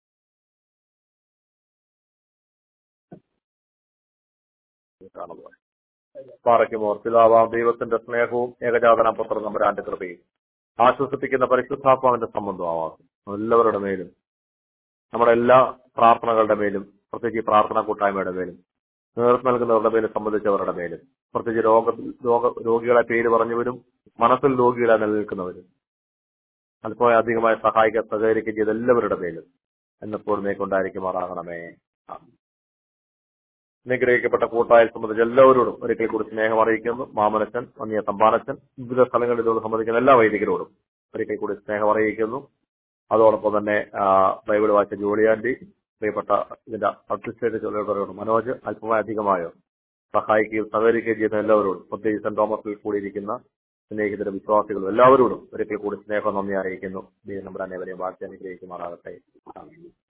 [SPEAKER 2] കാണുമ്പോൾ പാറയ്ക്കുമോർ പിതാവാം ദൈവത്തിന്റെ സ്നേഹവും ഏകജാതന പുത്ര നമ്പരാന്റെ കൃപയും ആശ്വസിപ്പിക്കുന്ന പരിശുദ്ധാത്മാവിന്റെ സംബന്ധമാവാം എല്ലാവരുടെ മേലും നമ്മുടെ എല്ലാ പ്രാർത്ഥനകളുടെ മേലും പ്രത്യേകിച്ച് ഈ പ്രാർത്ഥനാ കൂട്ടായ്മയുടെ മേലും നേതൃത്വം നൽകുന്നവരുടെ മേലും സംബന്ധിച്ചവരുടെ മേലും പ്രത്യേകിച്ച് രോഗ രോഗ രോഗികളെ പേര് പറഞ്ഞവരും മനസ്സിൽ രോഗികളെ നിലനിൽക്കുന്നവരും അല്പം അധികമായി സഹായിക്കാൻ സഹകരിക്കുകയും ചെയ്ത എല്ലാവരുടെ മേലും എന്നെപ്പോഴും കൊണ്ടായിരിക്കുമാറാകണമേ ആമേൻ. നിഗ്രഹിക്കപ്പെട്ട കൂട്ടായ സംബന്ധിച്ച് എല്ലാവരോടും ഒരിക്കൽ കൂടി സ്നേഹം അറിയിക്കുന്നു മാമനച്ചൻ മന്നിയ തമ്പാനച്ചൻ വിവിധ സ്ഥലങ്ങളിൽ ഇതോട് സംബന്ധിക്കുന്ന എല്ലാ വൈദികരോടും ഒരിക്കൽ കൂടി സ്നേഹം അറിയിക്കുന്നു അതോടൊപ്പം തന്നെ ആ, ബൈബിൾ വായിച്ച ജോളിയാന്റി പ്രിയപ്പെട്ട ഇതിന്റെ അഡ്മിനിസ്ട്രേറ്റീവ് ചുമതലയോട് മനോജ് അല്പമായി അധികമായോ സഹായിക്കുകയും സഹകരിക്കുകയും ചെയ്യുന്ന എല്ലാവരോടും പ്രത്യേകിച്ച് സെന്റ് തോമസിൽ കൂടിയിരിക്കുന്ന സ്നേഹിതരും വിശ്വാസികളും എല്ലാവരോടും ഒരിക്കൽ കൂടി സ്നേഹം നന്ദി അറിയിക്കുന്നു ദൈവം നമ്മുടെ അനേവരെയും വാഴ്ച അനുഗ്രഹിക്കുമാറാകട്ടെ ആമേൻ.